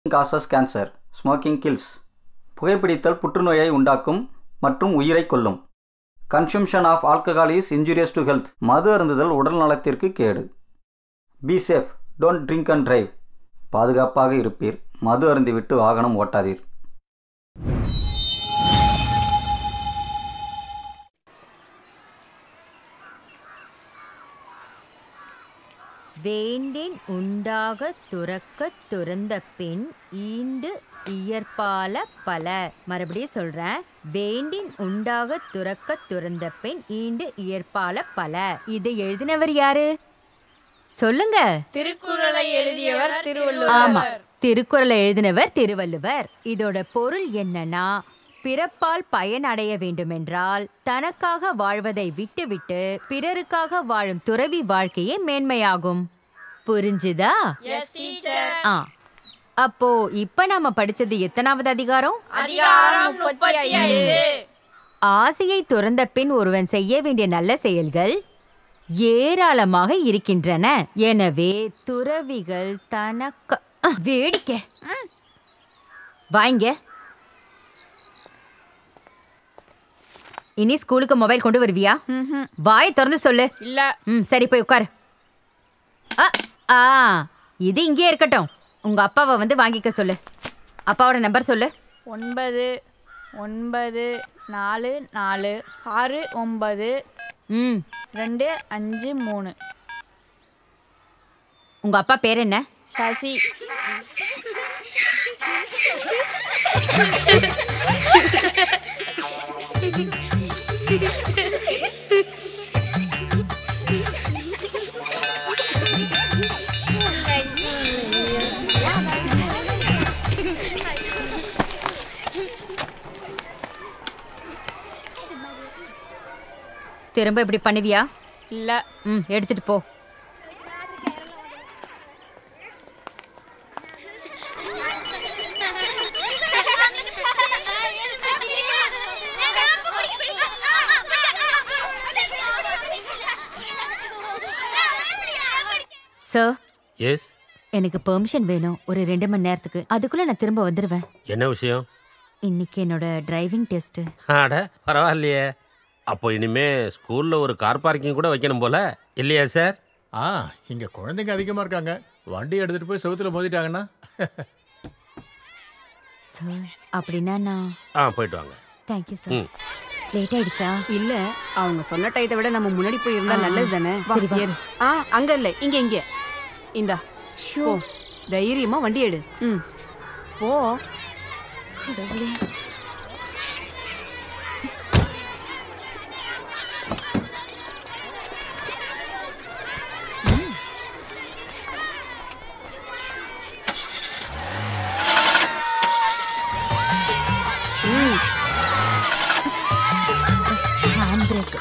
Causes cancer smoking kills புகைப்பிடித்தல் புற்றுநோயை உண்டாக்கும் மற்றும் உயிரை கொல்லும் consumption of alcohol is injurious to health மது அருந்துதல் உடல் நலத்திற்கு கேடு be safe don't drink and drive பாதுகாப்பாக இருப்பீர் மது அருந்திவிட்டு வாகனம் ஓட்டாதீர் வேண்டின் உண்டாக துறக்கத் துறந்த பின் ஈண்டு இயற்பால பல மறுபடியும் சொல்றேன் வேண்டின் உண்டாக துறக்கத் துறந்த பின் ஈண்டு இயற்பால பல இதை எழுதினவர் யாரு சொல்லுங்க திருக்குறளை எழுதியவர் ஆமா திருவள்ளுவர் திருக்குறளை எழுதினவர் திருவள்ளுவர் இதோட பொருள் என்னன்னா பிறப்பால் பயனடைய வேண்டுமென்றால் தனக்காக வாழ்வதை விட்டுவிட்டு பிறருக்காக வாழும் துறவி வாழ்க்கையே மேன்மையாகும் புரிஞ்சுதா எஸ் டீச்சர் ஆ அப்போ இப்ப நாம படிச்சது எத்தனாவது அதிகாரம் அதிகாரம் முப்பத்தி ஐந்து ஆசையை துறந்த பின் ஒருவன் செய்ய வேண்டிய நல்ல செயல்கள் ஏராளமாக இருக்கின்றன எனவே துறவிகள் தனக்கு அ, வேடிக்கை வாங்க இனி ஸ்கூலுக்கு மொபைல் கொண்டு வருவியா வாயை திறந்து சொல்லு இல்ல ம் சரி போய் உட்காரு அ, ஆ இது இங்கேயே இருக்கட்டும் உங்க அப்பாவை வந்து வாங்கிக்க சொல்லு அப்பாவோட நம்பர் சொல்லு ஒன்பது ஒன்பது நாலு நாலு ஆறு ஒன்பது ம் ரெண்டு அஞ்சு மூணு உங்க அப்பா பேர் என்ன சசி திரும்ப இப்படி பண்ணுவியா இல்ல ம் எடுத்துட்டு போ சார் எஸ் எனக்கு பெர்மிஷன் வேணும் ஒரு ரெண்டு மணி நேரத்துக்கு அதுக்குள்ள நான் திரும்ப வந்துடுவேன் என்ன விஷயம் இன்னைக்கு என்னோட டிரைவிங் டெஸ்ட் அட பரவாயில்லையே அப்போ இனிமே ஸ்கூல்ல ஒரு கார் பார்க்கிங் கூட வைக்கணும் போல இல்லையா சார் ஆ இங்க குழந்தைங்க அதிகமா இருக்காங்க வண்டி எடுத்துட்டு போய் செவுத்துல மோதிட்டாங்கன்னா சார் அப்படின்னா நான் ஆ போயிட்டு வாங்க தேங்க்யூ சார் ம். லேட் ஆயிடுச்சா இல்ல அவங்க சொன்ன டயத்தை விட நம்ம முன்னாடி போய் இருந்தா நல்லது தானே சரி, வா. ஏறு ஆ அங்க இல்ல இங்க இங்க இந்தா போ தைரியமா வண்டி எடு ம் போ கடவுளே ஹேண்ட் பிரேக்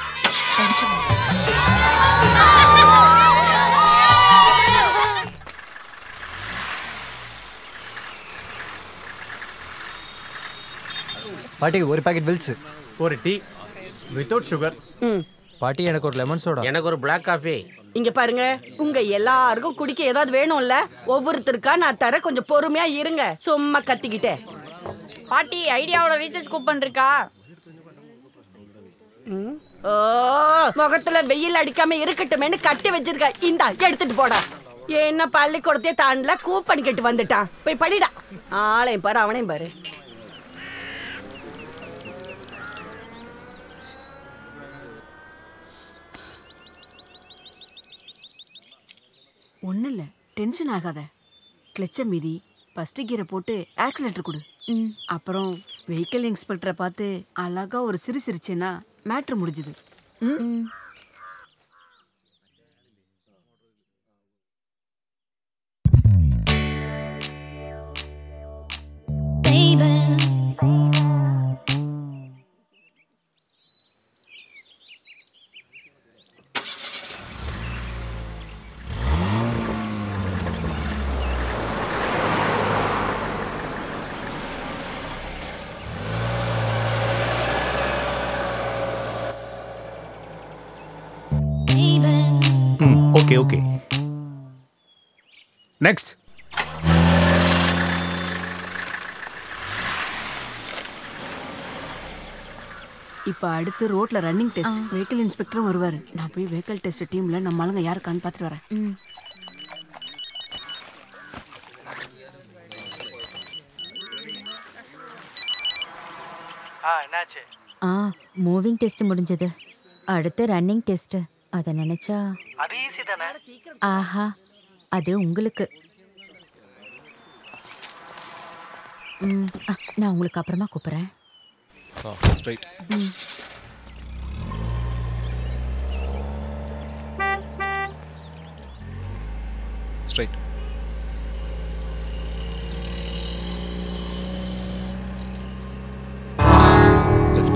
பாட்டி ஒரு பாக்கெட் பில்ஸ் ஒரு டீ வித்தவுட் சுகர் ம் பாட்டி எனக்கு ஒரு லெமன் சோடா எனக்கு ஒரு பிளாக் காஃபி இங்க பாருங்க உங்க எல்லாருக்கும் குடிக்க ஏதாவது வேணும்ல ஒவ்வொருத்தருக்கா நான் தர கொஞ்சம் பொறுமையா இருங்க சும்மா கத்திக்கிட்டே பாட்டி ஐடியாவோட ரீசார்ஜ் கூப்பன் இருக்கா ம். ஓ முகத்துல வெயில் அடிக்காம இருக்கட்டுமேன்னு கட்டி வச்சிருக்க இந்தா எடுத்துட்டு போடா என்ன பள்ளிக்கூடத்தையே தாண்டல கூப்பன் கேட்டு வந்துட்டான் போய் படிடா ஆளையும் பாரு அவனையும் பாரு ஒன்றும் இல்லை டென்ஷன் ஆகாத கிளச்ச மீதி ஃபர்ஸ்ட் கீரை போட்டு ஆக்சிலேட்டர் கொடு அப்புறம் வெஹிக்கிள் இன்ஸ்பெக்டரை பார்த்து அழகா ஒரு சிரி சிரிச்சேன்னா மேட்ரு முடிஞ்சுது ம் ம் ஓகே ஓகே நெக்ஸ்ட் இப்போ அடுத்து ரோட்ல ரன்னிங் டெஸ்ட் வெஹிக்கிள் இன்ஸ்பெக்டரும் வருவாரு நான் போய் வெஹிக்கிள் டெஸ்ட் டீம்ல நம்ம ஆளுங்க யாருக்கான்னு பார்த்துட்டு வரேன் ம் ஆ என்னாச்சு ஆ மூவிங் டெஸ்ட் முடிஞ்சது அடுத்து ரன்னிங் டெஸ்ட் அதை நினைச்சா அது ஈஸி தானே ஆஹா அது உங்களுக்கு ம், ஆ, நான் உங்களுக்கு அப்புறமா கூப்பிட்றேன் ஸ்ட்ரைட் ம் ஸ்ட்ரைட் லெஃப்ட்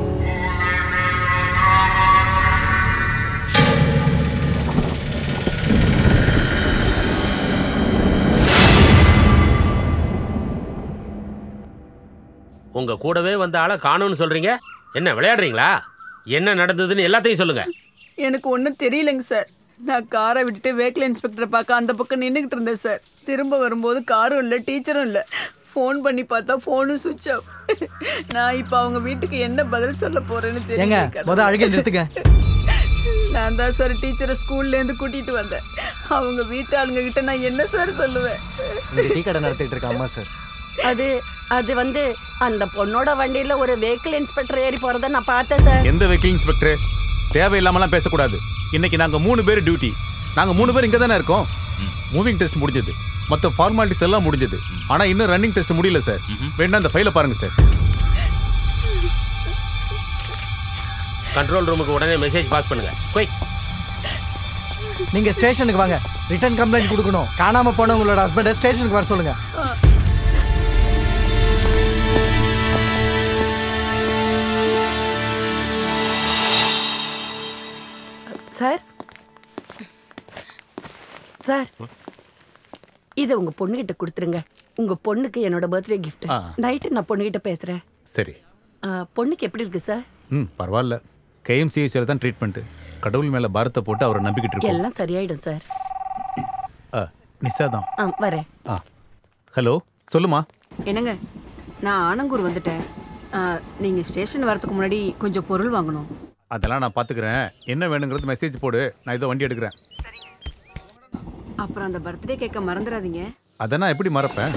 உங்க கூடவே வந்த ஆளை காணும்னு சொல்றீங்க என்ன விளையாடுறீங்களா என்ன நடந்ததுன்னு எல்லாத்தையும் சொல்லுங்க எனக்கு ஒன்றும் தெரியலங்க சார் நான் காரை விட்டுட்டு வெஹிக்கிள் இன்ஸ்பெக்டரை பார்க்க அந்த பக்கம் நின்றுக்கிட்டு இருந்தேன் சார் திரும்ப வரும்போது காரும் இல்லை டீச்சரும் இல்லை ஃபோன் பண்ணி பார்த்தா ஃபோனும் சுவிட்ச் ஆஃப் நான் இப்போ அவங்க வீட்டுக்கு என்ன பதில் சொல்ல போறேன்னு ஏங்க தெரியல முத அழுகை நிறுத்துங்க நான் தான் சார் டீச்சரை ஸ்கூல்லேருந்து கூட்டிட்டு வந்தேன் அவங்க வீட்டு ஆளுங்க கிட்ட நான் என்ன சார் சொல்லுவேன் இந்த டீ கடை நடத்திட்டு இருக்க அம்மா சார் அது அது வந்து அந்த பொண்ணோட வண்டியில ஒரு வெஹிக்கிள் இன்ஸ்பெக்டர் ஏறி போறத நான் பார்த்தேன் சார் எந்த வெஹிக்கிள் இன்ஸ்பெக்டர் தேவையில்லாமலாம் பேசக்கூடாது இன்னைக்கு நாங்க மூணு பேர் டியூட்டி நாங்க மூணு பேர் இங்க தானே இருக்கோம் மூவிங் டெஸ்ட் முடிஞ்சது மொத்த ஃபார்மாலிட்டிஸ் எல்லாம் முடிஞ்சது ஆனா இன்னும் ரன்னிங் டெஸ்ட் முடியல சார் வேணா அந்த ஃபைலை பாருங்க சார் கண்ட்ரோல் ரூமுக்கு உடனே மெசேஜ் பாஸ் பண்ணுங்க குயிக் நீங்க ஸ்டேஷனுக்கு வாங்க ரிட்டர்ன் கம்ப்ளைண்ட் கொடுக்கணும் காணாம போனவங்களோட ஹஸ்பண்டை ஸ்டேஷனுக்கு வர சொல்லுங்க சார் சார் இதை உங்க பொண்ணுகிட்ட கொடுத்துருங்க உங்க பொண்ணுக்கு என்னோட பர்த்டே gift ஆ. நைட்டு நான் பொண்ணுகிட்ட பேசுறேன் சரி ஆ, பொண்ணுக்கு எப்படி இருக்கு சார் ம் பரவாயில்ல கேஎம்சிஹெச்சில் தான் ட்ரீட்மெண்ட் கடவுள் மேல பாரத்தை போட்டு அவரை நம்பிக்கிட்டு இருக்கோம் எல்லாம் சரியாயிடும் சார் ஆ, நிஷா தான் ஆ வரேன் ஆ ஹலோ சொல்லுமா என்னங்க நான் ஆனங்கூர் வந்துட்டேன் ஆ, நீங்க ஸ்டேஷன் வரதுக்கு முன்னாடி கொஞ்சம் பொருள் வாங்கணும் அதெல்லாம் நான் பார்த்துக்கிறேன் என்ன வேணுங்கிறது மெசேஜ் போடு நான் இதோ வண்டி எடுக்கிறேன் அப்புறம் அந்த பர்த்டே கேட்க மறந்துடாதீங்க அதை நான் எப்படி மறப்பேன்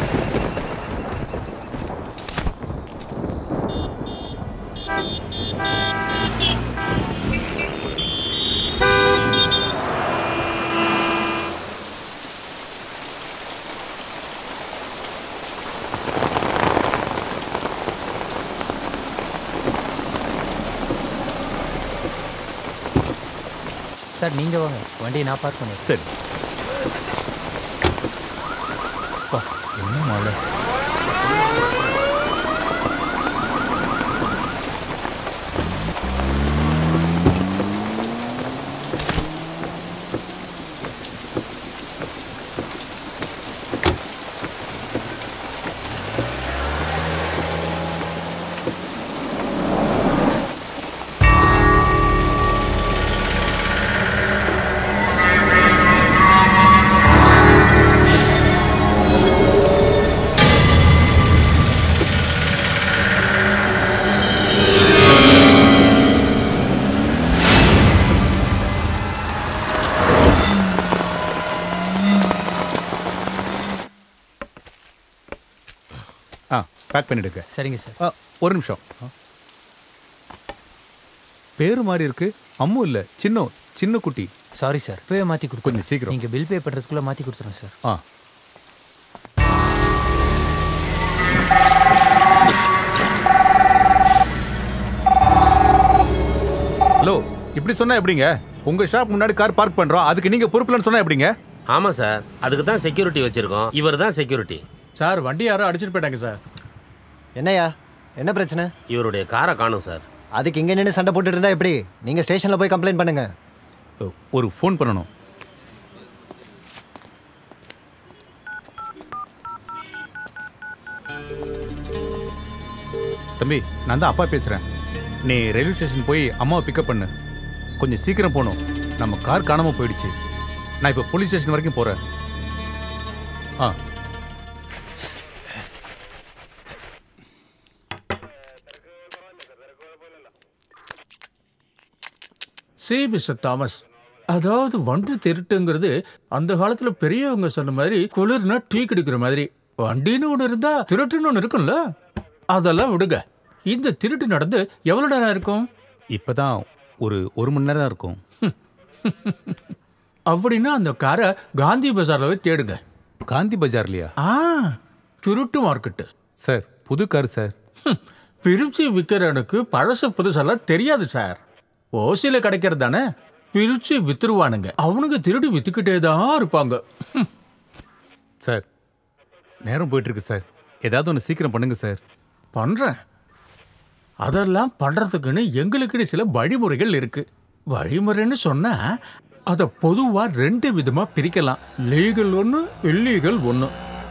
சார் நீங்க வாங்க வண்டியை நான் பார்க் பண்ணுறேன் சரி அப்பா, என்ன மழை ஆ பேக் பண்ணிடுங்க சரிங்க சார் ஆ ஒரு நிமிஷம் ஆ. பேரு மாதிரி இருக்கு அம்மு இல்ல சின்ன சின்ன குட்டி சாரி சார் இப்போவே மாற்றி கொடுத்து கொஞ்சம் சீக்கிரம் நீங்கள் பில் பே பண்ணுறதுக்குள்ளே மாற்றி கொடுத்துருங்க சார் ஆ ஹலோ இப்படி சொன்னா எப்படிங்க உங்க ஷாப் முன்னாடி கார் பார்க் பண்றோம் அதுக்கு நீங்க பொறுப்புலன்னு சொன்னா எப்படிங்க ஆமா சார் அதுக்கு தான் செக்யூரிட்டி வச்சிருக்கோம் இவர் தான் செக்யூரிட்டி சார் வண்டி யாரோ அடிச்சிட்டு போயிட்டாங்க சார் என்னையா என்ன பிரச்சனை இவருடைய காரை காணும் சார் அதுக்கு இங்கே நின்று சண்டை போட்டுட்டு இருந்தா எப்படி நீங்கள் ஸ்டேஷனில் போய் கம்ப்ளைண்ட் பண்ணுங்க ஓ, ஒரு ஃபோன் பண்ணணும் தம்பி நான் தான் அப்பா பேசுறேன் நீ ரயில்வே ஸ்டேஷன் போய் அம்மாவை பிக்கப் பண்ணு கொஞ்சம் சீக்கிரம் போகணும் நம்ம கார் காணாம போயிடுச்சு நான் இப்போ போலீஸ் ஸ்டேஷன் வரைக்கும் போறேன் ஆ சி மிஸ்டர் தாமஸ் அதாவது வண்டி திருட்டுங்கிறது அந்த காலத்துல பெரியவங்க சொன்ன மாதிரி குளிர்னா டீ குடிக்கிற மாதிரி வண்டின்னு ஒன்று இருந்தா திருட்டுன்னு ஒன்று இருக்கும்ல அதெல்லாம் விடுங்க இந்த திருட்டு நடந்து எவ்வளவு நேரம் இருக்கும் இப்பதான் ஒரு ஒரு மணி நேரம் இருக்கும் அப்படின்னா அந்த காரை காந்தி பஜார்ல போய் தேடுங்க காந்தி பஜார்லையா ஆ திருட்டு மார்க்கெட்டு சார் புது கார் சார் ஹம், பிரிச்சு விற்கிறனுக்கு பழசு புதுசெல்லாம் தெரியாது சார் ஓசியில கிடைக்கிறது தானே பிரிச்சு வித்துருவானுங்க அவனுங்க திருடி வித்துக்கிட்டே தான் இருப்பாங்க ஹம், சார் நேரம் போயிட்டு இருக்கு சார் ஏதாவது ஒன்று சீக்கிரம் பண்ணுங்க சார் பண்றேன் அதெல்லாம் பண்றதுக்குன்னு எங்களுக்குன்னு சில வழிமுறைகள் இருக்கு வழிமுறைன்னு சொன்னா அதை பொதுவா ரெண்டு விதமா பிரிக்கலாம் லீகல் ஒன்று இல்லீகல் ஒன்று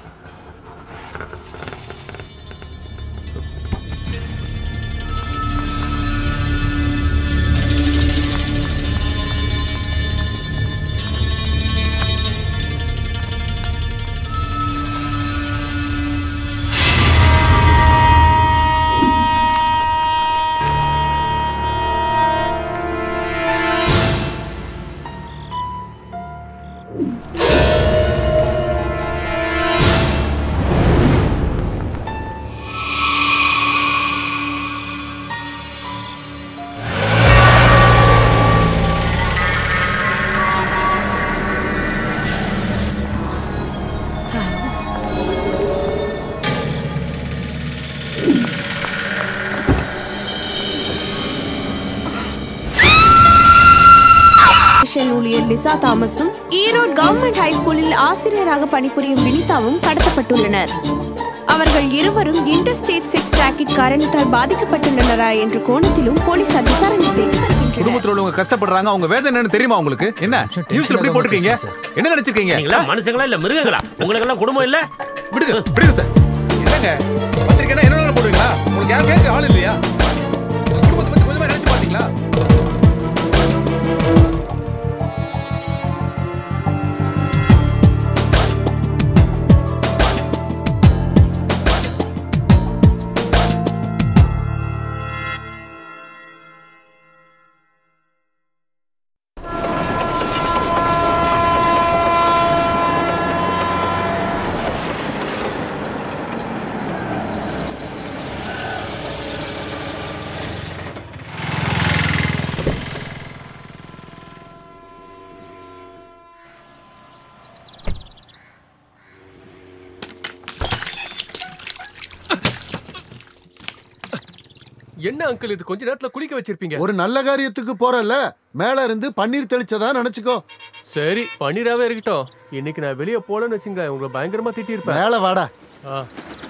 ஸ்டேஷன் ஊழியர் லிசா தாமஸும் ஈரோடு கவர்மெண்ட் ஹைஸ்கூலில் ஆசிரியராக பணிபுரியும் வினிதாவும் கடத்தப்பட்டுள்ளனர் அவர்கள் இருவரும் இன்டர்ஸ்டேட் செக்ஸ் ராக்கெட் காரணத்தால் பாதிக்கப்பட்டுள்ளனரா என்ற கோணத்திலும் போலீசார் விசாரணை செய்து வருகின்றனர் குடும்பத்தில் உள்ளவங்க கஷ்டப்படுறாங்க அவங்க வேதனை என்னன்னு தெரியுமா உங்களுக்கு என்ன நியூஸ்ல எப்படி போட்டிருக்கீங்க என்ன நினைச்சிருக்கீங்க நீங்களா மனுஷங்களா இல்ல மிருகங்களா உங்களுக்கு எல்லாம் குடும்பம் இல்ல விடுங்க விடுங்க சார் என்னங்க பத்திரிக்கைனா என்ன போடுவீங்களா உங்களுக்கு யாரும் கேட்க ஆள் இல்லையா உங்க குடும்பத்தை பத்தி கொஞ்சமா நினைச்சு பாத்தீங்களா என்ன அங்கிள் இது கொஞ்ச நேரத்துல குளிக்க வச்சிருப்பீங்க ஒரு நல்ல காரியத்துக்கு போறல மேல இருந்து பன்னீர் தெளிச்சதா நினைச்சுக்கோ சரி பன்னீராவே இருக்கட்டும் இன்னைக்கு நான் வெளியே போலன்னு வச்சுங்களேன் உங்களை பயங்கரமா திட்டியிருப்பேன் மேல வாடா ஆ.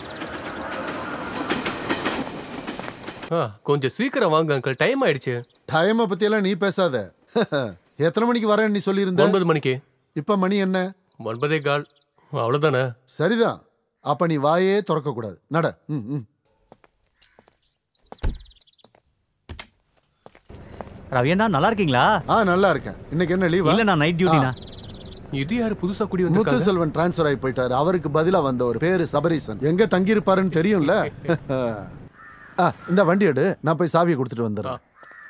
ஆ, கொஞ்சம் சீக்கிரம் வாங்க அங்கிள் டைம் ஆயிடுச்சு டைமை பத்தி எல்லாம் நீ பேசாத எத்தனை மணிக்கு வரேன்னு நீ சொல்லியிருந்த ஒன்பது மணிக்கு இப்ப மணி என்ன ஒன்பதே கால் அவ்வளவுதானே சரிதான் அப்ப நீ வாயே திறக்க கூடாது நட ம் ம் ரவியண்ணா நல்லா இருக்கீங்களா ஆ நல்லா இருக்கேன் இன்னைக்கு என்ன லீவா இல்ல நான் நைட் டியூட்டிண்ணா இது யாரு புதுசா குடி முத்து செல்வன் டிரான்ஸ்ஃபர் ஆகி போயிட்டாரு அவருக்கு பதிலா வந்த ஒரு பேரு சபரீசன் எங்க தங்கி இருப்பாருன்னு தெரியும்ல ஆ இந்த வண்டி எடு நான் போய் சாவியை கொடுத்துட்டு வந்துடுறேன்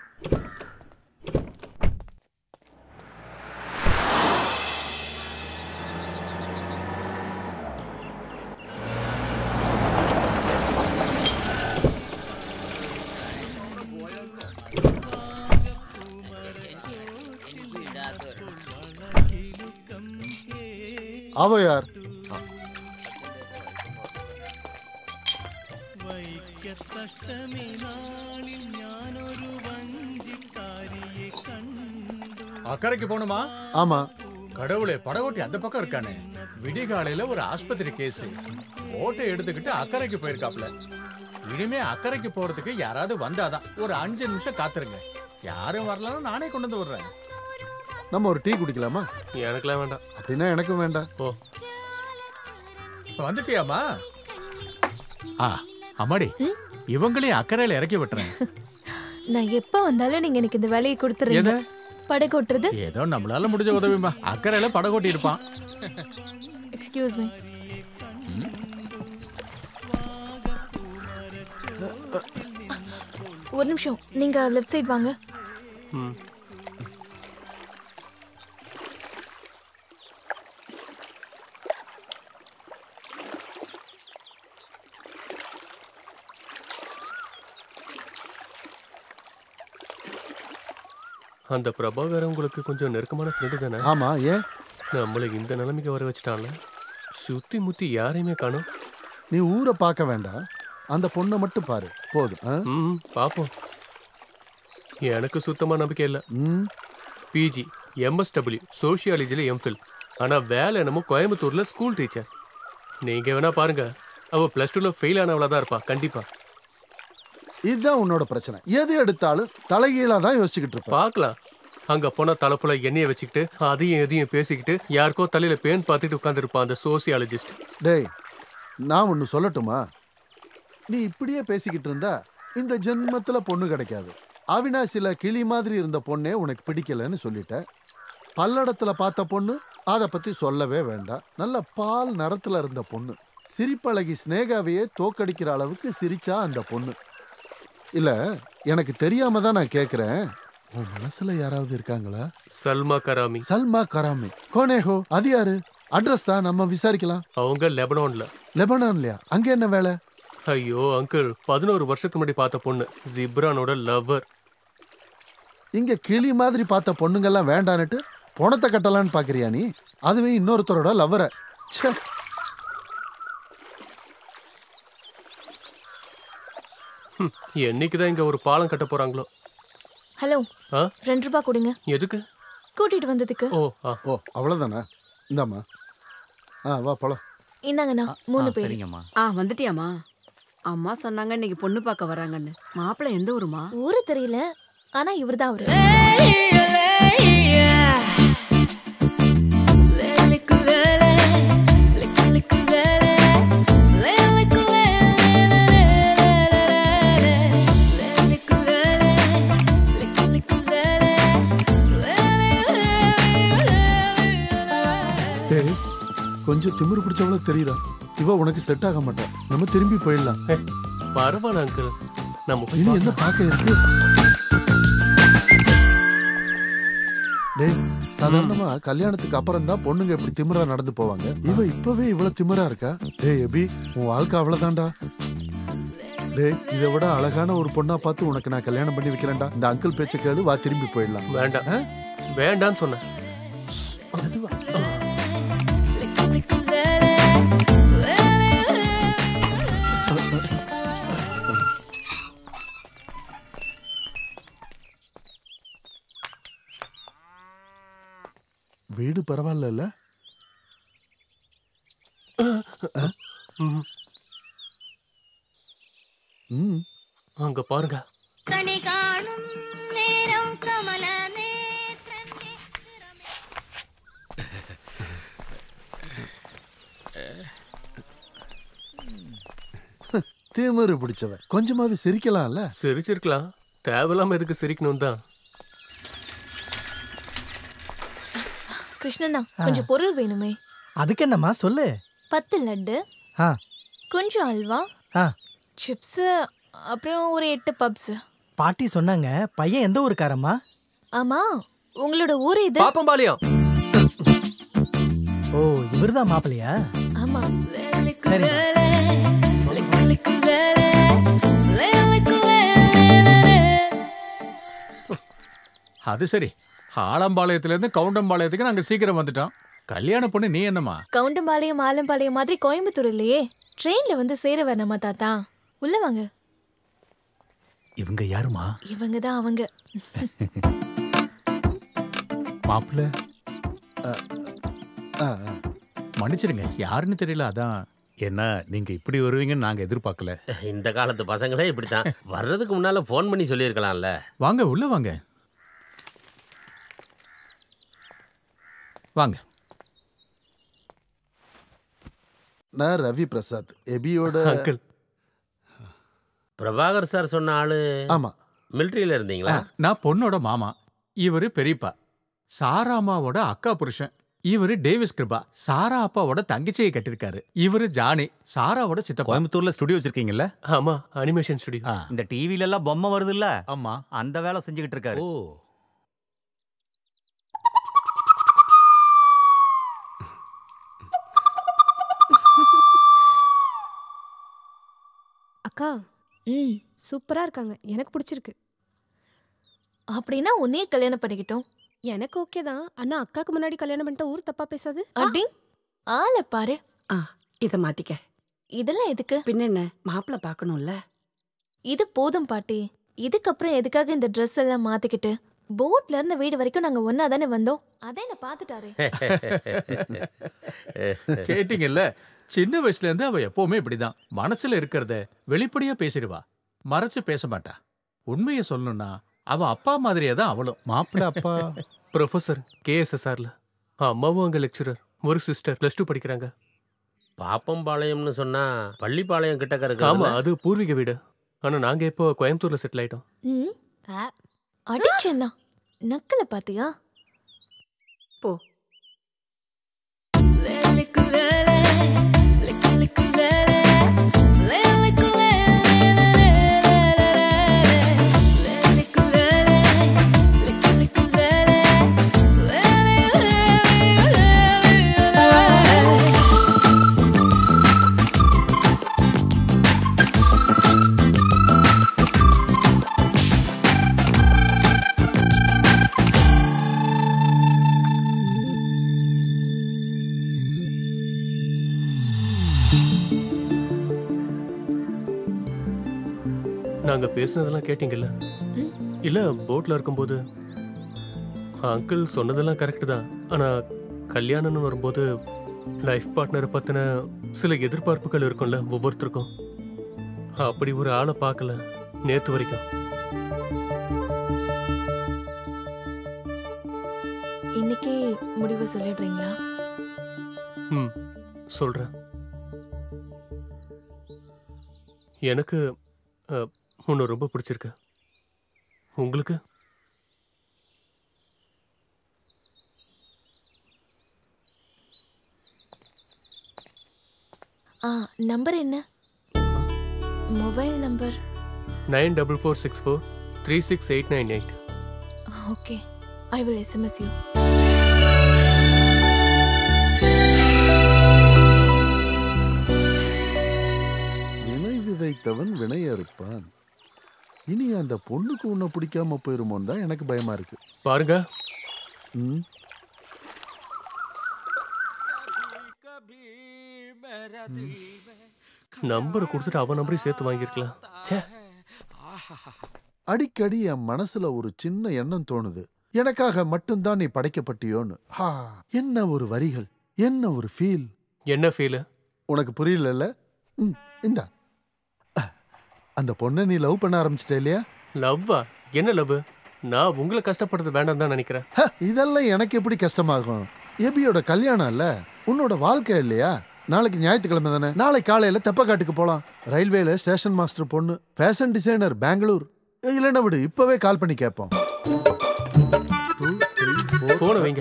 அவ யார் அக்கறைக்கு போகணுமா ஆமா கடவுளே படகோட்டி அந்த பக்கம் இருக்கானே விடிகாலையில ஒரு ஆஸ்பத்திரி கேஸ் ஓட்டை எடுத்துக்கிட்டு அக்கறைக்கு போயிருக்காப்ல இனிமே அக்கறைக்கு போறதுக்கு யாராவது வந்தாதான் ஒரு அஞ்சு நிமிஷம் காத்துருங்க யாரும் வரலன்னா நானே கொண்டு வந்து விடுறேன் நம்ம ஒரு டீ குடிக்கலாமா எனக்குலாம் வேண்டாம் அப்படின்னா எனக்கும் வேண்டாம் ஓ வந்துட்டியாமா ஆ அம்மாடி இவங்களையும் அக்கறையில இறக்கி விட்டுறேன் நான் எப்ப வந்தாலும் நீங்க எனக்கு இந்த வேலையை எதை? கொடுத்துறீங்க படகு ஓட்டுறது ஏதோ நம்மளால முடிஞ்ச உதவிமா அக்கறையில படகோட்டி இருப்பான் எக்ஸ்கியூஸ் மீ ஒரு நிமிஷம் நீங்க லெஃப்ட் சைடு வாங்க ம் அந்த பிரபாகர் உங்களுக்கு கொஞ்சம் நெருக்கமான ஃப்ரெண்டு தானே ஆமா ஏன் நம்மளை இந்த நிலைமைக்கு வர வச்சுட்டான்ல சுத்தி முத்தி யாரையுமே காணும் நீ ஊரை பார்க்க வேண்டாம் அந்த பொண்ணை மட்டும் பாரு போதும் ஆ? ம் பாப்போம் எனக்கு சுத்தமா நம்பிக்கை இல்லை ம் பிஜி எம்எஸ்டபிள்யூ சோஷியாலஜியில் எம்ஃபில் ஆனால் வேலை என்னமோ கோயம்புத்தூர்ல ஸ்கூல் டீச்சர் நீங்க வேணா பாருங்க அவ பிளஸ் டூல ஃபெயில் ஆனவளா தான் இருப்பா கண்டிப்பா இதுதான் உன்னோட பிரச்சனை எது எடுத்தாலும் தலைகீழா தான் யோசிச்சுக்கிட்டு இருப்ப பார்க்கலாம் அங்க போனா தலைப்புல எண்ணெயை வச்சுக்கிட்டு அதையும் எதையும் பேசிக்கிட்டு யாருக்கோ தலையில பேன் பார்த்துட்டு உட்காந்துருப்பான் அந்த சோசியாலஜிஸ்ட் டேய் நான் ஒன்று சொல்லட்டுமா நீ இப்படியே பேசிக்கிட்டு இருந்தா இந்த ஜென்மத்துல பொண்ணு கிடைக்காது அவினாசில கிளி மாதிரி இருந்த பொண்ணே உனக்கு பிடிக்கலன்னு சொல்லிட்ட பல்லடத்துல பார்த்த பொண்ணு அதை பத்தி சொல்லவே வேண்டாம் நல்ல பால் நிறத்துல இருந்த பொண்ணு சிரிப்பழகி ஸ்னேகாவையே தோக்கடிக்கிற அளவுக்கு சிரிச்சா அந்த பொண்ணு இல்ல எனக்கு தெரியாம தான் நான் கேக்குறேன் உன் மனசுல யாராவது இருக்காங்களா சல்மா கராமி சல்மா கராமி கோனேஹோ அது யாரு அட்ரஸ் தான் நம்ம விசாரிக்கலாம் அவங்க லெபனான்ல லெபனான்லயா அங்க என்ன வேலை ஐயோ அங்கிள் பதினோரு வருஷத்துக்கு முன்னாடி பார்த்த பொண்ணு ஜிப்ரானோட லவ்வர் இங்க கிளி மாதிரி பார்த்த பொண்ணுங்கெல்லாம் வேண்டான்னுட்டு பணத்தை கட்டலான்னு பாக்குறியா நீ அதுவே இன்னொருத்தரோட லவ்வரை ச்சே என்னைக்கு தான் இங்க ஒரு பாலம் கட்ட போறாங்களோ ஹலோ ஆ ரெண்டு ரூபாய் கொடுங்க எதுக்கு கூட்டிட்டு வந்ததுக்கு ஓ ஆ ஓ அவ்வளவுதானா இந்தாம்மா ஆ வா போலாம் இந்தாங்கண்ணா மூணு பேர் ஆ வந்துட்டியாம்மா அம்மா சொன்னாங்க இன்னைக்கு பொண்ணு பார்க்க வராங்கன்னு மாப்பிள்ளை எந்த ஊருமா ஊரு தெரியல ஆனா இவர்தான் அவரு டேய் கொஞ்சம் திமிரு பிடிச்சவள தெரியுறா இவ உனக்கு செட் ஆக மாட்டா நம்ம திரும்பி போயிடலாம் பரவாயில்ல அங்கிள் நம்ம இனி என்ன பார்க்க இருக்கு டேய் சாதாரணமா கல்யாணத்துக்கு அப்புறம் தான் பொண்ணுங்க இப்படி திமிரா நடந்து போவாங்க இவ இப்பவே இவ்வளவு திமிரா இருக்கா டேய் எபி உன் வாழ்க்கை அவ்வளவுதான்டா டேய் இதை விட அழகான ஒரு பொண்ணா பார்த்து உனக்கு நான் கல்யாணம் பண்ணி வைக்கிறேன்டா இந்த அங்கிள் பேச்ச கேளு வா திரும்பி போயிடலாம் வேண்டாம் வேண்டான்னு சொன்னேன் வீடு பரவாயில்ல ம் அங்க பாருங்க கனி காணும் நேரம் கமலமே திமிரு பிடிச்சவ கொஞ்சமாவது சிரிக்கலாம்ல சிரிச்சிருக்கலாம் தேவையில்லாம எதுக்கு சிரிக்கணும் தான் கிருஷ்ணண்ணா கொஞ்சம் பொருள் வேணுமே அதுக்கு என்னம்மா சொல்லு பத்து லட்டு ஆ கொஞ்சம் அல்வா ஆ சிப்ஸ் அப்புறம் ஒரு எட்டு பப்ஸ் பாட்டி சொன்னாங்க பையன் எந்த ஊருக்காரம்மா ஆமா உங்களோட ஊர் இது பாப்பம்பாளையம் ஓ இவர்தான் மாப்பிள்ளையா ஆமா சரி அது சரி ஆலம்பாளையத்துல இருந்து கவுண்டம்பாளையத்துக்கு நாங்க சீக்கிரம் வந்துட்டோம் கல்யாண பொண்ணு நீ என்னம்மா கவுண்டம்பாளையம் ஆலம்பாளையம் மாதிரி கோயம்புத்தூர் இல்லையே ட்ரெயின்ல வந்து சேர வேணாமா தாத்தா உள்ள வாங்க இவங்க யாருமா இவங்க தான் அவங்க மாப்பிள்ள மன்னிச்சிருங்க யாருன்னு தெரியல அதான் என்ன நீங்க இப்படி வருவீங்கன்னு நாங்க எதிர்பார்க்கல இந்த காலத்து பசங்களே இப்படித்தான் வர்றதுக்கு முன்னால ஃபோன் பண்ணி சொல்லியிருக்கலாம்ல வாங்க உள்ள வாங்க வாங்க நான் ரவி பிரசாத் எபியோட அங்கிள் பிரபாகர் சார் சொன்ன ஆளு ஆமா மிலிட்ரியில இருந்தீங்களா நான் பொண்ணோட மாமா இவரு பெரியப்பா சாரா அம்மாவோட அக்கா புருஷன் இவரு டேவிஸ் கிருபா சாரா அப்பாவோட தங்கச்சியை கட்டிருக்காரு இவரு ஜானி சாராவோட சித்தப்பா கோயம்புத்தூர்ல ஸ்டுடியோ வச்சிருக்கீங்கல்ல ஆமா அனிமேஷன் ஸ்டுடியோ இந்த டிவில எல்லாம் பொம்மை வருது இல்ல ஆமா அந்த வேலை செஞ்சுக்கிட்டு இருக்காரு ஓ அக்கா ம் சூப்பரா இருக்காங்க எனக்கு பிடிச்சிருக்கு அப்படின்னா உன்னையே கல்யாணம் பண்ணிக்கிட்டோம் எனக்கு ஓகே தான் ஆனா அக்காக்கு முன்னாடி கல்யாணம் பண்ணிட்டு ஊர் தப்பா பேசாது அடி ஆளை பாரு இத மாத்திக்க இதெல்லாம் எதுக்கு பின்ன என்ன மாப்பிள்ள பார்க்கணும்ல இது போதும் பாட்டி இதுக்கப்புறம் எதுக்காக இந்த Dress எல்லாம் மாத்திக்கிட்டு போட்ல இருந்து வீடு வரைக்கும் நாங்க ஒன்னா தானே வந்தோம் அதான் என்ன பாத்துட்டாரு கேட்டீங்கல்ல சின்ன வயசுல இருந்து அவ எப்பவுமே இப்படிதான் மனசுல இருக்கிறத வெளிப்படையா பேசிடுவா மறைச்சு பேச மாட்டா உண்மையை சொல்லணும்னா அவ அப்பா மாதிரியே தான் அவளும் மாப்பிள்ள அப்பா ப்ரொஃபசர் கேஎஸ்எஸ்ஆர்ல அம்மாவும் அங்க லெக்சரர் ஒரு சிஸ்டர் பிளஸ் டூ படிக்கிறாங்க பாப்பம்பாளையம்னு சொன்னா பள்ளிப்பாளையம் கிட்டக்க ஆமா இருக்கு அது பூர்வீக வீடு ஆனா நாங்க இப்போ கோயம்புத்தூர்ல செட்டில் ஆயிட்டோம் ம் அடிச்சேன்னா நக்கல பாத்தியா போ நாங்க பேசுனதெல்லாம் கேட்டீங்கல்ல இல்ல போட்ல இருக்கும்போது அங்கிள் சொன்னதெல்லாம் கரெக்ட் தான் ஆனா கல்யாணம்னு வரும்போது லைஃப் பார்ட்னரை பத்தின சில எதிர்பார்ப்புகள் இருக்கும்ல ஒவ்வொருத்தருக்கும் அப்படி ஒரு ஆளை பார்க்கல நேத்து வரைக்கும் இன்னைக்கு முடிவு சொல்லிடுறீங்களா ம் சொல்றேன் எனக்கு அஹ், உன்னை ரொம்ப பிடிச்சிருக்கு உங்களுக்கு ஆ நம்பர் என்ன mobile number nine double four six four three six eight nine eight okay I will SMS you வினை விதைத்தவன் வினை அறுப்பான் இனி அந்த பொண்ணுக்கு உன்னை பிடிக்காம போயிருமோன்னு தான் எனக்கு பயமா இருக்கு பாருங்க ம் நம்பர் கொடுத்துட்டு அவன் நம்பரையும் சேர்த்து வாங்கியிருக்கலாம் ச்சே அடிக்கடி என் மனசுல ஒரு சின்ன எண்ணம் தோணுது எனக்காக மட்டும்தான் நீ படைக்கப்பட்டியோன்னு ஹா என்ன ஒரு வரிகள் என்ன ஒரு ஃபீல் என்ன ஃபீல் உனக்கு புரியலல்ல ம் இந்தா அந்த பொண்ணை நீ லவ் பண்ண ஆரம்பிச்சிட்ட இல்லையா லவ்வா என்ன லவ் நான் உங்களை கஷ்டப்படுறது வேண்டாம் தான் நினைக்கிறேன் ஹ, இதெல்லாம் எனக்கு எப்படி கஷ்டமாகும் எபியோட கல்யாணம் இல்ல உன்னோட வாழ்க்கை இல்லையா நாளைக்கு ஞாயிற்றுக்கிழமை தானே நாளை காலையில தெப்பக்காட்டுக்கு போலாம் ரயில்வேல ஸ்டேஷன் மாஸ்டர் பொண்ணு ஃபேஷன் டிசைனர் பெங்களூர் இல்லைன்னா விடு இப்பவே கால் பண்ணி கேட்போம் போனை வைங்க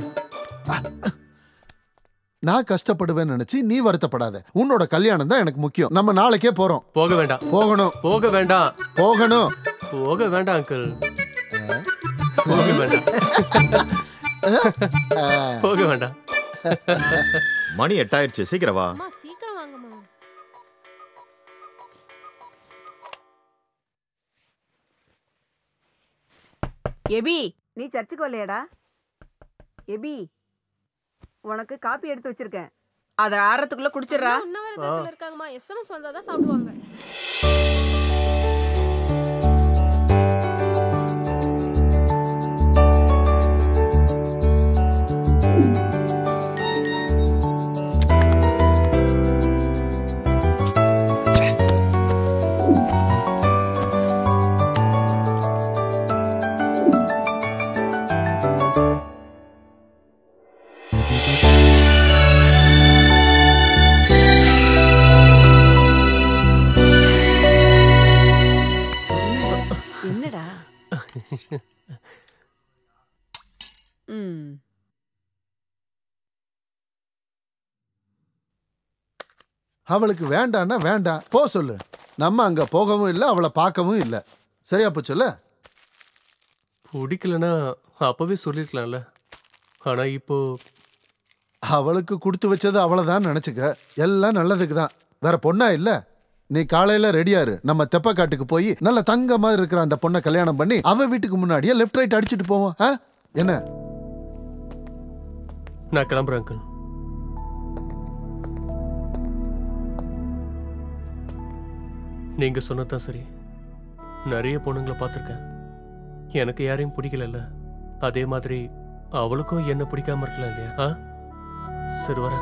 நான் கஷ்டப்படுவேன்னு நினைச்சு நீ வருத்தப்படாத உன்னோட கல்யாணம் தான் எனக்கு முக்கியம் நம்ம நாளைக்கே போறோம் போக வேண்டாம் போகணும் போக வேண்டாம் போகணும் போக வேண்டாம் அங்கிள் போக வேண்டாம் போக வேண்டாம் மணி எட்டாயிருச்சு சீக்கிரம் வா அம்மா சீக்கிரம் வாங்கம்மா எபி நீ சர்ச்சுக்கு வரலையாடா எபி உனக்கு காப்பி எடுத்து வச்சிருக்கேன் அத ஆறத்துக்குள்ள குடிச்சிடுறா உண்ணாவிரதத்துல இருக்காங்கம்மா எஸ்எம்எஸ் வந்தாதான் சாப்பிடுவாங்க என்னடா ம் அவளுக்கு வேண்டான்னா வேண்டாம் போ சொல்லு நம்ம அங்க போகவும் இல்லை அவளை பார்க்கவும் இல்லை சரியா போச்சுல்ல பிடிக்கலனா அப்பவே சொல்லிருக்கலாம்ல ஆனா இப்போ அவளுக்கு கொடுத்து வச்சது அவளை தான் நினைச்சுக்க எல்லாம் நல்லதுக்கு தான் வேற பொண்ணா இல்ல நீ காலையில ரெடியா இரு நம்ம தெப்பக்காட்டுக்கு போய் நல்ல தங்க மாதிரி இருக்கிற அந்த பொண்ணை கல்யாணம் பண்ணி அவ வீட்டுக்கு முன்னாடியே லெஃப்ட் ரைட் அடிச்சிட்டு போவோம் ஆ? என்ன நான் கிளம்புறேன் அங்கிள் நீங்க சொன்னதான் சரி நிறைய பொண்ணுங்களை பார்த்துருக்கேன் எனக்கு யாரையும் பிடிக்கலல்ல அதே மாதிரி அவளுக்கும் என்ன பிடிக்காம இருக்கலாம் இல்லையா ஆ சரி வரேன்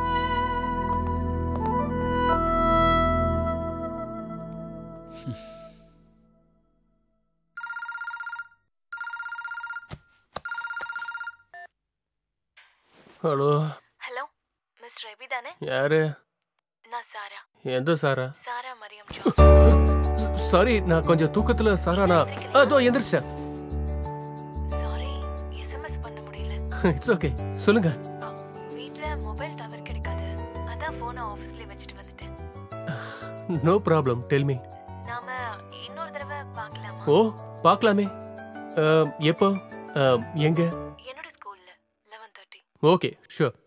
ஹலோ ஹலோ மிஸ் ரவி தானே யாரு நான் சாரா எந்த சாரா சாரா மரியம் சாரி நான் கொஞ்சம் தூக்கத்துல சாரா நான் அதோ எந்திரிச்சேன் சாரி எஸ்எம்எஸ் பண்ண முடியல இட்ஸ் ஓகே சொல்லுங்க வீட்ல மொபைல் டவர் கிடைக்காது அதான் போனை ஆஃபீஸ்ல வச்சுட்டு வந்துட்டேன் நோ ப்ராப்ளம் டெல் மீ நாம இன்னொரு தடவை பார்க்கலாமா ஓ பார்க்கலாமே அஹ், எப்போ அஹ், எங்க என்னோட ஸ்கூல்ல லெவன் தேர்ட்டி ஓகே ஷூர்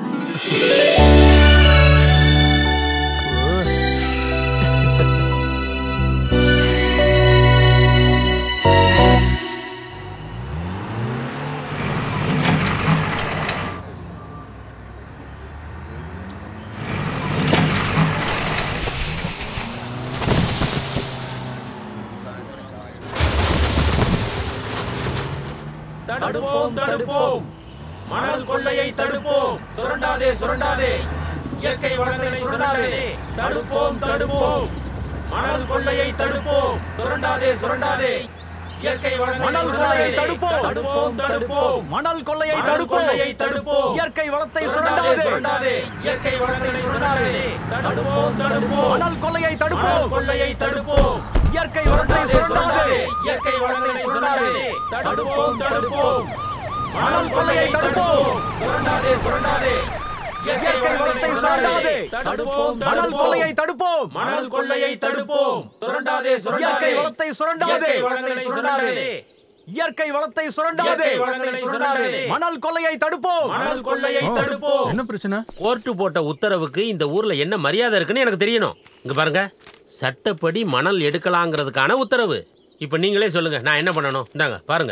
தடுப்போம் தடுப்போம் மணல் கொள்ளையை தடுப்போம் சுரண்டாதே சுரண்டாதே இயற்கை வளங்களை சுரண்டாதே தடுப்போம் தடுப்போம் மணல் கொள்ளையை தடுப்போம் சுரண்டாதே சுரண்டாதே இயற்கை வளங்களை மணல் கொள்ளையை சுரண்டாதே. தடுப்போம். தடுப்போம் தடுப்போம் மணல் கொள்ளையை மணல் தடுப்போம். கொள்ளையை தடுப்போம் இயற்கை வளத்தை சுரண்டாதே சுரண்டாதே. சுரண்டாதே இயற்கை வளங்களை சுரண்டாதே தடுப்போம் தடுப்போம் மணல் கொள்ளையை தடுப்போம். மணல் கொள்ளையை தடுப்போம் இயற்கை வளத்தை சுரண்டாதே. இயற்கை வளங்களை சுரண்டாதே தடுப்போம் தடுப்போம் மணல் கொள்ளையை தடுப்போம். சுரண்டாதே சுரண்டாதே இயற்கை வளத்தை சுரண்டாதே. தடுப்போம் மணல் கொள்ளையை தடுப்போம். மணல் கொள்ளையை தடுப்போம் சுரண்டாதே சுரண்டாதே இயற்கை வளத்தை சுரண்டாதே. இயற்கை வளங்களை சுரண்டாதே இயற்கை வளத்தை சுரண்டாதே இயற்கை வளங்களை சுரண்டாதே. மணல் கொள்ளையை தடுப்போம் மணல் கொள்ளையை தடுப்போம் என்ன பிரச்சனை கோர்ட்டு போட்ட உத்தரவுக்கு இந்த ஊர்ல என்ன மரியாதை இருக்குன்னு எனக்கு தெரியணும் இங்க பாருங்க சட்டப்படி மணல் எடுக்கலாங்கிறதுக்கான உத்தரவு இப்போ நீங்களே சொல்லுங்க நான் என்ன பண்ணணும் இந்தாங்க பாருங்க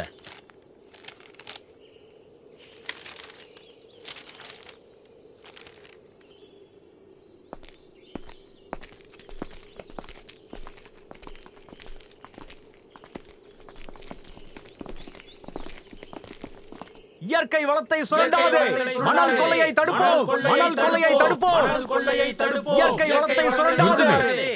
இயற்கை வளத்தை சுரண்டாதே மணல் கொள்ளையை தடுப்போம் மணல் கொள்ளையை தடுப்போம் மணல் கொள்ளையை தடுப்போம் இயற்கை வளத்தை சுரண்டாதே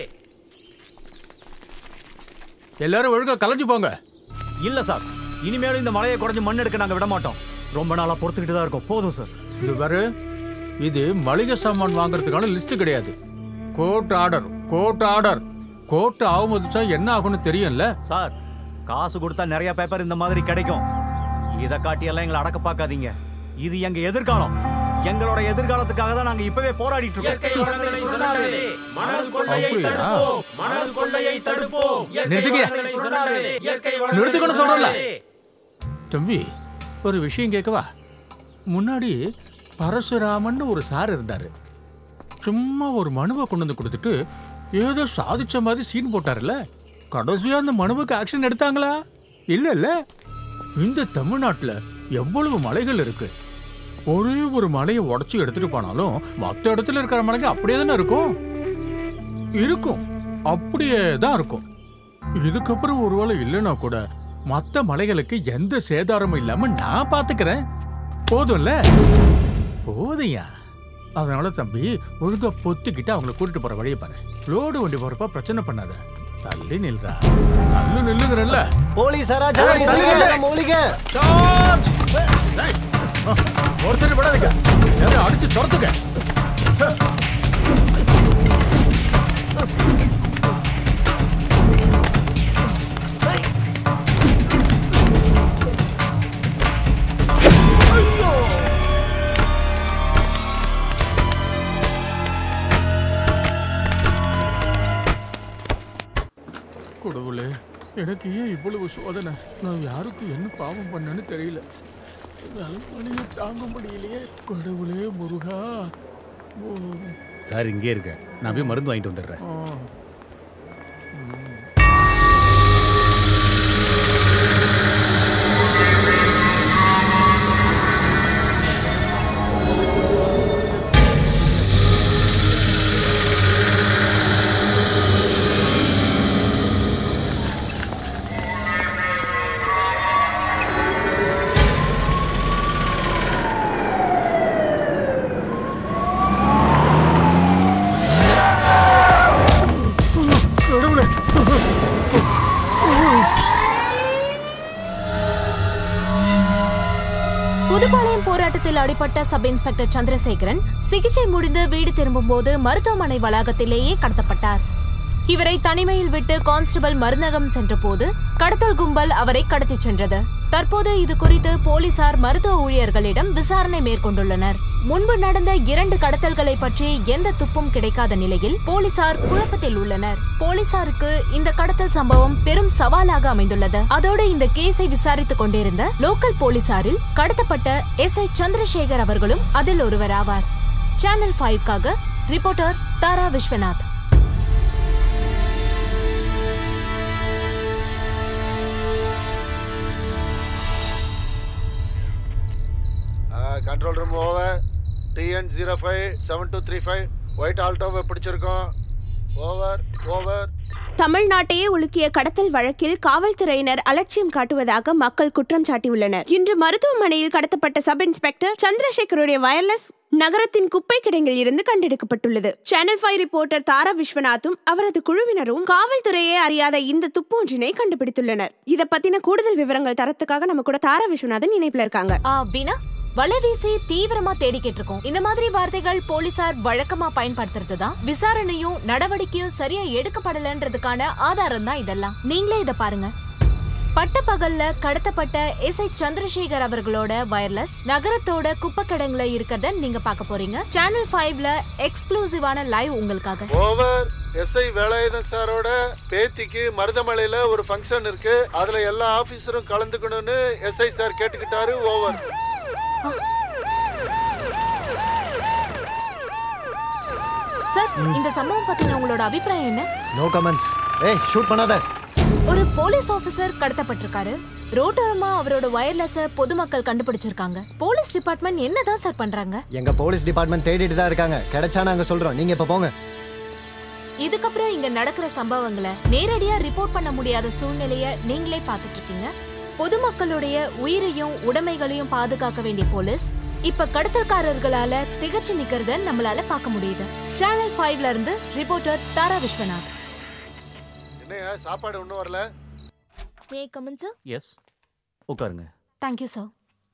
எல்லாரும் ஒழுங்கா கலைஞ்சு போங்க இல்ல சார் இனிமேலும் இந்த மலையை குறைஞ்சு மண் எடுக்க நாங்க விட மாட்டோம் ரொம்ப நாளா பொறுத்துக்கிட்டு தான் இருக்கோம் போதும் சார் இது பாரு இது மளிகை சாமான் வாங்குறதுக்கான லிஸ்ட் கிடையாது court order court order court அவமதிச்சா என்ன ஆகும்னு தெரியும்ல சார் காசு கொடுத்தா நிறைய பேப்பர் இந்த மாதிரி கிடைக்கும் இதை காட்டியெல்லாம் எங்களை அடக்க பார்க்காதீங்க இது எங்க எதிர்காலம் எங்களோட எதிர்காலத்துக்காக தான் நாங்க இப்பவே போராடிட்டு இயற்கை வளங்களை சுரண்டாதே மணல் கொள்ளையை அப்படியா? தடுப்போம் மணல் கொள்ளையை தடுப்போம் இயற்கை நிறுத்துங்க. வளங்களை சுரண்டாதே இயற்கை வளங்களை நிறுத்துக்கணும் சொல்றல சுரண்டாதே. தம்பி ஒரு விஷயம் கேட்கவா முன்னாடி பரசுராமன் ஒரு சார் இருந்தாரு சும்மா ஒரு மனுவை கொண்டு வந்து கொடுத்துட்டு ஏதோ சாதிச்ச மாதிரி சீன் போட்டாருல்ல கடைசியா அந்த மனுவுக்கு ஆக்ஷன் எடுத்தாங்களா இல்ல இல்ல இந்த தமிழ்நாட்டுல எவ்வளவு மலைகள் இருக்கு ஒரே ஒரு மலையை உடைச்சு எடுத்துட்டு போனாலும் மத்த இடத்துல இருக்கிற மலைங்க அப்படியே தானே இருக்கும் இருக்கும் அப்படியே தான் இருக்கும் இதுக்கப்புறம் ஒருவேளை இல்லைன்னா கூட மத்த மலைகளுக்கு எந்த சேதாரமும் இல்லாம நான் பாத்துக்கிறேன் போதும்ல போதையா அதனால தம்பி ஒழுங்கா பொத்திக்கிட்டு அவங்கள கூட்டிட்டு போற வழியை பாரு லோடு வண்டி போறப்ப பிரச்சனை பண்ணாத தள்ளி நில்றா தள்ளு நில்லுங்கிறல்ல போலீஸாரா ஏய், தள்ளி நில்லு. சார்ஜ்! டேய், ஒருத்தர் விடாதீங்க எல்லாரும் அடிச்சு துரத்துங்க கடவுளே எனக்கு ஏன் இவ்வளவு சோதனை நான் யாருக்கு என்ன பாவம் பண்ணேன்னு தெரியல வலியை தாங்க முடியலையே கடவுளே முருகா ஓ. சார் இங்கே இருக்க நான் போய் மருந்து வாங்கிட்டு வந்துடுறேன் ஆ. புதுப்பாளையம் போராட்டத்தில் அடிபட்ட சப் இன்ஸ்பெக்டர் சந்திரசேகரன் சிகிச்சை முடிந்து வீடு திரும்பும்போது மருத்துவமனை வளாகத்திலேயே கடத்தப்பட்டார் இவரை தனிமையில் விட்டு கான்ஸ்டபிள் மருந்தகம் சென்றபோது கடத்தல் கும்பல் அவரை கடத்திச் சென்றது தற்போது இது குறித்து போலீசார் மருத்துவ ஊழியர்களிடம் விசாரணை மேற்கொண்டுள்ளனர் முன்பு நடந்த இரண்டு கடத்தல்களை பற்றி எந்த துப்பும் கிடைக்காத நிலையில் போலீசார் குழப்பத்தில் உள்ளனர் போலீசாருக்கு இந்த கடத்தல் சம்பவம் பெரும் சவாலாக அமைந்துள்ளது அதோடு இந்த கேஸை விசாரித்துக் கொண்டிருந்த லோக்கல் போலீசாரில் கடத்தப்பட்ட எஸ் ஐ சந்திரசேகர் அவர்களும் அதில் ஒருவராவார் சேனல் ஃபைவ்காக reporter Tara Viswanath control room over TN zero five seven two three five white ஆல்டோவை பிடிச்சிருக்கோம் ஓவர் ஓவர் தமிழ்நாட்டையே உலுக்கிய கடத்தல் வழக்கில் காவல்துறையினர் அலட்சியம் காட்டுவதாக மக்கள் குற்றம் சாட்டியுள்ளனர் இன்று மருத்துவமனையில் கடத்தப்பட்ட சப் இன்ஸ்பெக்டர் சந்திரசேகருடைய வயர்லெஸ் நகரத்தின் குப்பை கிடங்கில் இருந்து கண்டெடுக்கப்பட்டுள்ளது சேனல் ஃபைவ் ரிப்போர்ட்டர் தாரா விஸ்வநாத்தும் அவரது குழுவினரும் காவல்துறையே அறியாத இந்த துப்பொன்றினை கண்டுபிடித்துள்ளனர் இத பத்தின கூடுதல் விவரங்கள் தரத்துக்காக நம்ம கூட தாரா விஸ்வநாதன் இணைப்புல இருக்காங்க ஆ வீணா வலை வீசி தீவிரமா தேடிக்கிட்டு இருக்கோம் இந்த மாதிரி வார்த்தைகள் போலீசார் வழக்கமா பயன்படுத்துறது தான் விசாரணையும் நடவடிக்கையும் சரியா எடுக்கப்படலன்றதுக்கான ஆதாரம் தான் இதெல்லாம் நீங்களே இத பாருங்க பட்டப்பகல்ல கடத்தப்பட்ட எஸ் ஐ சந்திரசேகர் அவர்களோட வயர்லெஸ் நகரத்தோட குப்பக்கிடங்குல இருக்கிறத நீங்க பார்க்க போறீங்க சேனல் ஃபைவ்ல எக்ஸ்க்ளூசிவான லைவ் உங்களுக்காக ஓவர் எஸ்ஐ வேலாயுதன் சாரோட பேத்திக்கு மருதமலையில ஒரு ஃபங்க்ஷன் இருக்கு அதுல எல்லா ஆபீசரும் கலந்துக்கணும்னு எஸ்ஐ சார் கேட்டுக்கிட்டாரு ஓவர் சார் இந்த சம்பவம் பத்தின உங்களோட அபிப்பிராயம் என்ன நோ கமெண்ட்ஸ் ஏய் ஷூட் பண்ணாத ஒரு போலீஸ் ஆபீசர் கடத்தப்பட்டிருக்காரு ரோட்டோரமா அவரோட வயர்லெஸ பொதுமக்கள் கண்டுபிடிச்சிருக்காங்க போலீஸ் டிபார்ட்மெண்ட் என்னதான் சார் பண்றாங்க எங்க போலீஸ் டிபார்ட்மெண்ட் தேடிட்டு தான் இருக்காங்க கிடைச்சா நாங்க சொல்றோம் நீங்க இப்ப போங்க இதுக்கப்புறம் இங்க நடக்கிற சம்பவங்களை நேரடியா ரிப்போர்ட் பண்ண முடியாத சூழ்நிலைய நீங்களே பார்த்துட்டு இருக்கீங்க பொதுமக்களுடைய உயிரையும் உடைமைகளையும் பாதுகாக்க வேண்டிய போலீஸ் இப்ப கடத்தல்காரர்களால திகச்சு நிக்கிறத நம்மளால பார்க்க முடியுது சேனல் ஃபைவ்ல இருந்து ரிப்போர்ட்டர் தாரா விஸ்வநாத் என்னையா சாப்பாடு ஒன்றும் வரல மே கமன் சார் எஸ் உட்காருங்க thank you sir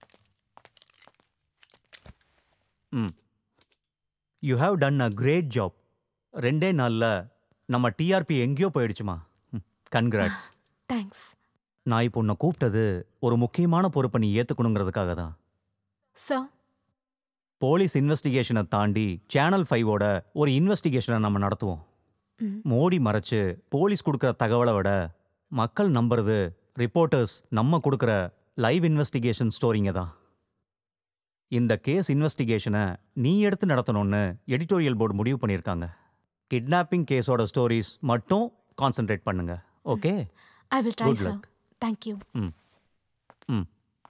hmm you have done a great job ரெண்டே நாளில் நம்ம டிஆர்பி எங்கேயோ போயிடுச்சுமா கன்கிராட்ஸ் தேங்க்ஸ் நான் இப்போ உன்னை கூப்பிட்டது ஒரு முக்கியமான பொறுப்பை நீ ஏற்றுக்கணுங்கிறதுக்காக தான் சார் போலீஸ் இன்வெஸ்டிகேஷனை தாண்டி சேனல் ஃபைவோட ஒரு இன்வெஸ்டிகேஷனை நம்ம நடத்துவோம் ம். மோடி மறைச்சு போலீஸ் கொடுக்குற தகவலை விட மக்கள் நம்புறது ரிப்போர்ட்டர்ஸ் நம்ம கொடுக்குற லைவ் இன்வெஸ்டிகேஷன் ஸ்டோரிங்க தான் இந்த கேஸ் இன்வெஸ்டிகேஷனை நீ எடுத்து நடத்தணும்னு எடிட்டோரியல் போர்டு முடிவு பண்ணியிருக்காங்க கிட்னாப்பிங் கேஸோட ஸ்டோரிஸ் மட்டும் கான்சென்ட்ரேட் பண்ணுங்க okay I will try Good sir luck. Thank you hmm hmm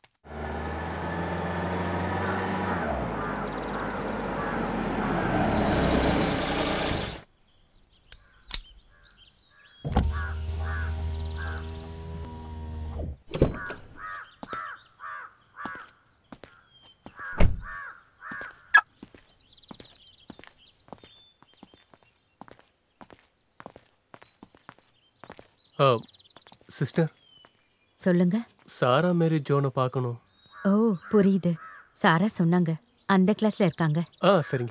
sister சொல்லுங்க சாரா மேரி ஜோனை பார்க்கணும் ஓ புரியுது சாரா சொன்னாங்க அந்த கிளாஸ்ல இருக்காங்க ஆ சரிங்க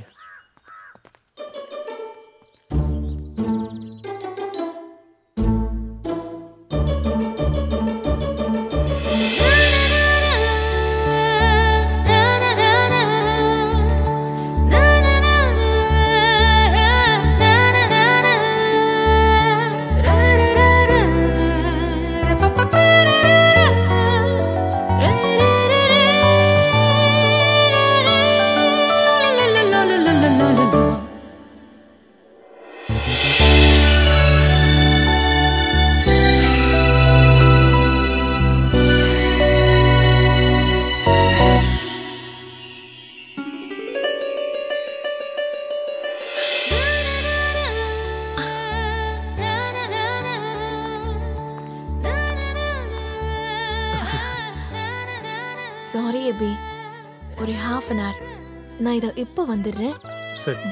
சாரி அபி ஒரு ஹாஃப் அன் ஹவர் நான் இதை இப்போ வந்துடுறேன் சரி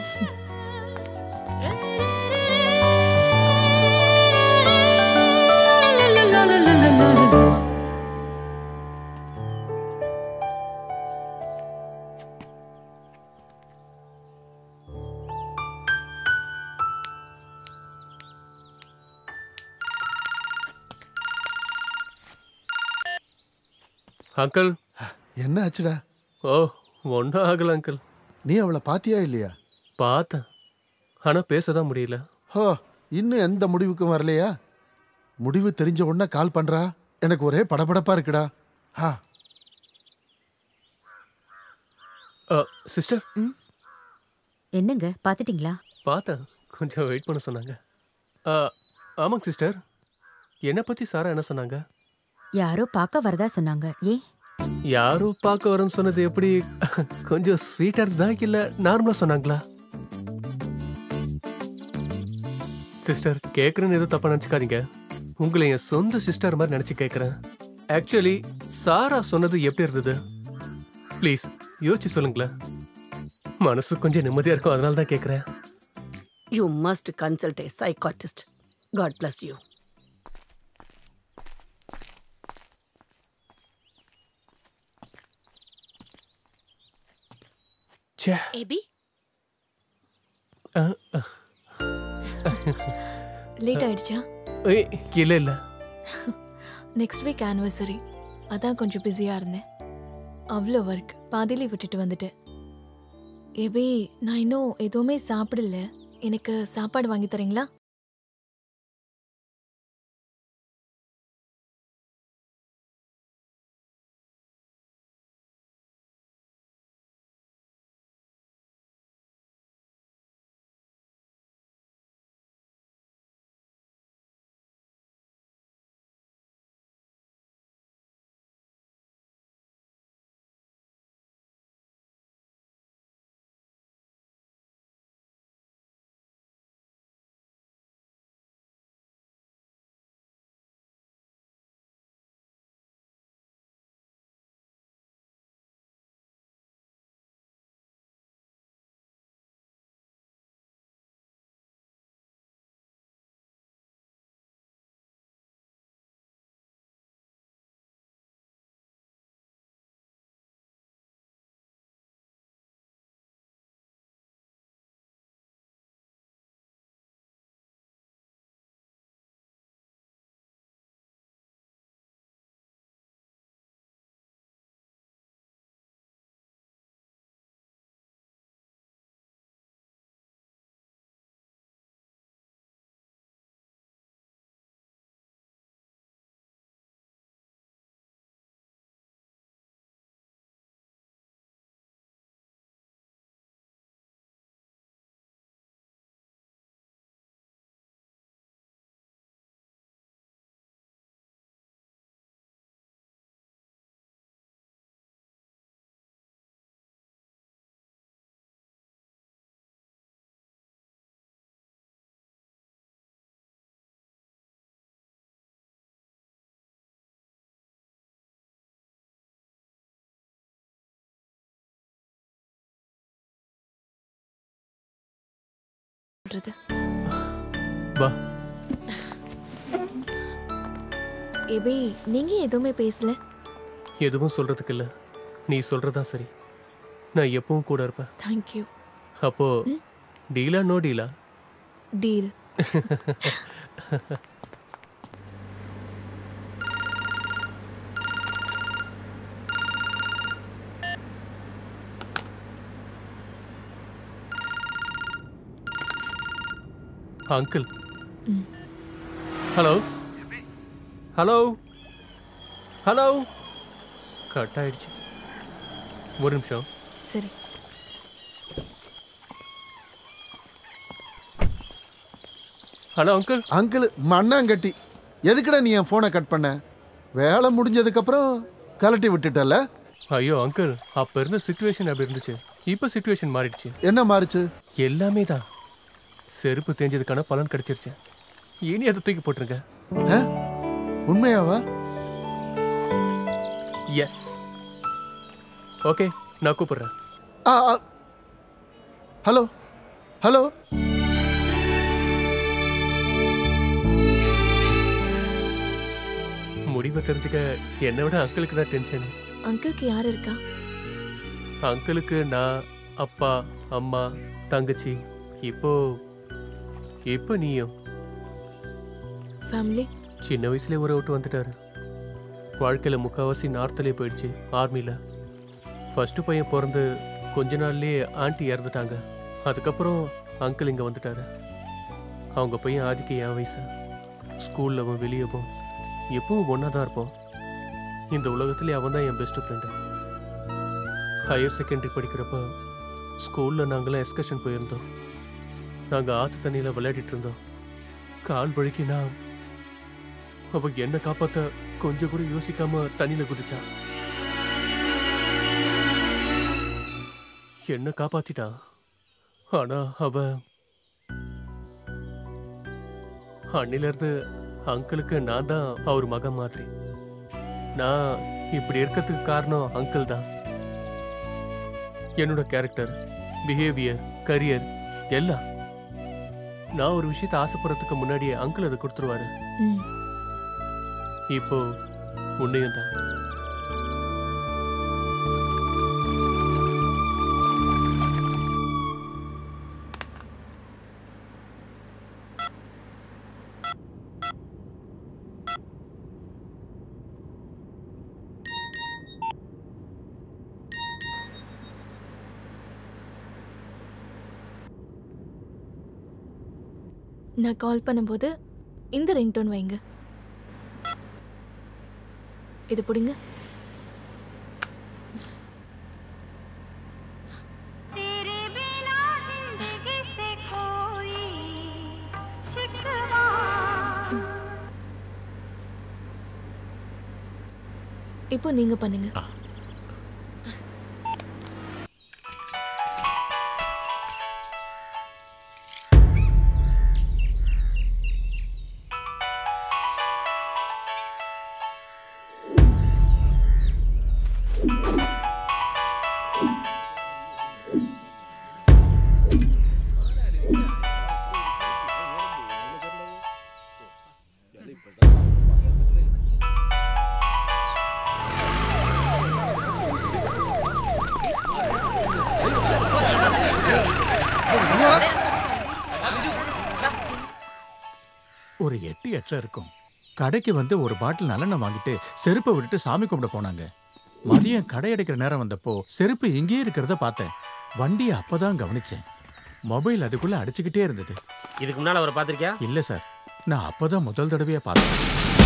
அங்கிள் என்ன ஆச்சுடா ஓ ஒன்றும் ஆகல அங்கிள் நீ அவளை பாத்தியா இல்லையா பார்த்தேன் ஆனால் பேச தான் முடியல ஹோ இன்னும் எந்த முடிவுக்கும் வரலையா முடிவு தெரிஞ்ச உடனே கால் பண்றா எனக்கு ஒரே படபடப்பா இருக்குடா ஹா சிஸ்டர் என்னங்க பாத்துட்டீங்களா பார்த்தேன் கொஞ்சம் வெயிட் பண்ண சொன்னாங்க ஆ, ஆமாங்க சிஸ்டர் என்னை பற்றி சாரா என்ன சொன்னாங்க யாரோ பார்க்க வரதா சொன்னாங்க ஏ யாரோ பார்க்க வரேன்னு சொன்னது எப்படி கொஞ்சம் ஸ்வீட்டாக இருந்ததா இல்லை நார்மலாக சொன்னாங்களா சிஸ்டர் கேட்குறேன்னு எதுவும் தப்பா நினச்சிக்காதீங்க உங்களை என் சொந்த சிஸ்டர் மாதிரி நினச்சி கேட்குறேன் ஆக்சுவலி சாரா சொன்னது எப்படி இருந்தது ப்ளீஸ் யோசிச்சு சொல்லுங்களேன் மனசு கொஞ்சம் நிம்மதியாக இருக்கும் அதனால தான் கேட்குறேன் you must consult a psychiatrist God bless you ச்சே ஏபி ஆ, ஆ. லேட் ஆயிடுச்சா ஏய் இல்லை இல்லை நெக்ஸ்ட் வீக் ஆனிவர்சரி அதான் கொஞ்சம் பிஸியாக இருந்தேன் அவ்வளோ ஒர்க் பாதியிலே விட்டுட்டு வந்துட்டேன் ஏபி நான் இன்னும் எதுவுமே சாப்பிடல எனக்கு சாப்பாடு வாங்கி தரீங்களா சொல்றது வா ஏபி நீங்க எதுவுமே பேசல எதுவும் சொல்றதுக்கு இல்லை நீ சொல்றதா சரி நான் எப்பவும் கூட இருப்பேன் தேங்க்யூ அப்போ டீலா நோ டீலா deal uncle hello hello hello cut ஆயிடுச்சு ஒரு நிமிஷம் சரி ஹலோ அங்கிள் அங்கிள் மண்ணாங்கட்டி எதுக்குடா நீ என் ஃபோனை கட் பண்ண வேலை முடிஞ்சதுக்கப்புறம் கலட்டி விட்டுட்டல ஐயோ அங்கிள் அப்ப இருந்த சுச்சுவேஷன் அப்படி இருந்துச்சு இப்போ சுச்சுவேஷன் மாறிடுச்சு என்ன மாறுச்சு எல்லாமே தான் செருப்பு தேஞ்சதுக்கான பலன் கிடைச்சிருச்சு இனி அதை தூக்கி போட்டுருங்க ஆ? உண்மையாவா எஸ் ஓகே நான் கூப்பிடுறேன் ஆ ஆ. ஹலோ ஹலோ முடிவை தெரிஞ்சுக்க என்னை விட அங்கிளுக்கு தான் டென்ஷன் அங்கிளுக்கு யார் இருக்கா அங்கிளுக்கு நான் அப்பா அம்மா தங்கச்சி இப்போ இப்போ நீயும் ஃபேமிலி சின்ன வயசுல ஊரை விட்டு வந்துட்டாரு வாழ்க்கையில் முக்கால்வாசி நார்த்லேயே போயிடுச்சு ஆர்மியில் ஃபர்ஸ்ட் பையன் பிறந்து கொஞ்ச நாள்லயே ஆண்டி இறந்துட்டாங்க அதுக்கப்புறம் அங்கிள் இங்கே வந்துட்டாரு அவங்க பையன் ஆதிக்கு என் வயசு ஸ்கூல்லவும் வெளியவும் எப்பவும் ஒன்றா தான் இருப்போம் இந்த உலகத்திலே அவன் தான் என் பெஸ்ட் ஃப்ரெண்டு ஹையர் செகண்டரி படிக்கிறப்ப ஸ்கூலில் நாங்களாம் எக்ஸ்கர்ஷன் போயிருந்தோம் நாங்கள் ஆற்று தண்ணியில் விளையாடிட்டு இருந்தோம் கால் வழிக்கு நான் அவ என்ன காப்பாத்த கொஞ்சம் கூட யோசிக்காம தண்ணியில குதிச்சா என்ன காப்பாத்திட்டா ஆனா அவ அன்னில இருந்து அங்கிளுக்கு நான் தான் அவர் மகன் மாதிரி நான் இப்படி இருக்கிறதுக்கு காரணம் அங்கிள் தான் என்னோட கேரக்டர் பிஹேவியர் கரியர் எல்லாம் நான் ஒரு விஷயத்தை ஆசைப்படுறதுக்கு முன்னாடியே அங்கிள் அதை கொடுத்துருவாரு இப்போ உன்னையும் தான் நான் கால் பண்ணும்போது இந்த ரிங்டோன் வைங்க இது பிடிங்க இப்போ நீங்க பண்ணுங்க ஒரு எட்டு எட்டரை இருக்கும் கடைக்கு வந்து ஒரு பாட்டில் நல்லெண்ணெய் வாங்கிட்டு செருப்பை விட்டுட்டு சாமி கும்பிட போனாங்க மதியம் கடை அடைக்கிற நேரம் வந்தப்போ செருப்பு இங்கேயே இருக்கிறத பார்த்தேன் வண்டியை அப்பதான் கவனிச்சேன் மொபைல் அதுக்குள்ள அடிச்சுக்கிட்டே இருந்தது இதுக்கு முன்னால் அவரை பார்த்திருக்கியா இல்ல சார் நான் அப்பதான் முதல் தடவையா பார்த்தேன்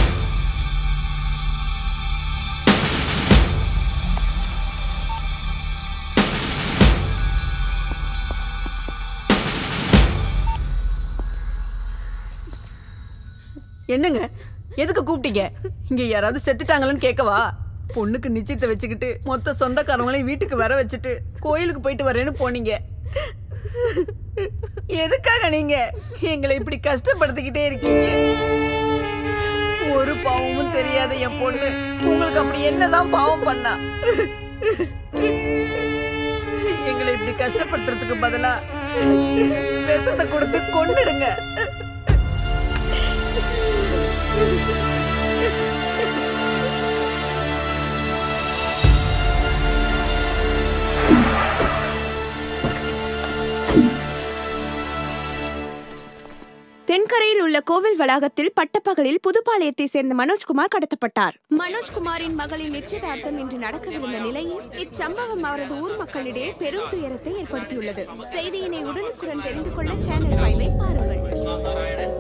என்னங்க எதுக்கு கூப்பிட்டீங்க இங்க யாராவது செத்துட்டாங்களான்னு கேட்கவா பொண்ணுக்கு நிச்சயத்தை வச்சுக்கிட்டு மொத்த சொந்தக்காரங்களையும் வீட்டுக்கு வர வச்சுட்டு கோயிலுக்கு போயிட்டு வரேன்னு போனீங்க எதுக்காக நீங்க எங்களை இப்படி கஷ்டப்படுத்திக்கிட்டே இருக்கீங்க ஒரு பாவமும் தெரியாத என் பொண்ணு உங்களுக்கு அப்படி என்னதான் பாவம் பண்ணா எங்களை இப்படி கஷ்டப்படுத்துறதுக்கு பதிலா விஷத்தை கொடுத்து கொன்னுடுங்க தென்கரையில் உள்ள கோவில் வளாகத்தில் பட்டப்பகலில் புதுப்பாளையத்தை சேர்ந்த மனோஜ்குமார் கடத்தப்பட்டார் மனோஜ்குமாரின் மகளின் நிச்சயதார்த்தம் இன்று நடக்கவிருந்த நிலையில் இச்சம்பவம் அவரது ஊர் மக்களிடையே பெரும் துயரத்தை ஏற்படுத்தியுள்ளது செய்தியினை உடனுக்குடன் தெரிந்து கொள்ள சேனல் ஃபைவை பாருங்கள்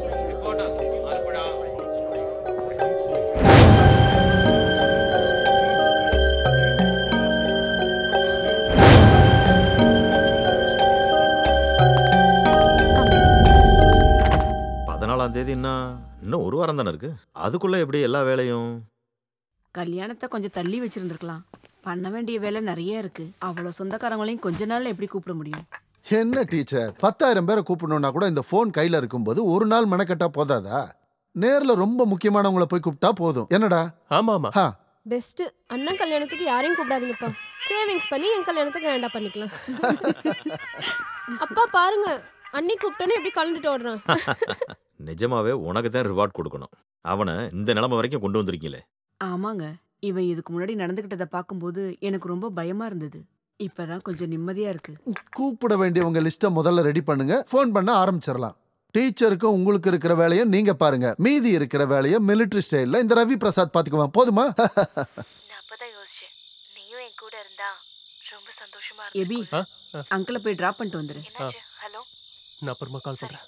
பதினாலாம் தேதின்னா இன்னும் ஒரு வாரம் தானே இருக்கு அதுக்குள்ள எப்படி எல்லா வேலையும் கல்யாணத்தை கொஞ்சம் தள்ளி வச்சிருந்திருக்கலாம் பண்ண வேண்டிய வேலை நிறைய இருக்கு அவ்வளவு சொந்தக்காரங்களையும் கொஞ்ச நாள்ல எப்படி கூப்பிட முடியும் என்ன டீச்சர் பத்தாயிரம் பேரை கூப்பிடணும்னா கூட இந்த ஃபோன் கையில இருக்கும்போது ஒரு நாள் மெனக்கட்டா போதாதா நேர்ல ரொம்ப முக்கியமானவங்கள போய் கூப்பிட்டா போதும் என்னடா ஆமா ஆமா ஹா பெஸ்ட் அண்ணன் கல்யாணத்துக்கு யாரையும் கூப்பிடாதீங்கப்பா சேவிங்ஸ் பண்ணி என் கல்யாணத்தை கிராண்டா பண்ணிக்கலாம் அப்பா பாருங்க அண்ணி கூப்பிட்டோன்னே எப்படி கலந்துட்டு ஓடுறான் நிஜமாவே உனக்கு தான் ரிவார்ட் கொடுக்கணும் அவனை இந்த நிலைமை வரைக்கும் கொண்டு வந்திருக்கீங்களே ஆமாங்க இவன் இதுக்கு முன்னாடி நடந்துகிட்டதை பார்க்கும்போது எனக்கு ரொம்ப பயமா இருந்தது இப்பதான் கொஞ்சம் நிம்மதியா இருக்கு கூப்பிட வேண்டியவங்க லிஸ்ட்டை முதல்ல ரெடி பண்ணுங்க ஃபோன் பண்ண ஆரம்பிச்சிடலாம் டீச்சருக்கும் உங்களுக்கு இருக்கிற வேலையை நீங்க பாருங்க மீதி இருக்கிற வேலையை மிலிட்டரி ஸ்டைல்ல இந்த ரவி பிரசாத் பாத்துக்குவான் போதுமா நான் அப்பதான் யோசிச்சேன் நீயும் என் கூட இருந்தா ரொம்ப சந்தோஷமா எபி ஆ ஆ, அங்கிளை போய் டிராப் பண்ணிட்டு வந்துரு என்னாச்சு ஹலோ நான் அப்புறமா கால் பண்றேன்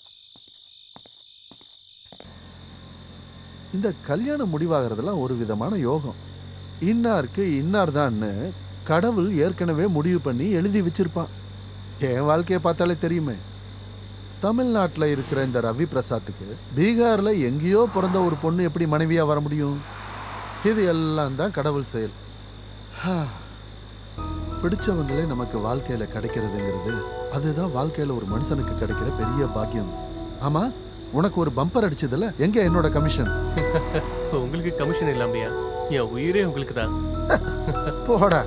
இந்த கல்யாணம் முடிவாகிறதெல்லாம் ஒரு விதமான யோகம் இன்னாருக்கு இன்னார் தான்னு கடவுள் ஏற்கனவே முடிவு பண்ணி எழுதி வச்சிருப்பான் என் வாழ்க்கையை பார்த்தாலே தெரியுமே தமிழ்நாட்டில் இருக்கிற இந்த ரவி பிரசாத்துக்கு பீகார்ல எங்கேயோ பிறந்த ஒரு பொண்ணு எப்படி மனைவியா வர முடியும் இது எல்லாம் தான் கடவுள் செயல் ஹா. பிடிச்சவங்களே நமக்கு வாழ்க்கையில கிடைக்கிறதுங்கிறது அதுதான் வாழ்க்கையில ஒரு மனுஷனுக்கு கிடைக்கிற பெரிய பாக்கியம் ஆமா உனக்கு ஒரு பம்பர் அடிச்சதுல எங்க என்னோட கமிஷன் உங்களுக்கு கமிஷன் இல்லாமையா என் உயிரே உங்களுக்கு தான் போடா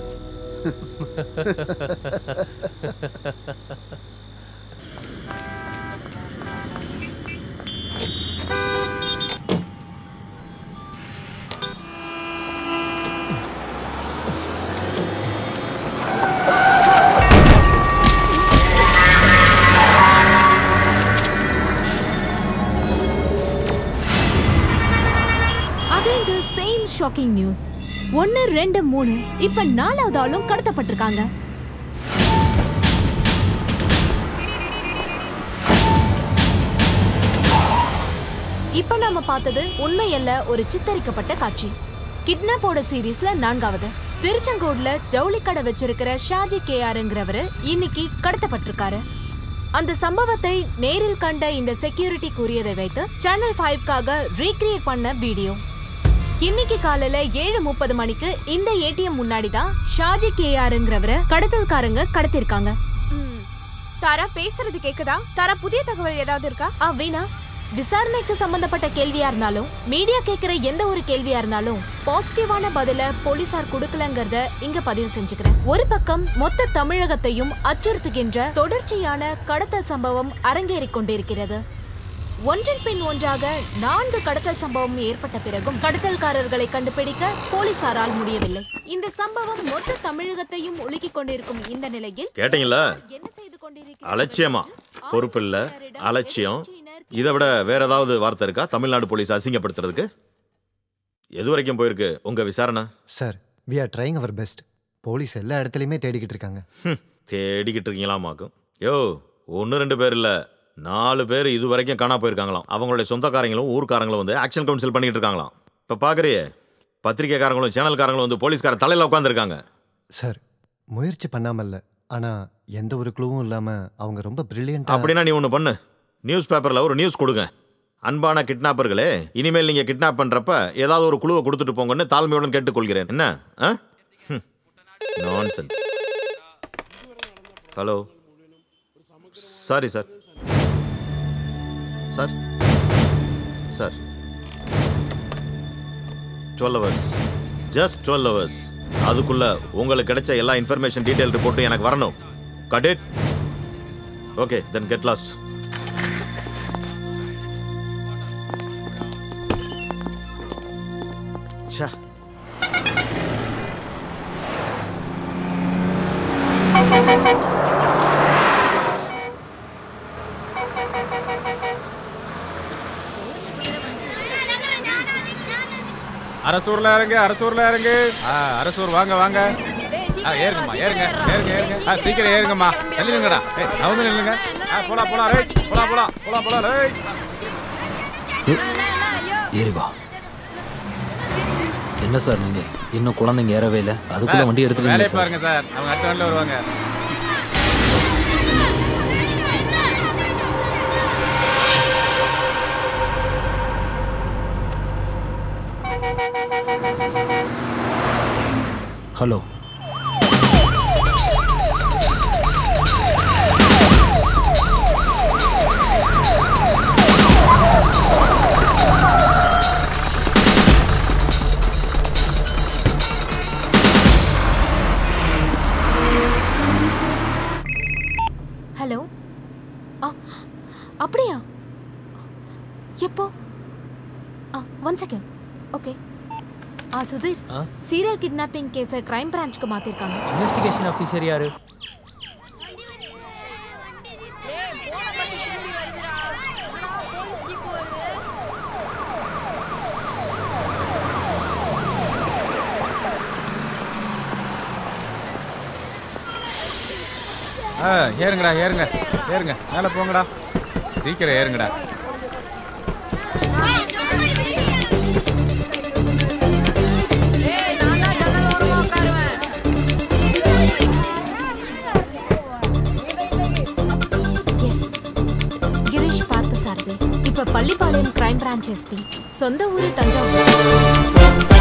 again the same shocking news ஒன்னு ரெண்டு மூணு இப்ப நாலாவது ஆளும் கடத்தப்பட்டிருக்காங்க இப்ப நாம பார்த்தது உண்மையல்ல ஒரு சித்தரிக்கப்பட்ட காட்சி கிட்னாப்போட சீரீஸ்ல நான்காவது திருச்செங்கோடுல ஜவுளி கடை வச்சிருக்கிற ஷாஜி கேஆருங்கிறவரு இன்னைக்கு கடத்தப்பட்டிருக்காரு அந்த சம்பவத்தை நேரில் கண்ட இந்த செக்யூரிட்டி கூறியதை வைத்து சேனல் ஃபைவ்க்காக ரீக்ரியேட் பண்ண வீடியோ இன்னைக்கு காலையில ஏழு முப்பது மணிக்கு இந்த ஏடிஎம் முன்னாடி தான் ஷாஜி கேஆருங்கிறவரை கடத்தல்காரங்க கடத்திருக்காங்க தாரா பேசுறது கேக்குதா தாரா புதிய தகவல் ஏதாவது இருக்கா ஆ வீணா விசாரணைக்கு சம்பந்தப்பட்ட கேள்வியா இருந்தாலும் மீடியா கேக்குற எந்த ஒரு கேள்வியா இருந்தாலும் பாசிட்டிவான பதில போலீசார் கொடுக்கலங்கறத இங்க பதிவு செஞ்சுக்கிறேன் ஒரு பக்கம் மொத்த தமிழகத்தையும் அச்சுறுத்துகின்ற தொடர்ச்சியான கடத்தல் சம்பவம் அரங்கேறிக் கொண்டிருக்கிறது ஒன்றன் பின் ஒன்றாக நான்கு கடத்தல் சம்பவம் ஏற்பட்ட பிறகும் கடத்தல்காரர்களை கண்டுபிடிக்க போலீசாரால் முடியவில்லை இந்த சம்பவம் மொத்த தமிழகத்தையும் உலுக்கிக் கொண்டிருக்கும் இந்த நிலையில் கேட்டீங்களா அலட்சியமா பொறுப்பு இல்ல அலட்சியம் இதை விட வேற ஏதாவது வார்த்தை இருக்கா தமிழ்நாடு போலீஸ் அசிங்கப்படுத்துறதுக்கு எது வரைக்கும் போயிருக்கு உங்க விசாரணை sir we are trying our best police எல்லா இடத்துலையுமே தேடிக்கிட்டு இருக்காங்க ஹம், தேடிக்கிட்டு இருக்கீங்களாமாக்கும் யோ ஒன்று ரெண்டு பேர் இல்ல நாலு பேர் இது வரைக்கும் காணா போயிருக்காங்களாம் அவங்களுடைய சொந்தக்காரங்களும் ஊர்க்காரங்களும் வந்து ஆக்ஷன் கவுன்சில் பண்ணிட்டு இருக்காங்களாம் இப்போ பார்க்குறியே பத்திரிக்கைக்காரங்களும் சேனல்காரங்களும் வந்து போலீஸ்காரன் தலையில் உட்காந்துருக்காங்க சார் முயற்சி பண்ணாமல்ல ஆனால் எந்த ஒரு க்ளூவும் இல்லாமல் அவங்க ரொம்ப பிரில்லியண்டாக அப்படின்னா நீ ஒன்று பண்ணு நியூஸ் பேப்பரில் ஒரு நியூஸ் கொடுங்க அன்பான கிட்னாப்பர்களே இனிமேல் நீங்கள் கிட்னாப் பண்ணுறப்ப ஏதாவது ஒரு குழுவை கொடுத்துட்டு போங்கன்னு தாழ்மையுடன் கேட்டுக்கொள்கிறேன் என்ன ஆ nonsense hello sorry sir sir sir twelve hours just twelve hours அதுக்குள்ள உங்களுக்கு கிடைச்ச எல்லா இன்ஃபர்மேஷன் டீடைல் ரிப்போர்ட்டும் எனக்கு வரணும் cut it okay then get lost ச்சே அரசூர்ல இறங்கு அரசூர்ல இறங்கு ஆ, அரசூர் வாங்க வாங்க ஆ, ஏறுங்கம்மா ஏறுங்க ஏறுங்க ஏறுங்க ஆ, சீக்கிரம் ஏறுங்கம்மா தள்ளி நில்லுங்கடா ஏய் நவுந்து நில்லுங்க ஆ, போலாம் போலாம் ரைட் போலாம் போலாம் போலாம் போலாம் ரைட் ஏறி வா என்ன சார் நீங்க இன்னும் குழந்தைங்க ஏறவே இல்லை அதுக்குள்ள வண்டி வேலையை எடுத்துட்டீங்க சார் பாருங்க சார் அவங்க அடுத்த வண்டியில் வருவாங்க ஹலோ ஹலோ ஆ அப்படியா எப்போ ஒன் செகண்ட் ஓகே ஆ சுதீர் ஆ சீரியல் கிட்னாப்பிங் கேஸை கிரைம் பிரான்ச்சுக்கு மாத்திருக்காங்க இன்வெஸ்டிகேஷன் ஆஃபீஸர் யாரு ஆ ஏறுங்கடா ஏறுங்க ஏறுங்க மேலே போங்கடா சீக்கிரம் ஏறுங்கடா கிரீஷ் பார்த்த சாரதி இப்ப பள்ளிப்பாளையம் கிரைம் பிரான்ச் எஸ்பி சொந்த ஊரு தஞ்சாவூர்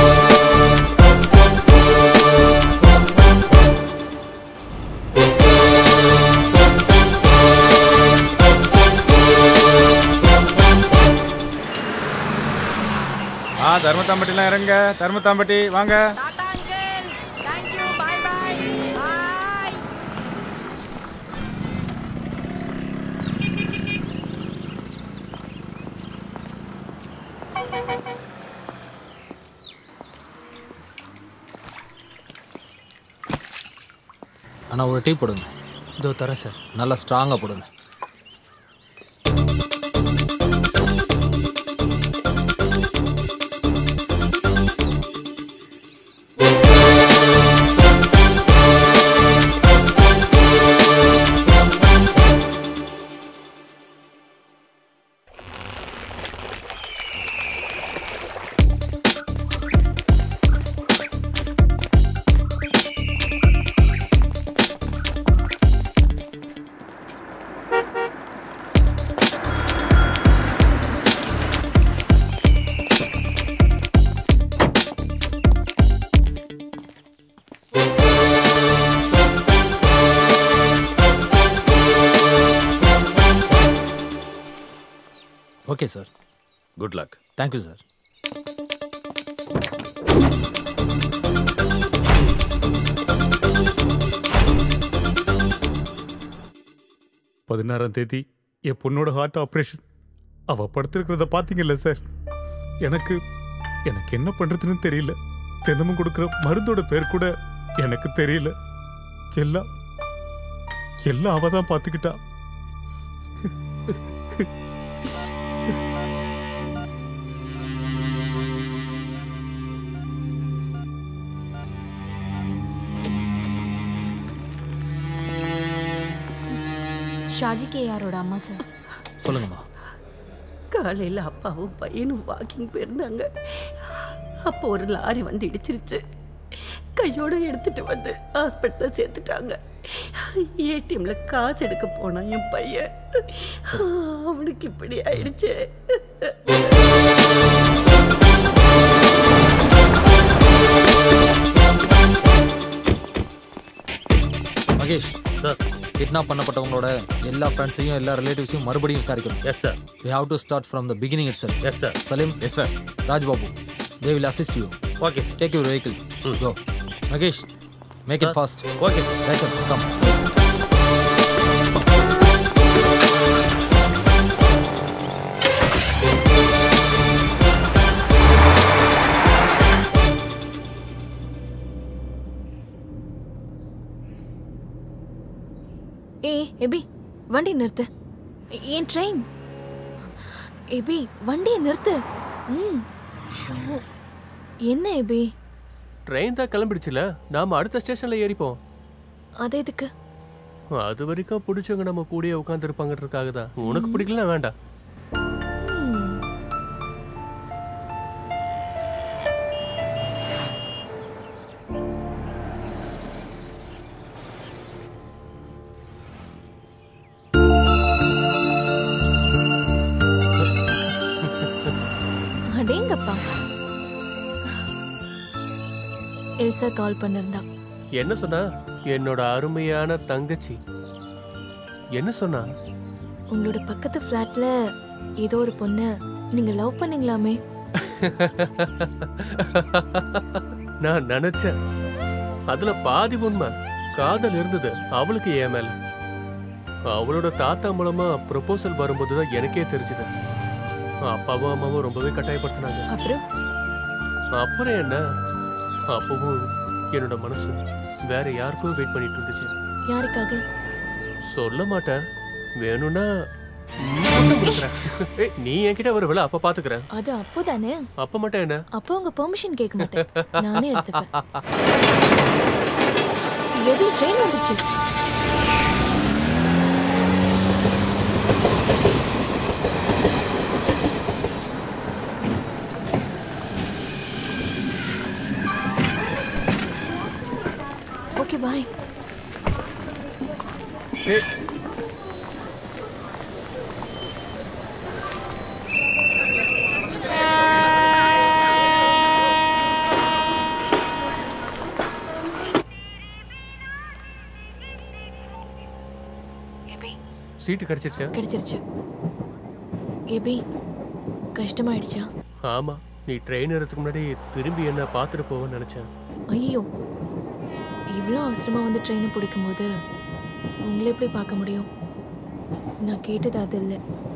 ஆ தர்மத்தாம்பட்டிலாம் இறங்க தர்மத்தாம்பட்டி வாங்க அண்ணா ஒரு டீ போடுங்க இதோ தரேன் சார் நல்லா ஸ்ட்ராங்காக போடுங்க okay sir good luck thank you sir பதினாறாம் தேதி என் பொண்ணோட ஹார்ட் ஆப்ரேஷன் அவ படுத்திருக்கிறத பார்த்தீங்கல்ல சார் எனக்கு எனக்கு என்ன பண்றதுன்னு தெரியல தினமும் கொடுக்குற மருந்தோட பேர் கூட எனக்கு தெரியல எல்லாம் எல்லாம் அவ தான் பார்த்துக்கிட்டா ஷாஜி கேஆரோட அம்மா சார் சொல்லுங்கம்மா காலையில் அப்பாவும் பையனும் வாக்கிங் போயிருந்தாங்க அப்போ ஒரு லாரி வந்து இடிச்சிருச்சு கையோட எடுத்துட்டு வந்து ஹாஸ்பிட்டலில் சேர்த்துட்டாங்க ஏடிஎம்ல காசு எடுக்க போனான் என் பையன் அவனுக்கு இப்படி ஆயிடுச்சு மகேஷ் சார் கிட்னாப் பண்ணப்பட்டவங்களோட எல்லா ஃப்ரெண்ட்ஸையும் எல்லா ரிலேட்டிவ்ஸையும் மறுபடியும் விசாரிக்கணும் yes sir we have to start from the beginning itself yes sir Salim yes sir Rajbabu they will assist you okay sir take your vehicle go Mahesh make it fast okay right sir come ஏய் எபி வண்டி நிறுத்து எ- என் train எபி வண்டியை நிறுத்து ம் show என்ன எபி train தான் கிளம்பிடுச்சுல நாம அடுத்த ஸ்டேஷன்ல ஏறிப்போம் அது எதுக்கு அது வரைக்கும் பிடிச்சவங்க நம்ம கூடயே உட்காந்துருப்பாங்கன்றதுக்காக தான் உனக்கு பிடிக்கல வேண்டாம் அடேங்கப்பா எல்சா கால் பண்ணிருந்தா என்ன சொன்னா என்னோட அருமையான தங்கச்சி என்ன சொன்னா உங்களோட பக்கத்து ஃப்ளாட்ல ஏதோ ஒரு பொண்ணு நீங்க லவ் பண்ணீங்களாமே நான் நினைச்சேன் அதுல பாதி உண்மை காதல் இருந்தது அவளுக்கு ஏன் மேல அவளோட தாத்தா மூலமா ப்ரொபோசல் வரும்போது தான் எனக்கே தெரிஞ்சது அப்பாவும் அம்மாவும் ரொம்பவே கட்டாயப்படுத்தினாங்க அப்புறம் அப்புறம் என்ன அப்பவும் என்னோட மனசு வேற யாருக்கும் வெயிட் பண்ணிட்டு இருந்துச்சு யாருக்காக சொல்ல மாட்டேன் வேணும்னா முத்தம் கொடுக்குறேன். ஏய், நீ என்கிட்ட வருவல அப்ப பாத்துக்கிறேன் அது அப்போதானே அப்ப மட்டும் என்ன அப்போ உங்க பெர்மிஷன் கேட்க மாட்டேன் நானே எடுத்துப்பேன் எது ட்ரெயின் வந்துச்சு பாய் சீட்டு கிடைச்சிருச்சா கிடைச்சிருச்சு ஏபி கஷ்டமாயிடுச்சா ஆமா நீ ட்ரெயின் ஏறதுக்கு முன்னாடி திரும்பி என்ன பார்த்துட்டு போவேன்னு நினைச்சேன் ஐயோ இவ்வளோ அவசரமாக வந்து ட்ரெயினை பிடிக்கும்போது உங்களை எப்படி பார்க்க முடியும் நான் கேட்டது அது இல்லை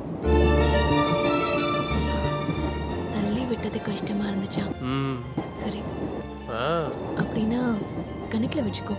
தள்ளி விட்டது கஷ்டமா இருந்துச்சா ம் சரி ஆ அப்படின்னா கணக்கில் வச்சுக்கோ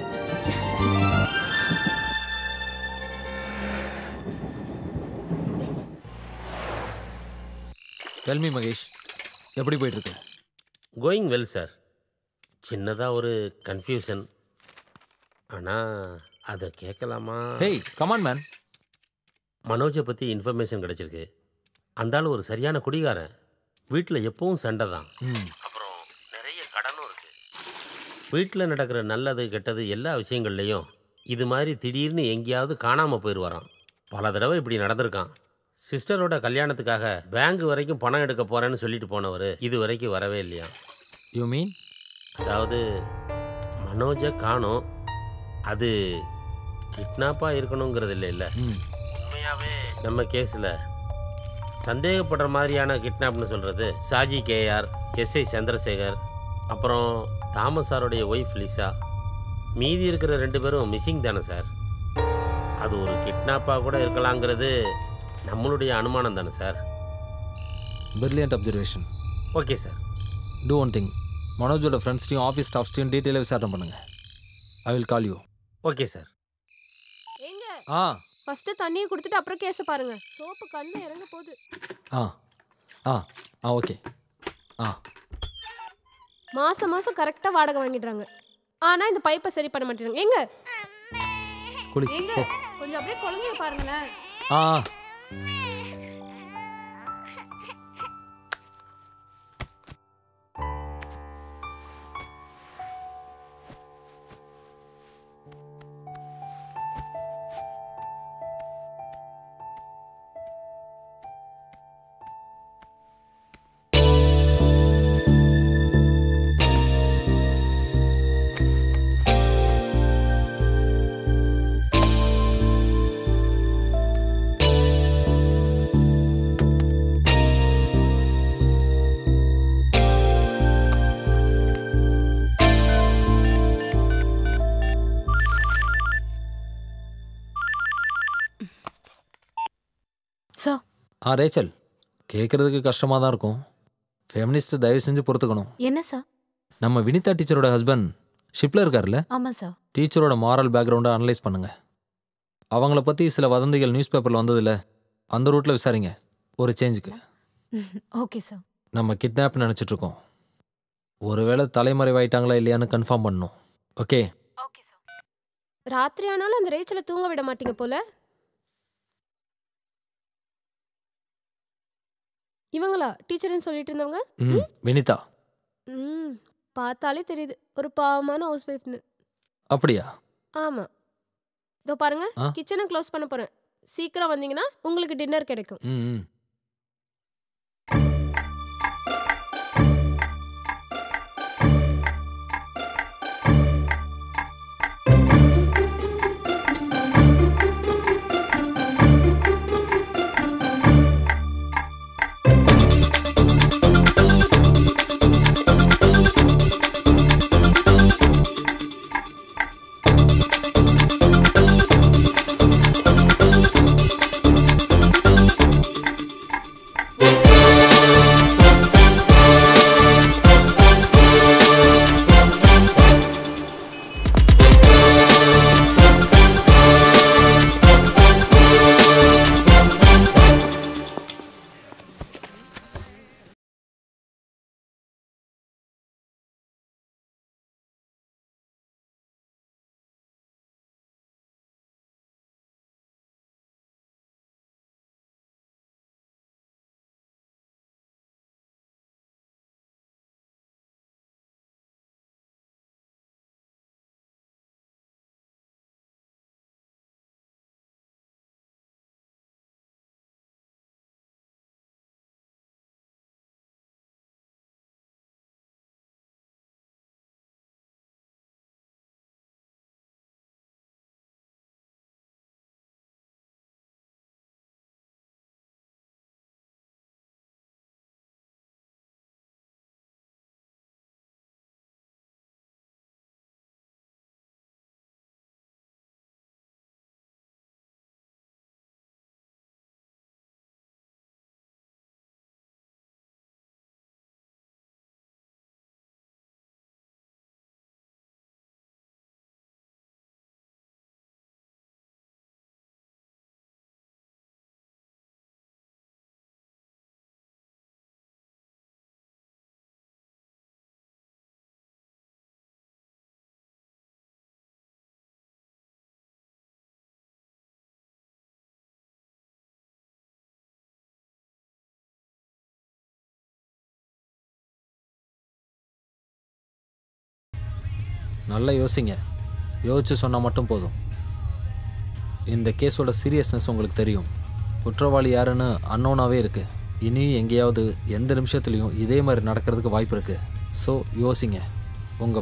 டெல்மி மகேஷ் எப்படி போயிட்டு இருக்கு கோயிங் வெல் சார் சின்னதாக ஒரு கன்ஃபியூஷன் ஆனால் அதை கேட்கலாமா ஹேய் கமான் மேன் மனோஜை பற்றி இன்ஃபர்மேஷன் கிடச்சிருக்கு அந்த ஆள் ஒரு சரியான குடிகாரன் வீட்டில் எப்பவும் சண்டை தான் ம் அப்புறம் நிறைய கடனும் இருக்கு வீட்டில் நடக்கிற நல்லது கெட்டது எல்லா விஷயங்கள்லையும் இது மாதிரி திடீர்னு எங்கேயாவது காணாமல் போயிடுவாராம் பல தடவை இப்படி நடந்திருக்கான் சிஸ்டரோட கல்யாணத்துக்காக பேங்க் வரைக்கும் பணம் எடுக்க போகிறேன்னு சொல்லிட்டு போனவர் இது வரைக்கும் வரவே இல்லையா யூ மீன் அதாவது மனோஜை காணோம் அது கிட்னாப்பாக இருக்கணுங்கிறது இல்லை இல்லை உண்மையாகவே நம்ம கேஸில் சந்தேகப்படுற மாதிரியான கிட்னாப்னு சொல்கிறது சாஜி கேஆர் எஸ்ஐ சந்திரசேகர் அப்புறம் தாமஸ் சாருடைய ஒய்ஃப் லிசா மீதி இருக்கிற ரெண்டு பேரும் மிஸ்ஸிங் தானே சார் அது ஒரு கிட்னாப்பாக கூட இருக்கலாங்கிறது நம்மளுடைய அனுமானம் தானே sir brilliant observation okay sir do one thing மனோஜோட ஃப்ரெண்ட்ஸ்டையும் ஆஃபீஸ் ஸ்டாஃப்ஸ்டையும் டீட்டெயிலாக விசாரணை பண்ணுங்க I will call you okay sir ஏங்க ஆ ஃபர்ஸ்ட் தண்ணியை கொடுத்துட்டு அப்புறம் கேஸ பாருங்க சோப்பு கண்ணில் இறங்க போகுது ஆ ஆ ஆ ஓகே ஆ மாசம் மாசம் கரெக்டா வாடகை வாங்கிடுறாங்க ஆனா இந்த பைப்பை சரி பண்ண மாட்டேறாங்க எங்க குளி எங்க போ. கொஞ்சம் அப்படியே குழந்தைய பாருங்களேன் ஆ சோ ஆ ரேச்சல் கேட்குறதுக்கு கஷ்டமாக தான் இருக்கும் ஃபெமினிஸ்ட் தயவு செஞ்சு பொறுத்துக்கணும் என்ன சார் நம்ம வினிதா டீச்சரோட ஹஸ்பண்ட் ஷிப்பில் இருக்கார்ல ஆமா சார் டீச்சரோட மாரல் பேக்ரவுண்டை அனலைஸ் பண்ணுங்க அவங்கள பற்றி சில வதந்திகள் நியூஸ் பேப்பரில் வந்ததில்ல அந்த ரூட்டில் விசாரிங்க ஒரு சேஞ்சுக்கு ஓகே சார் நம்ம கிட்னாப் நினச்சிட்டு இருக்கோம் ஒருவேளை தலைமறைவாயிட்டாங்களா இல்லையான்னு கன்ஃபார்ம் பண்ணணும் ஓகே ராத்திரி ஆனாலும் அந்த ரேச்சலை தூங்க விட மாட்டீங்க போல இவங்களா டீச்சர்னு சொல்லிட்டு இருந்தவங்க ம் வினிதா ம் பார்த்தாலே தெரியுது ஒரு பாவமான ஹவுஸ் ஒய்ஃப்னு அப்படியா ஆமா இதோ பாருங்க ஆ? கிச்சனை க்ளோஸ் பண்ண போறேன் சீக்கிரம் வந்தீங்கன்னா உங்களுக்கு டின்னர் கிடைக்கும் ம் ம் நல்லா யோசிங்க யோசிச்சு சொன்னால் மட்டும் போதும் இந்த கேஸோட சீரியஸ்னஸ் உங்களுக்கு தெரியும் குற்றவாளி யாருன்னு அன்னோனாவே இருக்கு இனி எங்கேயாவது எந்த நிமிஷத்துலையும் இதே மாதிரி நடக்கிறதுக்கு வாய்ப்பு இருக்கு ஸோ யோசிங்க உங்கள்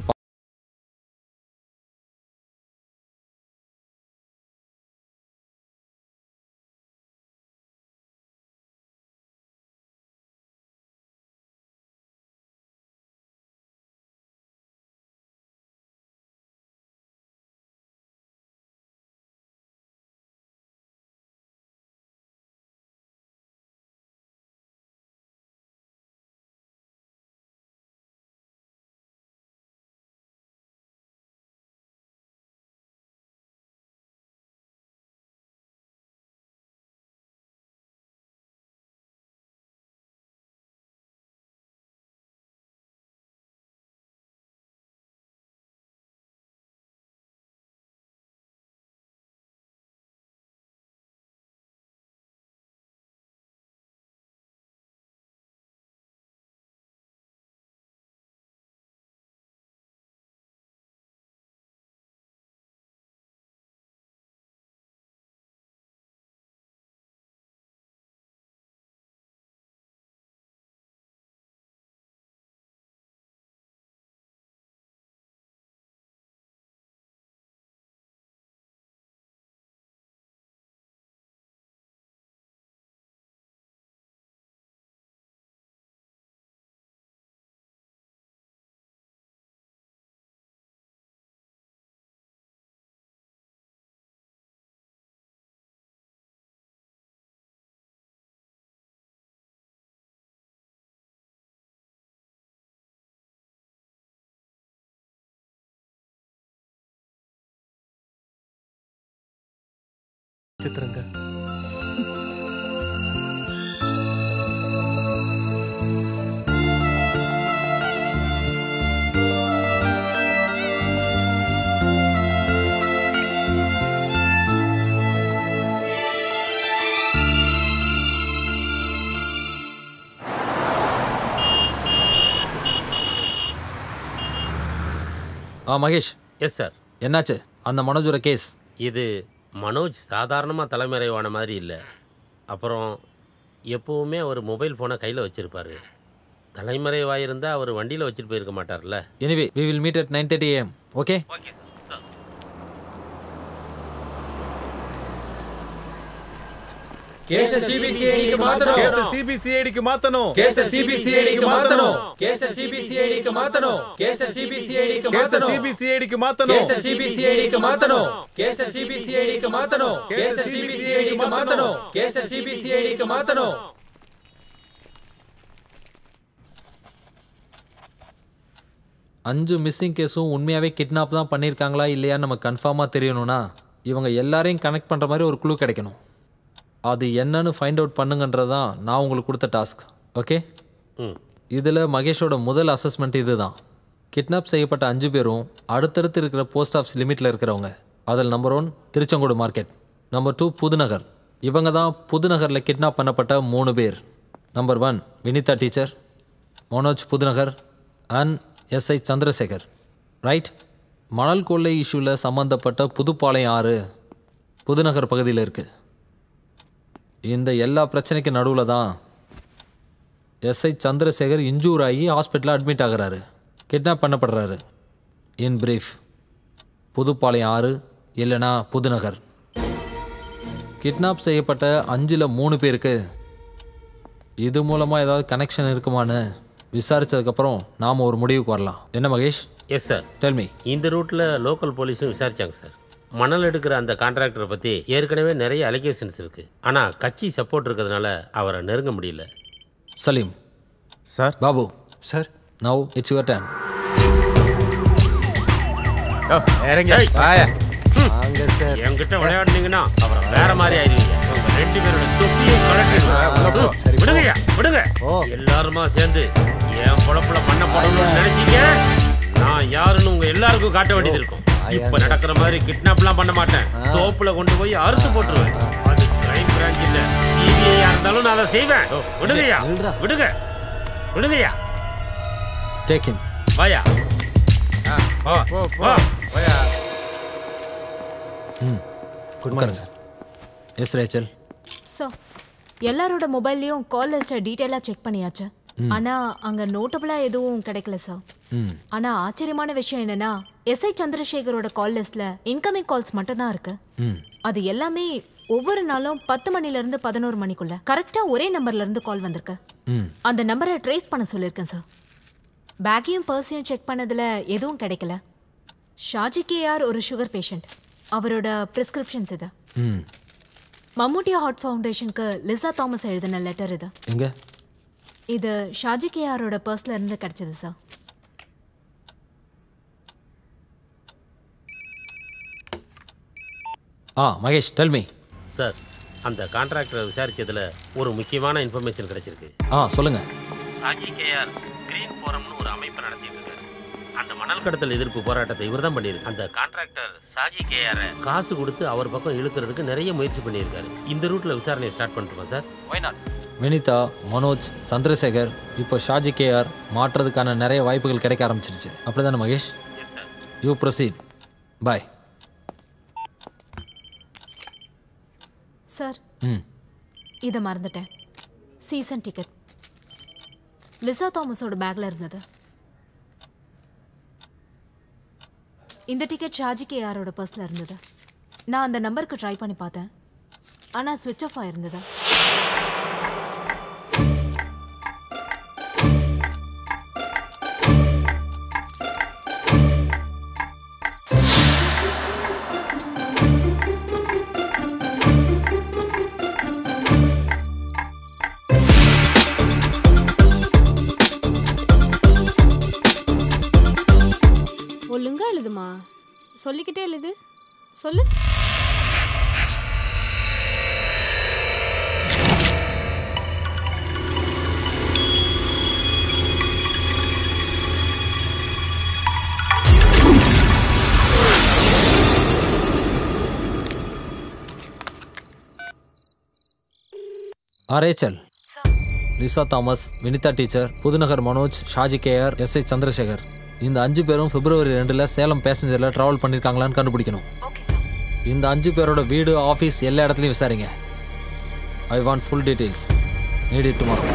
சித்திரங்க ஆ மகேஷ் எஸ் சார் என்னாச்சு அந்த மனோஜோட கேஸ் இது மனோஜ் சாதாரணமாக தலைமறைவான மாதிரி இல்லை அப்புறம் எப்போவுமே அவர் மொபைல் ஃபோனை கையில் வச்சுருப்பாரு தலைமறைவாயிருந்தால் அவர் வண்டியில் வச்சுட்டு போயிருக்க மாட்டார்ல anyway we will meet at nine thirty AM okay கேஸ சிபிசிஐடிக்கு மாத்தணும் கேஸ சிபிசிஐடிக்கு மாத்தணும் கேஸ சிபிசிஐடிக்கு மாத்தணும் கேஸ சிபிசிஐடிக்கு மாத்தணும் கேஸ சிபிசிஐடிக்கு கேஸ மாத்தணும் சிபிசிஐடிக்கு மாத்தணும் கேஸ சிபிசிஐடிக்கு மாத்தணும் கேஸ சிபிசிஐடிக்கு மாத்தணும் கேஸ சிபிசிஐடிக்கு மாத்தணும் கேஸ சிபிசிஐடிக்கு மாத்தணும் அஞ்சு மிஸ்ஸிங் கேஸும் உண்மையாகவே கிட்னாப் தான் பண்ணியிருக்காங்களா இல்லையான்னு நம்ம கன்ஃபார்மாக தெரியணும்னா இவங்க எல்லாரையும் கனெக்ட் பண்ணுற மாதிரி ஒரு க்ளூ கிடைக்கணும் அது என்னன்னு ஃபைண்ட் அவுட் பண்ணுங்கன்றது தான் நான் உங்களுக்கு கொடுத்த டாஸ்க் ஓகே இதில் மகேஷோட முதல் அசஸ்மெண்ட் இதுதான் கிட்னாப் செய்யப்பட்ட அஞ்சு பேரும் அடுத்தடுத்து இருக்கிற போஸ்ட் ஆஃபீஸ் லிமிட்டில் இருக்கிறவங்க அதில் number one Tiruchengode market number two Pudunagar இவங்க தான் புதுநகரில் கிட்னாப் பண்ணப்பட்ட மூணு பேர் number one Vinitha teacher Manoj Pudunagar and SI Chandrasekhar right மணல் கொள்ளை இஷ்யூவில் சம்மந்தப்பட்ட புதுப்பாளையம் ஆறு புதுநகர் பகுதியில் இருக்குது இந்த எல்லா பிரச்சனைக்கு நடுவில் தான் எஸ்ஐ சந்திரசேகர் இன்ஜூர் ஆகி ஹாஸ்பிட்டலில் அட்மிட் ஆகுறாரு கிட்னாப் பண்ணப்படுறாரு இன் பிரீஃப் புதுப்பாளையம் ஆறு இல்லைனா புதுநகர் கிட்னாப் செய்யப்பட்ட அஞ்சில் மூணு பேருக்கு இது மூலமாக ஏதாவது கனெக்ஷன் இருக்குமான்னு விசாரிச்சதுக்கப்புறம் நாம் ஒரு முடிவுக்கு வரலாம் என்ன Mahesh yes sir tell me இந்த ரூட்டில் லோக்கல் போலீஸும் விசாரிச்சாங்க சார் மணல் எடுக்கிற அந்த கான்ட்ராக்டரை பற்றி ஏற்கனவே நிறைய அலிகேஷன்ஸ் இருக்குது ஆனால் கட்சி சப்போர்ட் இருக்கிறதுனால அவரை நெருங்க முடியல Salim sir Babu sir now it's your turn இறங்க ஏய். வாயா வாங்க சார் என்கிட்ட விளையாடுனீங்கன்னா அப்புறம் வேற மாதிரி ஆயிருவீங்க உங்க ரெண்டு பேரோட தொப்பியும் கலட்டிடுவேன் சரி, போ. விடுங்கய்யா விடுங்க ஓ. எல்லாருமா சேர்ந்து என் பொழப்புல மண்ணை போடணும்னு நினைச்சீங்க நான் யாருன்னு உங்க எல்லாருக்கும் காட்ட வேண்டியது இருக்கும் இப்ப நடக்கிற மாதிரி கிட்னாப்லாம் பண்ண மாட்டேன் தோப்புல கொண்டு போய் அறுத்து போட்டுருவேன் அது கிரைம் பிரான்ச் இல்ல சிபிஐயா இருந்தாலும் நான் அதை செய்வேன் விடுங்கய்யா விடுங்க விடுங்கய்யா டேக் ஹிம் வாயா போ போ போ போயா ம் குட் உட்காருங்க எஸ் ரேச்சல் ஸோ எல்லாரோட மொபைல்லையும் கால் லிஸ்ட்டை டீட்டெயிலாக செக் பண்ணியாச்சு ம். ஆனால் அங்கே நோட்டபுளாக எதுவும் கிடைக்கல சார் ம் ஆனால் ஆச்சரியமான விஷயம் என்னன்னா எஸ்ஐ சந்திரசேகரோட கால் லிஸ்ட்டில் இன்கமிங் கால்ஸ் மட்டும்தான் இருக்கு ம் அது எல்லாமே ஒவ்வொரு நாளும் பத்து மணிலேருந்து பதினோரு மணிக்குள்ள கரெக்டாக ஒரே நம்பர்ல இருந்து கால் வந்திருக்கு ம் அந்த நம்பரை ட்ரேஸ் பண்ண சொல்லியிருக்கேன் சார் பேக்கையும் பர்ஸையும் செக் பண்ணதில் எதுவும் கிடைக்கல ஷாஜி கேஆர் ஒரு சுகர் பேஷண்ட் அவரோட ப்ரிஸ்கிரிப்ஷன்ஸ் இது ம் மம்முட்டியா ஹார்ட் ஃபவுண்டேஷனுக்கு லிசா தாமஸ் எழுதின லெட்டர் இது எங்க இது ஷாஜி கேஆரோட பர்ஸ்ல இருந்து கிடைச்சது சார் ஆ மகேஷ் டெல் மீ சார் அந்த கான்ட்ராக்டரை விசாரிச்சதுல ஒரு முக்கியமான இன்ஃபர்மேஷன் கிடைச்சிருக்கு ஆ சொல்லுங்க சாஜி கேஆர் கிரீன் ஃபோரம்னு ஒரு அமைப்பு நடத்திட்டு இருக்காரு அந்த மணல் கடத்தல் எதிர்ப்பு போராட்டத்தை இவர்தான் பண்ணியிருக்கு அந்த கான்ட்ராக்டர் சாஜி கேஆர் காசு கொடுத்து அவர் பக்கம் இழுக்கிறதுக்கு நிறைய முயற்சி பண்ணியிருக்காரு இந்த ரூட்ல விசாரணையை ஸ்டார்ட் பண்ணட்டுமா sir why not Vinitha Manoj Chandrasekhar இப்போ ஷாஜி கேஆர் மாற்றுறதுக்கான நிறைய வாய்ப்புகள் கிடைக்க ஆரம்பிச்சிருச்சு அப்படிதானே Mahesh you proceed bye sir ம் இதை மறந்துட்டேன் சீசன் டிக்கெட் லிசா தாமஸோட பேக்ல இருந்தது இந்த டிக்கெட் ஷாஜி கேஆரோட பர்ஸ்ல இருந்தது நான் அந்த நம்பருக்கு ட்ரை பண்ணி பார்த்தேன் ஆனால் சுவிட்ச் ஆஃப் ஆயிருந்தது ஒழுங்கா எழுதுமா சொல்லிக்கிட்டே எழுது சொல்லு ஆ Rachel Lisa Thomas Vinitha teacher Pudunagar Manoj Shaji KR S I Chandrasekhar இந்த அஞ்சு பேரும் பிப்ரவரி ரெண்டில் சேலம் பேசஞ்சரில் ட்ராவல் பண்ணியிருக்காங்களான்னு கண்டுபிடிக்கணும் இந்த அஞ்சு பேரோட வீடு ஆஃபீஸ் எல்லா இடத்துலையும் விசாரிங்க I want full details need it tomorrow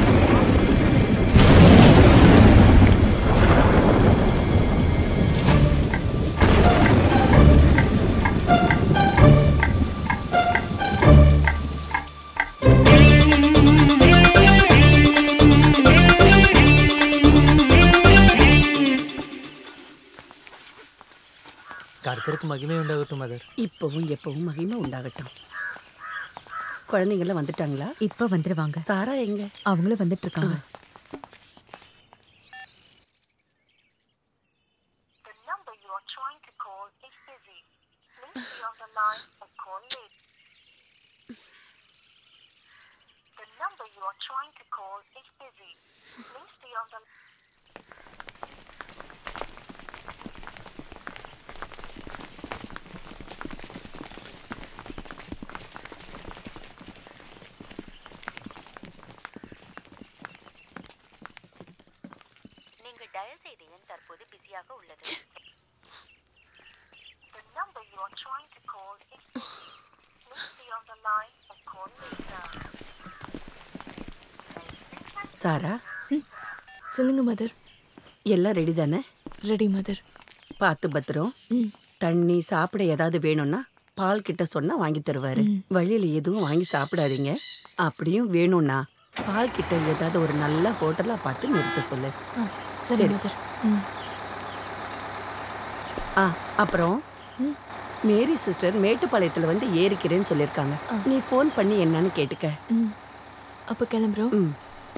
கர்த்தருக்கு மகிமை உண்டாகட்டும் மதர் இப்பவும் எப்பவும் மகிமை உண்டாகட்டும் குழந்தைங்களாம் வந்துட்டாங்களா இப்போ வந்துருவாங்க சாரா எங்க அவங்களும் வந்துட்டு இருக்காங்க நீங்கள் டயல் செய்த எண் தற்போது பிஸியாக உள்ளது The number you are trying to call is busy. Please stay on the line and call later. சாரா சொல்லுங்க மதர் எல்லாம் ரெடி தானே ரெடி மதர் பார்த்து பத்திரம் தண்ணி சாப்பிட ஏதாவது வேணும்னா பால் கிட்ட சொன்னா வாங்கி தருவாரு வழியில எதுவும் வாங்கி சாப்பிடாதீங்க அப்படியும் வேணும்னா பால் கிட்ட ஏதாவது ஒரு நல்ல ஹோட்டலா பார்த்து நிறுத்த சொல்லு சரி மதர் ம் ஆ அப்புறம் மேரி சிஸ்டர் மேட்டுப்பாளையத்துல வந்து ஏறிக்கிறேன்னு சொல்லியிருக்காங்க நீ ஃபோன் பண்ணி என்னன்னு கேட்டுக்க ம் அப்போ கிளம்புறோம் ம்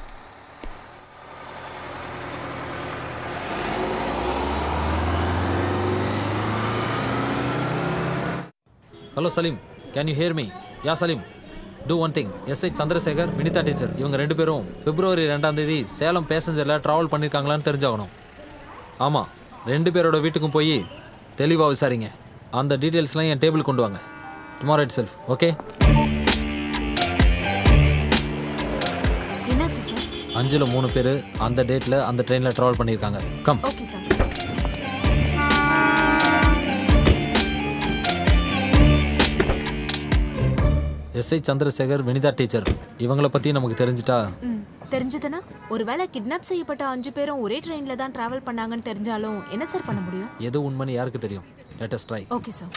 hello Salim can you hear me yeah Salim do one thing SI Chandrasekhar Vinitha teacher இவங்க ரெண்டு பேரும் பிப்ரவரி ரெண்டாம் தேதி சேலம் பேசஞ்சரில் ட்ராவல் பண்ணியிருக்காங்களான்னு தெரிஞ்சாகணும் ஆமாம் ரெண்டு பேரோட வீட்டுக்கும் போய் தெளிவாக விசாரிங்க அந்த டீட்டெயில்ஸ்லாம் என் டேபிள் கொண்டு வாங்க டுமாரோ இட் செல்ஃப் ஓகே என்னாச்சு சார் அஞ்சில் மூணு பேர் அந்த டேட்டில் அந்த ட்ரெயினில் ட்ராவல் பண்ணியிருக்காங்க come okay sir SI Chandrasekhar Vinitha teacher இவங்கள பற்றி நமக்கு தெரிஞ்சிட்டா ம் தெரிஞ்சதுன்னா ஒருவேளை கிட்னாப் செய்யப்பட்ட அஞ்சு பேரும் ஒரே ட்ரெயினில் தான் ட்ராவல் பண்ணாங்கன்னு தெரிஞ்சாலும் என்ன சார் பண்ண முடியும் எது உண்மைன்னு யாருக்கு தெரியும் லேட்டஸ்ட் ட்ரை ஓகே சார்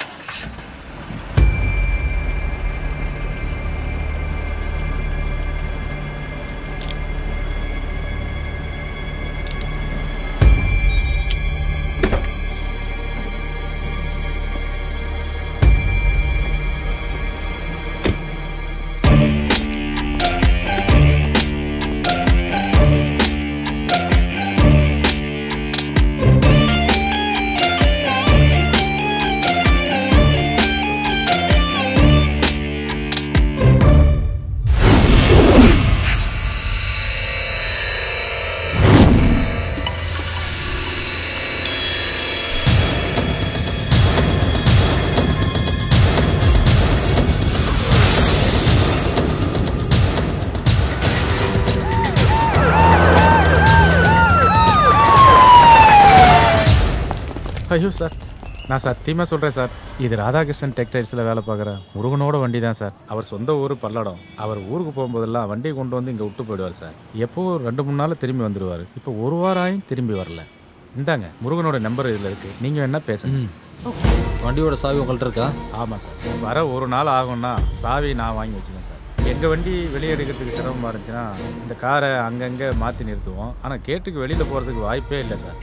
ஐயோ சார் நான் சத்தியமாக சொல்கிறேன் சார் இது ராதாகிருஷ்ணன் டெக்டைல்ஸில் வேலை பார்க்குற முருகனோட வண்டி தான் சார் அவர் சொந்த ஊர் பல்லடம் அவர் ஊருக்கு போகும்போதெல்லாம் வண்டியை கொண்டு வந்து இங்கே விட்டு போயிடுவார் சார் எப்போ ரெண்டு மூணு நாள் திரும்பி வந்துடுவார் இப்போ ஒரு வாரம் ஆயும் திரும்பி வரல இந்தாங்க முருகனோட நம்பர் இதில் இருக்குது நீங்கள் வேணா பேசுங்க வண்டியோட சாவி உங்கள்கிட்ட இருக்கா ஆமாம் சார் வர ஒரு நாள் ஆகும்னா சாவி நான் வாங்கி வச்சுக்கேன் சார் எங்கள் வண்டி வெளியே எடுக்கிறதுக்கு சிரமமாக இருந்துச்சுன்னா இந்த காரை அங்கங்கே மாற்றி நிறுத்துவோம் ஆனால் கேட்டுக்கு வெளியில் போகிறதுக்கு வாய்ப்பே இல்லை சார்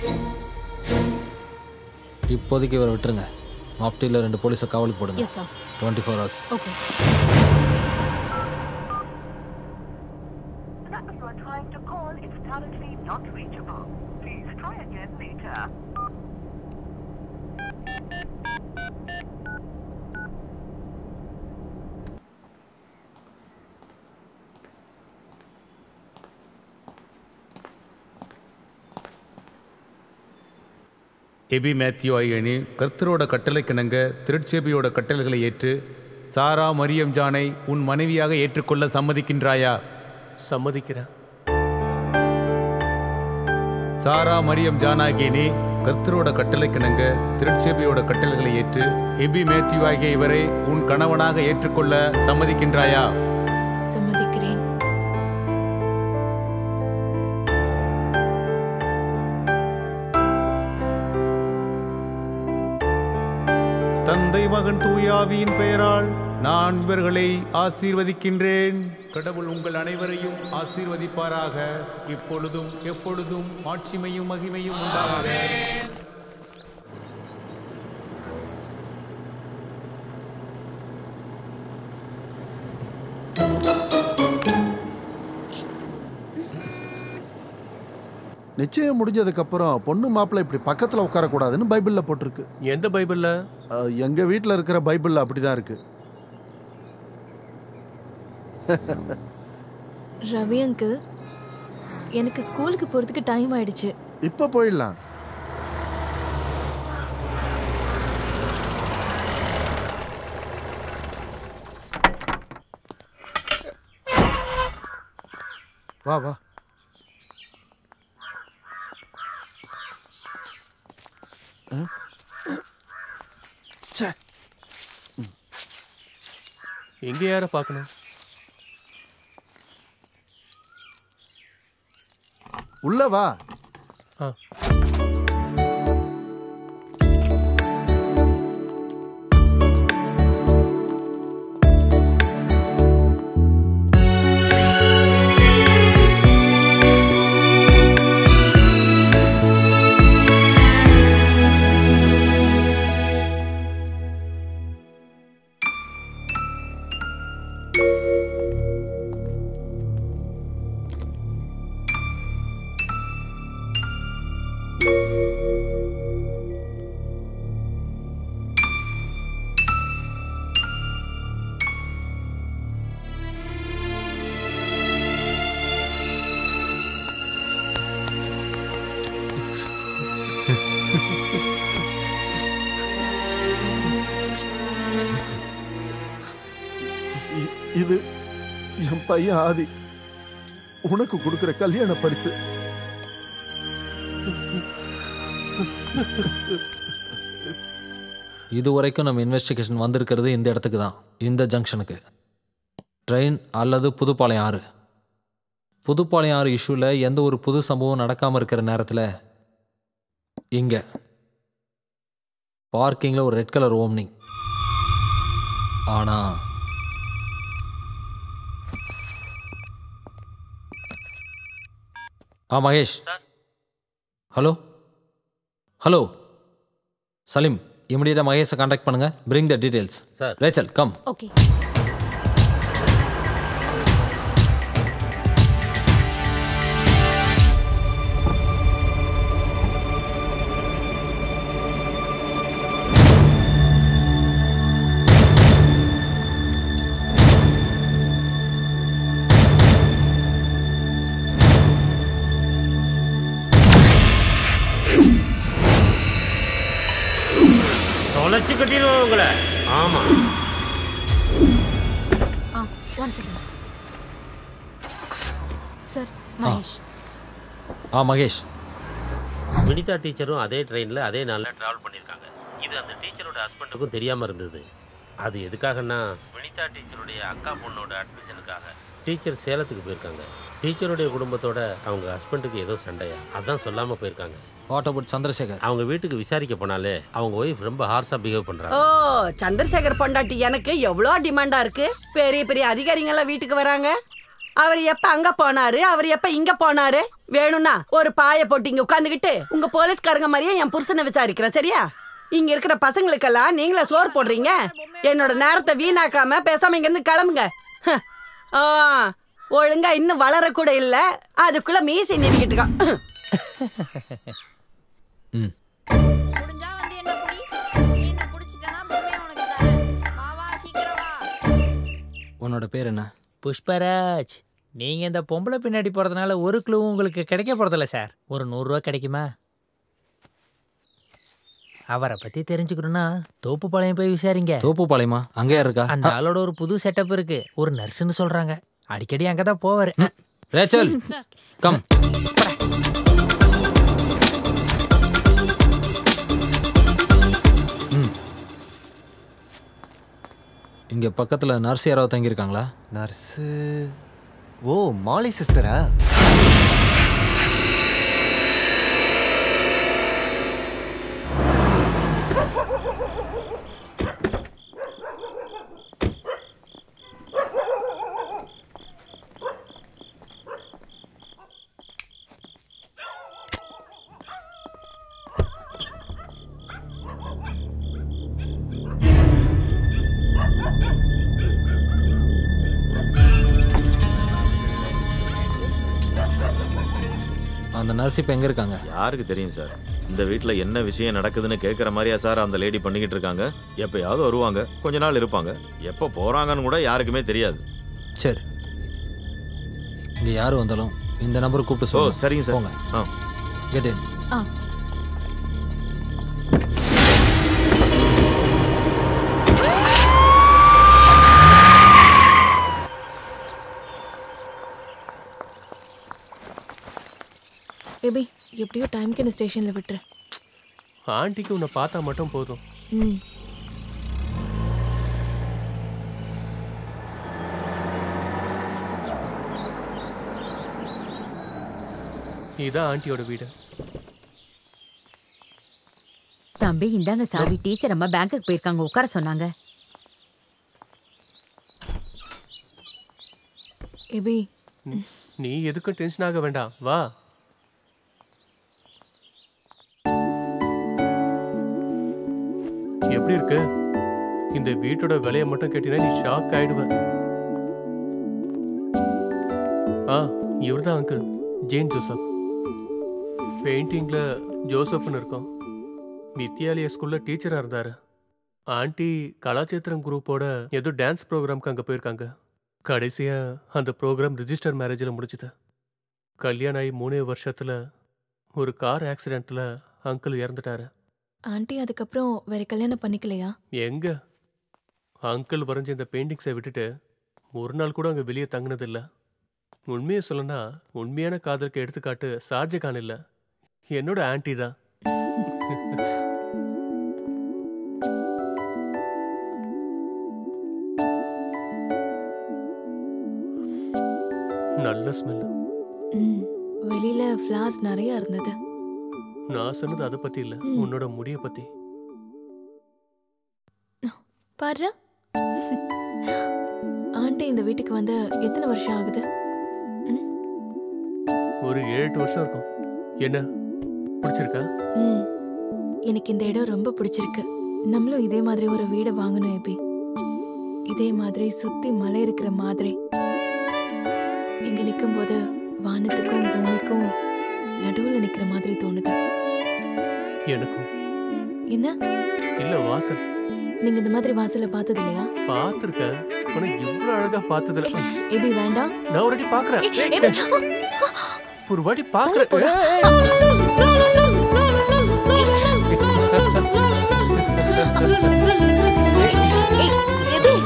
இப்போதைக்கு இவரை விட்டுருங்க மாஃப்டியில் ரெண்டு போலீஸை காவலுக்கு போடுங்க Yes, sir. Twenty four hours okay The number you are trying to call is currently not reachable. Please try again later. எபி மேத்யூ ஐயனி கர்த்தரோட கட்டளைக்கிணங்க திருச்சேபியோட கட்டளைகளை ஏற்று சாரா மரியம் ஜானை உன் மனைவியாக ஏற்றுக்கொள்ள சம்மதிக்கின்றாயா சம்மதிக்கிறேன் சாரா மரியம் ஜானாகிய நீ கர்த்தரோட கட்டளைக்கிணங்க திருச்சேபியோட கட்டளைகளை ஏற்று எபி மேத்யூ ஆகிய இவரை உன் கணவனாக ஏற்றுக்கொள்ள சம்மதிக்கின்றாயா சம்மதிக்கிறேன் தந்தை மகன் தூயாவியின் பெயரால் நான் இவர்களை ஆசீர்வதிக்கின்றேன் கடவுள் உங்கள் அனைவரையும் ஆசீர்வதிப்பாராக இப்பொழுதும் எப்பொழுதும் ஆட்சிமையும் மகிமையும் உண்டாக நிச்சயம் முடிஞ்சதுக்கு அப்புறம் பொண்ணு மாப்பிள்ளை இப்படி பக்கத்துல உட்காரக்கூடாதுன்னு பைபிள்ல போட்டிருக்கு எந்த பைபிள்ல எங்க வீட்ல இருக்கிற பைபிள்ல அப்படிதான் இருக்கு ரவி அங்கிள் எனக்கு ஸ்கூலுக்கு போகிறதுக்கு டைம் ஆயிடுச்சு இப்ப போயிடலாம் வா வா ச்சே எங்க யார பார்க்கணும் உள்ள வா ஆ இ- இது என் பையன் ஆதி உனக்கு கொடுக்கிற கல்யாண பரிசு இது வரைக்கும் நம்ம இன்வெஸ்டிகேஷன் வந்திருக்கிறது இந்த இடத்துக்கு தான் இந்த ஜங்ஷனுக்கு ட்ரெயின் அல்லது புதுப்பாளையம் ஆறு புதுப்பாளையம் ஆறு இஷ்யூவில் எந்த ஒரு புது சம்பவம் நடக்காமல் இருக்கிற நேரத்தில் இங்கே பார்க்கிங்கில் ஒரு ரெட் கலர் ஓம்னிங் ஆனால் ஆ மகேஷ் ஹலோ ஹலோ சலீம் இமிடியேட்டாக மகேஷை காண்டாக்ட் பண்ணுங்க bring the details sir Rachel come okay தொலைச்சு கட்டிடுவோம் உங்களை ஆமா ஆ ஒன் செகண்ட் சார் மகேஷ் ஆ மகேஷ் வினிதா டீச்சரும் அதே ட்ரெயினில் அதே நாளில் ட்ராவல் பண்ணியிருக்காங்க இது அந்த டீச்சரோட ஹஸ்பண்டுக்கும் தெரியாமல் இருந்தது அது எதுக்காகன்னா வினிதா டீச்சருடைய அக்கா பொண்ணோட அட்மிஷனுக்காக டீச்சர் சேலத்துக்கு போயிருக்காங்க டீச்சருடைய குடும்பத்தோட அவங்க ஹஸ்பண்டுக்கு ஏதோ சண்டையா அதான் சொல்லாமல் போயிருக்காங்க வாட் அபவுட் சந்திரசேகர் அவங்க வீட்டுக்கு விசாரிக்க போனாலே அவங்க ஒய்ஃப் ரொம்ப ஹார்ஸாக பிஹேவ் ஓ பண்ணுறாங்க சந்திரசேகர் பொண்டாட்டி எனக்கு எவ்வளோ டிமாண்டா இருக்கு பெரிய பெரிய அதிகாரிங்க எல்லாம் வீட்டுக்கு வராங்க அவர் எப்ப அங்க போனாரு அவர் எப்ப இங்க போனாரு வேணும்னா ஒரு பாய போட்டு இங்க உட்காந்துக்கிட்டு உங்க போலீஸ்காரங்க மாதிரியே என் புருஷனை விசாரிக்கிறேன் சரியா இங்க இருக்கிற பசங்களுக்கெல்லாம் நீங்களே சோறு போடுறீங்க என்னோட நேரத்தை வீணாக்காம பேசாம இங்க இருந்து கிளம்புங்க ஹ. ஆ ஒழுங்கா இன்னும் வளர கூட இல்ல அதுக்குள்ள மீசி நின்றுக்கிட்டு இருக்கான் உன்னோட பேர் என்ன புஷ்பராஜ் நீங்க இந்த பொம்பளை பின்னாடி போறதுனால ஒரு க்ளூவும் உங்களுக்கு கிடைக்க போறதில்ல சார் ஒரு நூறுரூவா கிடைக்குமா அவரை பத்தி தெரிஞ்சுக்கணும்னா தோப்புப்பாளையம் போய் விசாரிங்க தோப்புப்பாளையமா அங்கே இருக்கா அந்த ஆளோட ஒரு புது செட்டப் இருக்கு ஒரு நர்ஸ்னு சொல்றாங்க அடிக்கடி அங்கதான் போவாரு ரேச்சல் கம் இங்கே பக்கத்தில் நர்ஸ் யாராவது தங்கியிருக்காங்களா நர்ஸு ஓ மாலி சிஸ்டரா அந்த நர்ஸ் இப்போ எங்கே இருக்காங்க யாருக்கு தெரியும் சார் இந்த வீட்டில் என்ன விஷயம் நடக்குதுன்னு கேட்குற மாதிரியா சார் அந்த லேடி பண்ணிக்கிட்டு இருக்காங்க எப்பயாவது வருவாங்க கொஞ்ச நாள் இருப்பாங்க எப்போ போகிறாங்கன்னு கூட யாருக்குமே தெரியாது சரி இங்கே யார் வந்தாலும் இந்த நம்பருக்கு கூப்பிட்டு ஓ சொல்லுங்க சரிங்க சார் போங்க ஆ கெட் இன் ஆ ஏபி எப்படியோ டைம்க்கு என்ன ஸ்டேஷனில் விட்டுரு ஆண்டிக்கு உன்னை பார்த்தா மட்டும் போதும் ம் இதான் ஆண்டியோட வீடு தம்பி இந்தாங்க சாவி டீச்சர் அம்மா பேங்க்குக்கு போயிருக்காங்க உட்கார சொன்னாங்க ஏபி நீ எதுக்கும் டென்ஷன் ஆக வேண்டாம் வா எப்படி இருக்கு இந்த வீட்டோட விலையை மட்டும் கேட்டீங்கன்னா நீ ஷாக் ஆயிடுவ ஆ இவர்தான் அங்கிள் ஜேன் ஜோசப் பெயிண்டிங்ல ஜோசப்னு இருக்கோம் வித்யாலயா ஸ்கூல்ல டீச்சரா இருந்தாரு ஆண்டி கலாச்சேத்திரம் குரூப்போட ஏதோ டான்ஸ் ப்ரோக்ராம்க்கு அங்கே போயிருக்காங்க கடைசியா அந்த ப்ரோக்ராம் ரிஜிஸ்டர் மேரேஜில் முடிச்சுது கல்யாணம் ஆகி மூணே வருஷத்துல ஒரு கார் ஆக்சிடென்ட்ல அங்கிள் இறந்துட்டாரு ஆண்டி அதுக்கப்புறம் வேற கல்யாணம் பண்ணிக்கலையா எங்க அங்கிள் வரைஞ்ச இந்த பெயிண்டிங்ஸை விட்டுட்டு ஒரு நாள் கூட அங்கே வெளியே தங்கினதில்ல உண்மையை சொல்லனா உண்மையான காதலுக்கு எடுத்துக்காட்டு ஷாஜகான் இல்லை என்னோட ஆன்ட்டி தான் நல்ல ஸ்மெல் ம் வெளியில ஃப்ளார்ஸ் நிறைய இருந்தது நான் சொன்னது அதை பத்தி இல்ல உன்னோட முடிய பத்தி பாரு ஆண்டி இந்த வீட்டுக்கு வந்து எத்தனை வருஷம் ஆகுது ஒரு ஏழு எட்டு வருஷம் இருக்கும் என்ன பிடிச்சிருக்கா ம் எனக்கு இந்த இடம் ரொம்ப பிடிச்சிருக்கு நம்மளும் இதே மாதிரி ஒரு வீடை வாங்கணும் எபி இதே மாதிரி சுத்தி மலை இருக்கிற மாதிரி இங்க நிக்கும்போது வானத்துக்கும் பூமிக்கும் நடுவுல நிக்கிற மாதிரி தோணுது எனக்கும் என்ன இல்ல வாசல் நீங்க இந்த மாதிரி வாசல பார்த்தது இல்லையா பார்த்திருக்கேன் ஆனா இவ்வளவு அழகா பார்த்ததுல எபி வேண்டாம் நான் ஒரு வாட்டி பாக்குறேன் ஏய், எபி, ஒரு வாட்டி பாக்குறேன் ஏய், எபி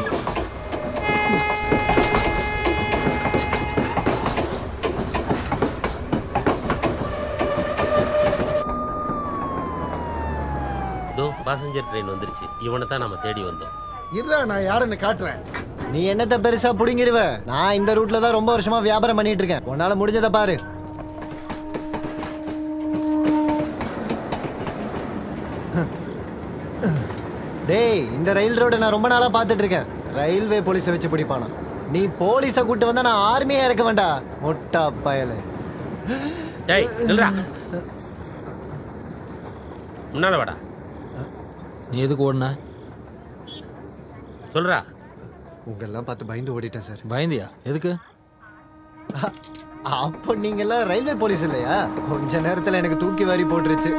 இதோ பாசஞ்சர் ட்ரெயின் வந்துருச்சு இவனை தான் நம்ம தேடி வந்தோம் இருடா நான் யாருன்னு காட்டுறேன் நீ என்னத்த பெருசா புடுங்கிருவ நான் இந்த ரூட்ல தான் ரொம்ப வருஷமா வியாபாரம் பண்ணிட்டு இருக்கேன் உன்னால முடிஞ்சதை பாரு டேய் இந்த ரயில் ரோட நான் ரொம்ப நாளா பார்த்துட்டு இருக்கேன் ரயில்வே போலீஸை வச்சு பிடிப்பானா நீ போலீஸை கூட்டு வந்தா நான் ஆர்மியா இருக்க வேண்டா முட்டா பயல டேய் நில்றா முன்னால வாடா நீ எதுக்கு ஓடுன சொல்றா உங்கெல்லாம் பார்த்து பயந்து ஓடிட்டேன் சார் பயந்தியா எதுக்கு அப்போ நீங்க எல்லாம் ரயில்வே போலீஸ் இல்லையா கொஞ்ச நேரத்துல எனக்கு தூக்கி வாரி போட்டுருச்சு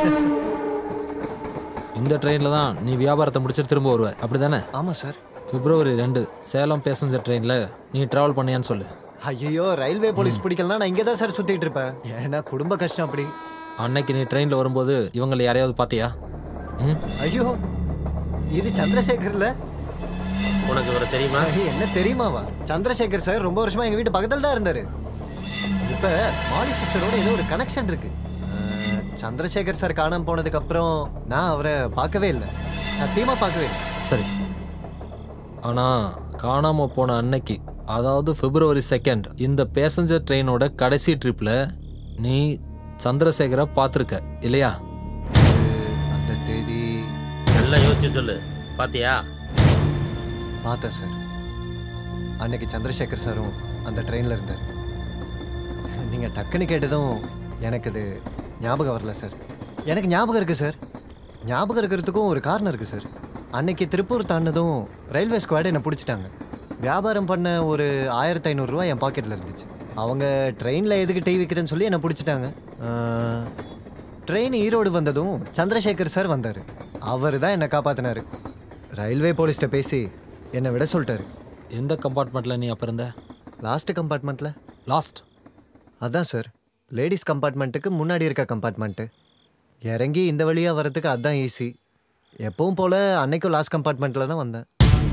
இந்த ட்ரெயினில் தான் நீ வியாபாரத்தை முடிச்சுட்டு திரும்ப வருவ அப்படி தானே ஆமாம் சார் பிப்ரவரி ரெண்டு சேலம் பேசஞ்சர் ட்ரெயினில் நீ ட்ராவல் பண்ணியான்னு சொல்லு ஐயோ ரயில்வே போலீஸ் பிடிக்கலனா நான் இங்கே தான் சார் சுத்திட்டு இருப்பேன் ஏன்னா குடும்ப கஷ்டம் அப்படி அன்னைக்கு நீ ட்ரெயினில் வரும்போது இவங்களை யாரையாவது பார்த்தியா ம் ஐயோ இது சந்திரசேகர்ல உனக்கு இவரை தெரியுமா என்ன தெரியுமாவா சந்திரசேகர் சார் ரொம்ப வருஷமா எங்க வீட்டு பக்கத்துல தான் இருந்தாரு இப்ப மாலி சிஸ்டரோட ஏதோ ஒரு கனெக்ஷன் இருக்கு அஹ், சந்திரசேகர் சார் காணாம போனதுக்கு அப்புறம் நான் அவரை பார்க்கவே இல்லை சத்தியமா பார்க்கவே இல்லை சரி ஆனால் காணாமல் போன அன்னைக்கு அதாவது பிப்ரவரி செகண்ட் இந்த பேசஞ்சர் ட்ரெயினோட கடைசி ட்ரிப்பில் நீ சந்திரசேகரை பார்த்துருக்க இல்லையா அந்த தேதி நல்லா யோசிச்சு சொல்லு பாத்தியா பார்த்தேன் சார் அன்னைக்கு சந்திரசேகர் சாரும் அந்த ட்ரெயினில் இருந்தார் நீங்கள் டக்குன்னு கேட்டதும் எனக்கு இது ஞாபகம் வரல சார் எனக்கு ஞாபகம் இருக்குது சார் ஞாபகம் இருக்கிறதுக்கும் ஒரு காரணம் இருக்குது சார் அன்னைக்கு திருப்பூர் தாண்டதும் ரயில்வே ஸ்குவாட் என்னை பிடிச்சிட்டாங்க வியாபாரம் பண்ண ஒரு ஆயிரத்தி ஐநூறுரூவா என் பாக்கெட்டில் இருந்துச்சு அவங்க ட்ரெயினில் எதுக்கு டீ விற்கிறேன்னு சொல்லி என்னை பிடிச்சிட்டாங்க ட்ரெயின் ஈரோடு வந்ததும் சந்திரசேகர் சார் வந்தார் அவர் தான் என்னை காப்பாற்றினார் ரயில்வே போலீஸ்கிட்ட பேசி என்னை விட சொல்லிட்டாரு எந்த கம்பார்ட்மெண்ட்டில் நீ அப்போ இருந்த லாஸ்ட் கம்பார்ட்மெண்ட்டில் லாஸ்ட் அதான் சார் லேடிஸ் கம்பார்ட்மெண்ட்டுக்கு முன்னாடி இருக்க கம்பார்ட்மெண்ட்டு இறங்கி இந்த வழியாக வரதுக்கு அதான் ஈஸி எப்பவும் போல் அன்னைக்கும் லாஸ்ட் கம்பார்ட்மெண்ட்டில் தான் வந்தேன்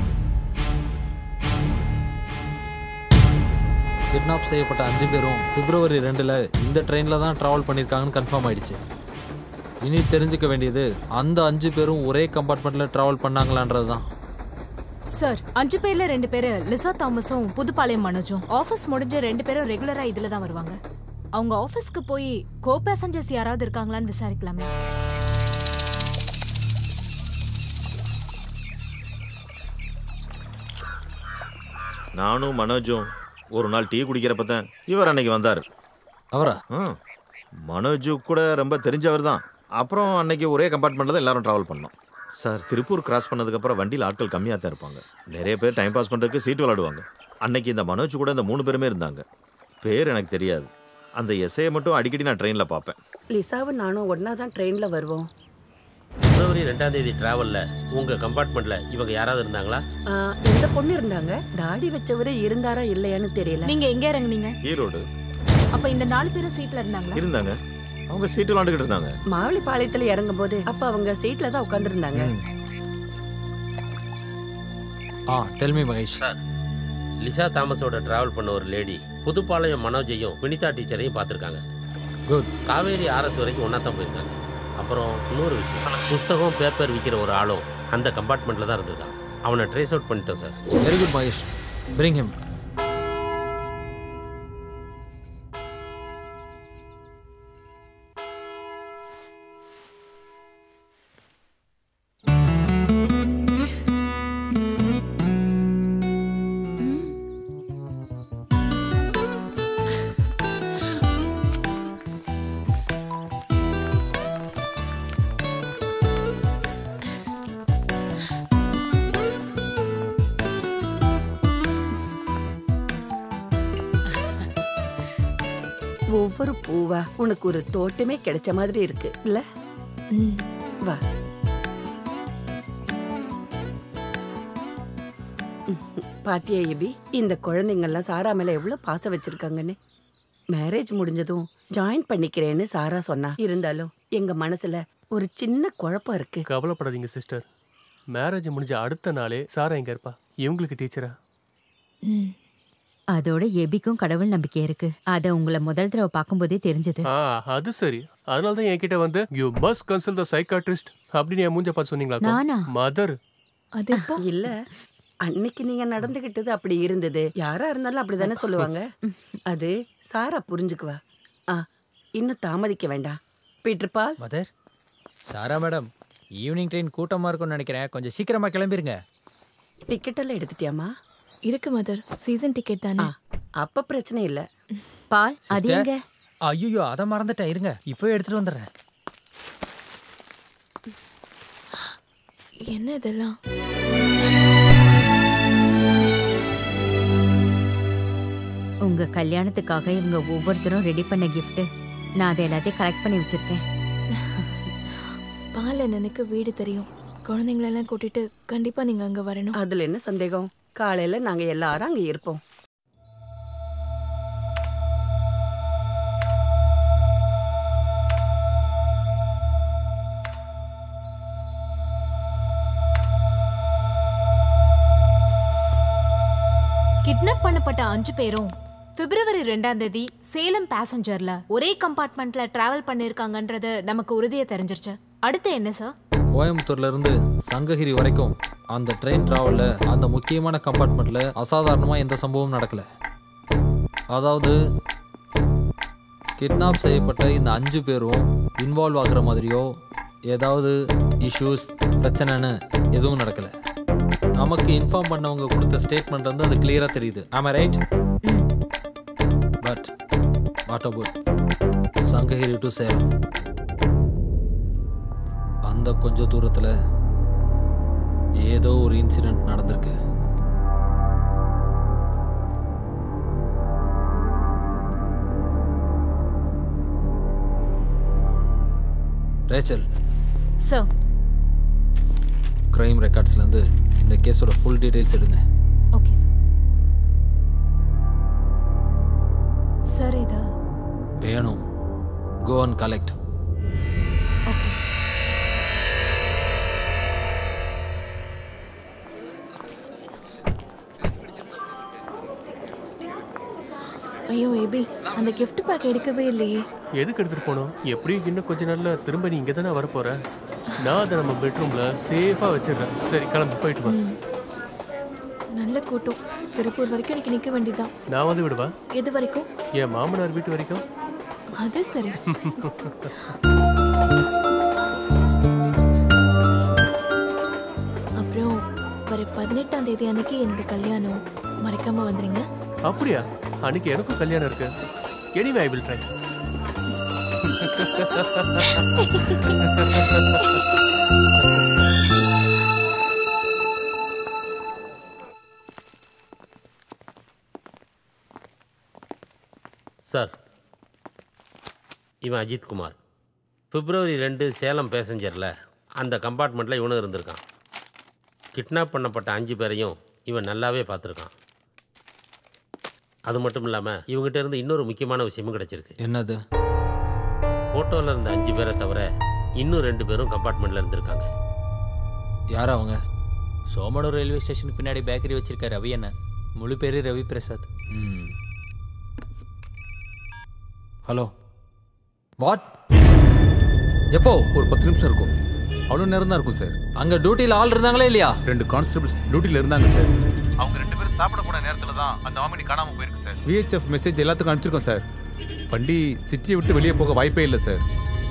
கிட்னாப் செய்யப்பட்ட அஞ்சு பேரும் பிப்ரவரி ரெண்டில் இந்த ட்ரெயினில் தான் ட்ராவல் பண்ணியிருக்காங்கன்னு கன்ஃபார்ம் ஆயிடுச்சு இனி தெரிஞ்சுக்க வேண்டியது அந்த அஞ்சு பேரும் ஒரே கம்பார்ட்மெண்ட்டில் ட்ராவல் பண்ணாங்களான்றது தான் சார் அஞ்சு பேர்ல ரெண்டு பேரு லிசா தாமஸும் புதுப்பாளையம் மனோஜும் ஆபீஸ் முடிஞ்சு ரெண்டு பேரும் ரெகுலரா இதுல தான் வருவாங்க அவங்க ஆபீஸ்க்கு போய் கோ பேசஞ்சர்ஸ் யாராவது இருக்காங்களான்னு விசாரிக்கலாமே நானும் மனோஜும் ஒரு நாள் டீ குடிக்கிறப்ப தான் இவர் அன்னைக்கு வந்தார் அவரா ம் மனோஜு கூட ரொம்ப தெரிஞ்சவர் தான் அப்புறம் அன்னைக்கு ஒரே கம்பார்ட்மெண்ட்டில் தான் எல்லாரும் ட்ராவல் பண்ணோம் சார் திருப்பூர் கிராஸ் பண்ணதுக்கப்புறம் வண்டியில் ஆட்கள் கம்மியாக தான் இருப்பாங்க நிறைய பேர் டைம் பாஸ் பண்ணுறதுக்கு சீட்டு விளாடுவாங்க அன்னைக்கு இந்த மனோஜ் கூட இந்த மூணு பேருமே இருந்தாங்க பேர் எனக்கு தெரியாது அந்த எஸ்ஐயை மட்டும் அடிக்கடி நான் ட்ரெயினில் பார்ப்பேன் லிசாவும் நானும் ஒன்னா தான் ட்ரெயினில் வருவோம் பிப்ரவரி ரெண்டாம் தேதி டிராவல்ல உங்க கம்பார்ட்மெண்ட்ல இவங்க யாராவது இருந்தாங்களா ஆ, இந்த பொண்ணு இருந்தாங்க தாடி வச்சவரு இருந்தாரா இல்லையான்னு தெரியல நீங்க எங்க இறங்குனீங்க ஈரோடு அப்ப இந்த நாலு பேரும் சீட்ல இருந்தாங்களா இருந்தாங்க அவங்க சீட்டு விளாண்டுக்கிட்டு இருந்தாங்க மாவளிப்பாளையத்துல இறங்கும் போது அப்ப அவங்க சீட்ல தான் உட்காந்துருந்தாங்க ஆ டெல்மி மகேஷ் சார் லிசா தாமஸோட டிராவல் பண்ண ஒரு லேடி புதுப்பாளையம் மனோஜையும் வினிதா டீச்சரையும் பார்த்துருக்காங்க குட் காவேரி ஆர்எஸ் வரைக்கும் ஒன்றா தான் போயிருக்காங்க அப்புறம் இன்னொரு விஷயம் புஸ்தகம் பேப்பர் விற்கிற ஒரு ஆளும் அந்த கம்பார்ட்மெண்ட்டில் தான் இருந்திருக்கான் அவனை ட்ரேஸ் அவுட் பண்ணிட்டோம் sir very good Mahesh bring him ஒவ்வொரு பூவா உனக்கு ஒரு தோட்டமே கிடைச்ச மாதிரி இருக்கு இல்ல வா பாத்தியா எபி இந்த குழந்தைங்கெல்லாம் சாரா மேல எவ்வளவு பாசம் வச்சிருக்காங்கன்னு மேரேஜ் முடிஞ்சதும் ஜாயின் பண்ணிக்கிறேன்னு சாரா சொன்னா இருந்தாலும் எங்க மனசுல ஒரு சின்ன குழப்பம் இருக்கு கவலைப்படாதீங்க சிஸ்டர் மேரேஜ் முடிஞ்ச அடுத்த நாளே சாரா எங்க இருப்பா இவங்களுக்கு டீச்சரா அதோட எபிக்கும் கடவுள் நம்பிக்கை இருக்கு அத உங்களை முதல் தடவை பார்க்கும்போதே தெரிஞ்சது ஆ அது சரி அதனால தான் என்கிட்ட வந்து you must consult the psychiatrist அப்படின்னு என் மூஞ்ச பார்த்து நானா? சொன்னீங்களா மதர் அது இல்ல அன்னைக்கு நீங்க நடந்துகிட்டது அப்படி இருந்தது யாரா இருந்தாலும் அப்படிதானே சொல்லுவாங்க அது சாரா புரிஞ்சுக்குவா ஆ இன்னும் தாமதிக்க வேண்டாம் Peter Paul Mother Sarah madam evening train கூட்டமாக இருக்கும்னு நினைக்கிறேன் கொஞ்சம் சீக்கிரமாக கிளம்பிருங்க டிக்கெட் எல்லாம் எடுத்துட்டியாமா இருக்கு மதர் சீசன் டிக்கெட் தானே அப்ப பிரச்சனை இல்ல பால் அது Sister? எங்க ஐயோ அதை மறந்துட்டேன் இருங்க இப்போ எடுத்துட்டு வந்துடுறேன் என்ன இதெல்லாம் உங்க கல்யாணத்துக்காக இவங்க ஒவ்வொருத்தரும் ரெடி பண்ண gift நான் அதை எல்லாத்தையும் கலெக்ட் பண்ணி வச்சிருக்கேன் பால் எனக்கு வீடு தெரியும் குழந்தைங்களெல்லாம் கூட்டிட்டு கண்டிப்பா நீங்க அங்க வரணும் அதுல என்ன சந்தேகம் காலையில நாங்க எல்லாரும் அங்க இருப்போம் கிட்னாப் பண்ணப்பட்ட அஞ்சு பேரும் பிப்ரவரி ரெண்டாம் தேதி சேலம் பேசஞ்சர்ல ஒரே கம்பார்ட்மெண்ட்ல டிராவல் பண்ணிருக்காங்கன்றது நமக்கு உறுதியா தெரிஞ்சிருச்சு அடுத்து என்ன சார் கோயம்புத்தூர்ல இருந்து சங்ககிரி வரைக்கும் அந்த ட்ரெயின் டிராவலில் அந்த முக்கியமான கம்பார்ட்மெண்ட்ல அசாதாரணமாக எந்த சம்பவமும் நடக்கல அதாவது கிட்னாப் செய்யப்பட்ட இந்த அஞ்சு பேரும் இன்வால்வ் ஆகுற மாதிரியோ ஏதாவது இஷ்யூஸ் பிரச்சனைன்னு எதுவும் நடக்கல நமக்கு இன்ஃபார்ம் பண்ணவங்க கொடுத்த ஸ்டேட்மெண்ட் வந்து அது கிளியராக தெரியுது ஆமா right but what about Sankagiri to Salem அந்த கொஞ்ச தூரத்தில் ஏதோ ஒரு இன்சிடென்ட் நடந்திருக்கு ரேச்சல் சார் கிரைம் ரெக்கார்ட்ஸ்லேருந்து இந்த கேஸோட ஃபுல் டீட்டெயில்ஸ் எடுங்க ஓகே சார் சார் இது வேணும் கோ அண்ட் கலெக்ட் ஐயோ ஏபி அந்த gift பேக் எடுக்கவே இல்லையே எதுக்கு எடுத்துட்டு போனோம் எப்படியும் இன்னும் கொஞ்ச நாள்ல திரும்ப நீ இங்கே தானே வரப்போற நான் அதை நம்ம பெட்ரூம்ல சேஃபா வச்சிடுறேன் சரி கிளம்பி போயிட்டு வா நல்ல கூட்டம் திருப்பூர் வரைக்கும் எனக்கு நிக்க வேண்டியதுதான் நான் வந்து விடுவா எது வரைக்கும் என் மாமனார் வீட்டு வரைக்கும் அது சரி அப்புறம் வர பதினெட்டாம் தேதி அன்னைக்கு என்னோட கல்யாணம் மறக்காம வந்துருங்க அப்படியா அன்னைக்கு எனக்கும் கல்யாணம் இருக்கு anyway I will try sir இவன் அஜித் குமார் பிப்ரவரி ரெண்டு சேலம் பேசஞ்சரில் அந்த கம்பார்ட்மெண்ட்டில் இவனும் இருந்திருக்கான் கிட்னாப் பண்ணப்பட்ட அஞ்சு பேரையும் இவன் நல்லாவே பார்த்துருக்கான் அது மட்டும் இல்லாமல் இவங்ககிட்ட இருந்து இன்னொரு முக்கியமான விஷயமும் கிடச்சிருக்கு என்னது ஃபோட்டோவில் இருந்த அஞ்சு பேரை தவிர இன்னும் ரெண்டு பேரும் கம்பார்ட்மெண்ட்டில் இருந்திருக்காங்க யார் அவங்க சோமனூர் ரயில்வே ஸ்டேஷனுக்கு பின்னாடி பேக்கரி வச்சிருக்க ரவி அண்ணன் முழு பேரு ரவி பிரசாத் ஹலோ வாட் எப்போ ஒரு பத்து நிமிஷம் இருக்கும் அவ்வளோ நேரம் தான் இருக்கும் சார் அங்கே டியூட்டியில் ஆள் இருந்தாங்களே இல்லையா ரெண்டு கான்ஸ்டபிள்ஸ் டியூட்டியில் இருந்தாங்க சார் அவங்க ரெண்டு பேரும் சாப்பிட போன நேரத்துல தான் அந்த ஆமினி காணாம போயிருக்கு சார் விஹெச்எஃப் மெசேஜ் எல்லாத்துக்கும் அனுப்பிச்சிருக்கோம் சார் வண்டி சிட்டியை விட்டு வெளியே போக வாய்ப்பே இல்லை சார்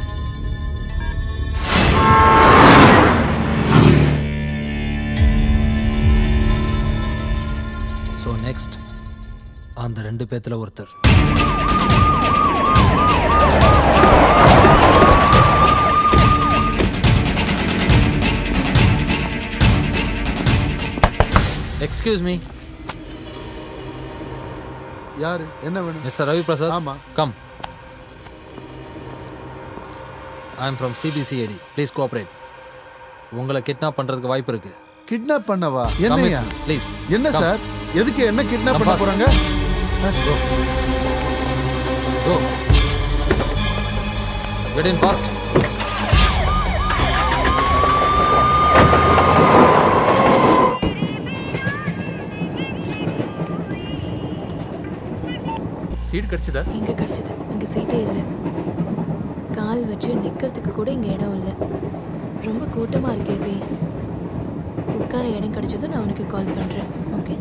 ஸோ நெக்ஸ்ட் அந்த ரெண்டு பேத்துல ஒருத்தர் எக்ஸ்கியூஸ் மீ யாரு என்ன வேணும் மிஸ்டர் ரவி பிரசாத் ஆமா come I am from CBCID please cooperate உங்களை கிட்னாப் பண்ணுறதுக்கு வாய்ப்பு இருக்கு கிட்னாப் பண்ணவா என்னையா ப்ளீஸ் என்ன சார் எதுக்கு என்ன கிட்னாப் Come பண்ண fast. போறாங்க go get in fast seat கிடைச்சதா இங்க கிடைச்சது இங்க சீட்டே இல்லை கால் வச்சு நிக்கிறதுக்கு கூட இங்க இடம் இல்லை ரொம்ப கூட்டமா இருக்கே பே உட்கார இடம் கிடைச்சதும் நான் உனக்கு கால் பண்றேன் ஓகே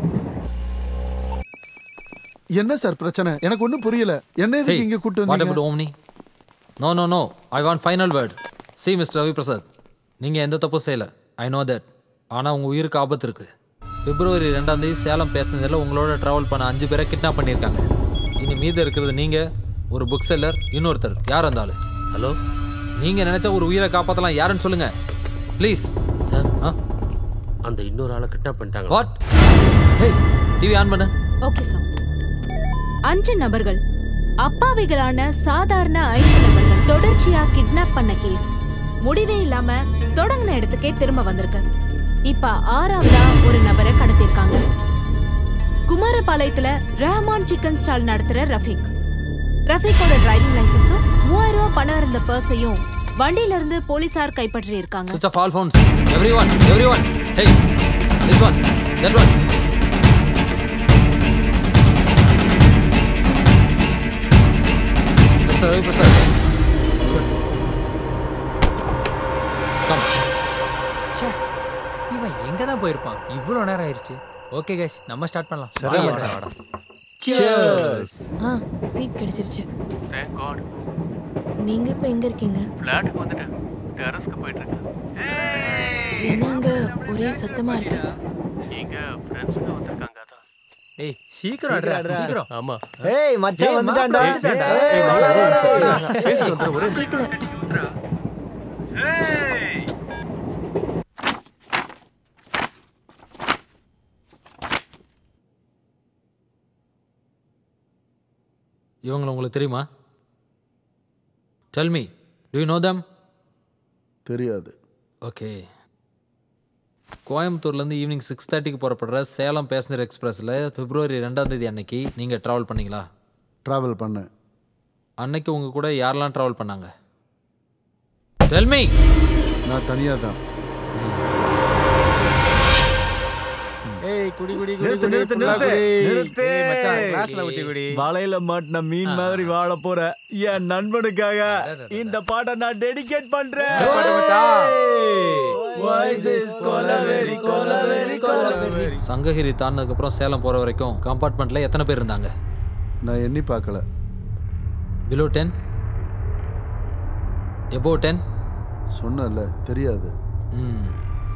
என்ன சார் பிரச்சனை எனக்கு ஒண்ணும் புரியல என்ன எதுக்கு இங்க கூட்டு வாட் வந்தீங்க about Omni no no no I want final word see mister Ravi Prasad நீங்கள் எந்த தப்பும் செய்யலை ஐ நோ தட் ஆனால் உங்கள் உயிருக்கு ஆபத்து இருக்குது பிப்ரவரி ரெண்டாம் தேதி சேலம் பேசஞ்சரில் உங்களோட ட்ராவல் பண்ண அஞ்சு பேரை கிட்னாப் பண்ணியிருக்காங்க இனி மீதம் இருக்கிறது நீங்கள் ஒரு புக் செல்லர் இன்னொருத்தர் யார் அந்த ஆளு ஹலோ நீங்கள் நினச்சா ஒரு உயிரை காப்பாற்றலாம் யாருன்னு சொல்லுங்கள் ப்ளீஸ் சார் ஆ அந்த இன்னொரு ஆளை கிட்னாப் பண்ணிட்டாங்க வாட் ஹே டிவி ஆன் பண்ணு ஓகே சார் அஞ்சு நபர்கள் அப்பாவிகளான சாதாரண ஐந்து நபர்கள் தொடர்ச்சியா கிட்னாப் பண்ண கேஸ் முடிவே இல்லாம தொடங்கின இடத்துக்கே திரும்ப வந்திருக்கு இப்ப ஆறாவதா ஒரு நபரை கடத்திருக்காங்க குமாரபாளையத்துல ரஹ்மான் சிக்கன் ஸ்டால் நடத்துற ரஃபீக் ரஃபீக்கோட டிரைவிங் லைசென்ஸும் மூவாயிரம் ரூபாய் பணம் இருந்த பர்ஸையும் வண்டியில இருந்து போலீசார் கைப்பற்றி இருக்காங்க Switch off all phones. Everyone, everyone. Hey, this one, that one. Mr. Ravi Prasad. Come. ச்சே இவன் எங்க தான் போயிருப்பான் இவ்வளோ நேரம் ஆயிடுச்சு ஓகே கைஸ் நம்ம ஸ்டார்ட் பண்ணலாம் சரி, வாடா, மச்சான். வாடா, வாடா. Cheers. ஆ சீட் கிடைச்சிருச்சு தேங்க் காட் நீங்க இப்ப எங்க இருக்கீங்க ஃப்ளாட்டுக்கு வந்துட்டேன் டெரஸ்க்கு போயிட்டு இருக்கேன் என்னங்க ஒரே சத்தமா இருக்கு நீங்க ஃப்ரெண்ட்ஸுங்க வந்திருக்காங்க அதான் ஏய் சீக்கிரம் அட்ரா சீக்கிரம் ஆமா ஏய் மச்சான் வந்துட்டான்டா வந்துட்டான்டா. ஏய், ஏய், மச்சான், ஒரு நிமிஷம், ஏய். ஒரு நிமிஷம். பேசிட்டு வந்துடுறேன், ஒரே நிமிஷம். கேக்கல இவங்களை உங்களுக்கு தெரியுமா tell me do you know them தெரியாது ஓகே கோயம்புத்தூர்லேருந்து ஈவினிங் சிக்ஸ் தேர்ட்டிக்கு புறப்படுற சேலம் பேசஞ்சர் எக்ஸ்பிரஸில் பிப்ரவரி ரெண்டாம் தேதி அன்னைக்கு நீங்கள் ட்ராவல் பண்ணீங்களா ட்ராவல் பண்ணேன் அன்னைக்கு உங்கள் கூட யாரெல்லாம் ட்ராவல் பண்ணாங்க டெல் மீ நான் தனியா தான் ஏய் குடி குடி குடி நிறுத்து குடி நிறுத்து புல்லா நிறுத்து குடி. நிறுத்து ஏய் மச்சான் கிளாஸ்ல ஊத்தி குடி வலையில மாட்டின மீன் மாதிரி வாழ போற என் நண்பனுக்காக இந்த பாட்டை நான் டெடிகேட் பண்றேன் பாட்டு மச்சான். Why this கொலவெறி கொலவெறி கொலவெறி சங்ககிரி தாண்டினதுக்கப்புறம் சேலம் போகிற வரைக்கும் கம்பார்ட்மெண்ட்டில் எத்தனை பேர் இருந்தாங்க நான் எண்ணி பார்க்கல பிலோ டென் எபோ டென் சொன்னல தெரியாது ம்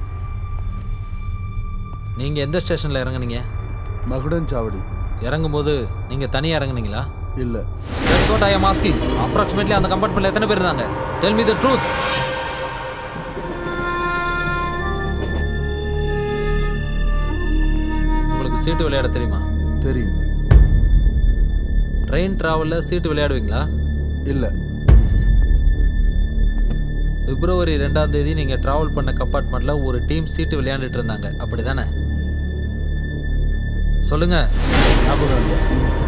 நீங்கள் எந்த ஸ்டேஷனில் இறங்குனீங்க மகுடன் சாவடி இறங்கும்போது நீங்கள் தனியாக இறங்குனீங்களா இல்ல That's what I am asking. Approximately அந்த கம்பார்ட்மெண்ட்ல எத்தனை பேர் இருந்தாங்க டெல் மீ த ட்ரூத் உங்களுக்கு சீட்டு விளையாட தெரியுமா தெரியும் ட்ரெயின் டிராவலில் சீட்டு விளையாடுவீங்களா இல்ல பிப்ரவரி ரெண்டாம் தேதி நீங்கள் ட்ராவல் பண்ண கம்பார்ட்மெண்ட்ல ஒரு டீம் சீட்டு விளையாண்டுட்டு இருந்தாங்க அப்படி தானே சொல்லுங்க ஞாபகம் இல்லை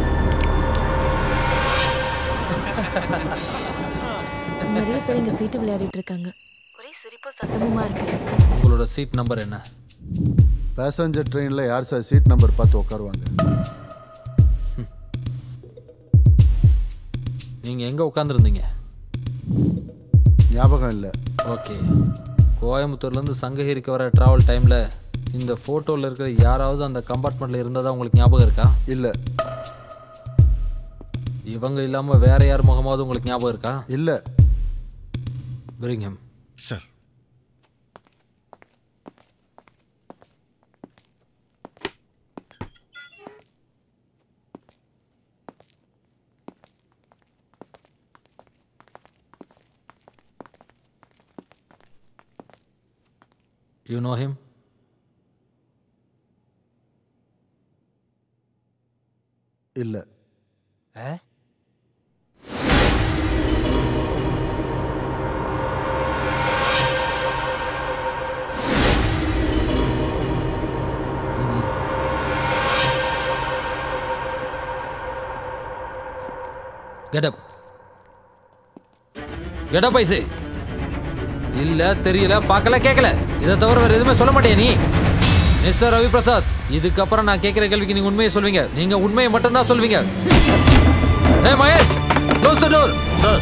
நிறைய பேர் இங்க சீட்டு விளையாடிட்டு இருக்காங்க ஒரே சிரிப்பும் சத்தமுமா இருக்கு உங்களோட சீட் நம்பர் என்ன பேசஞ்சர் ட்ரெயின்ல யார் சார் சீட் நம்பர் பார்த்து உட்காருவாங்க நீங்கள் எங்கே உட்காந்துருந்தீங்க ஞாபகம் இல்லை ஓகே கோயம்புத்தூர்லேருந்து சங்ககிரிக்கு வர ட்ராவல் டைமில் இந்த ஃபோட்டோவில் இருக்கிற யாராவது அந்த கம்பார்ட்மெண்ட்டில் இருந்ததா உங்களுக்கு ஞாபகம் இருக்கா இல்லை இவங்க இல்லாமல் வேற யார் முகமாவது உங்களுக்கு ஞாபகம் இருக்கா இல்லை bring him sir you know him இல்லை எட பைசு இல்ல தெரியல பார்க்கல கேட்கல இதை தவிர வேற எதுவுமே சொல்ல மாட்டியா நீ மிஸ்டர் ரவி பிரசாத் இதுக்கப்புறம் நான் கேட்கிற கேள்விக்கு நீங்க உண்மையை சொல்வீங்க நீங்க உண்மையை மட்டும் தான் சொல்வீங்க ஏ Mahesh close the door sir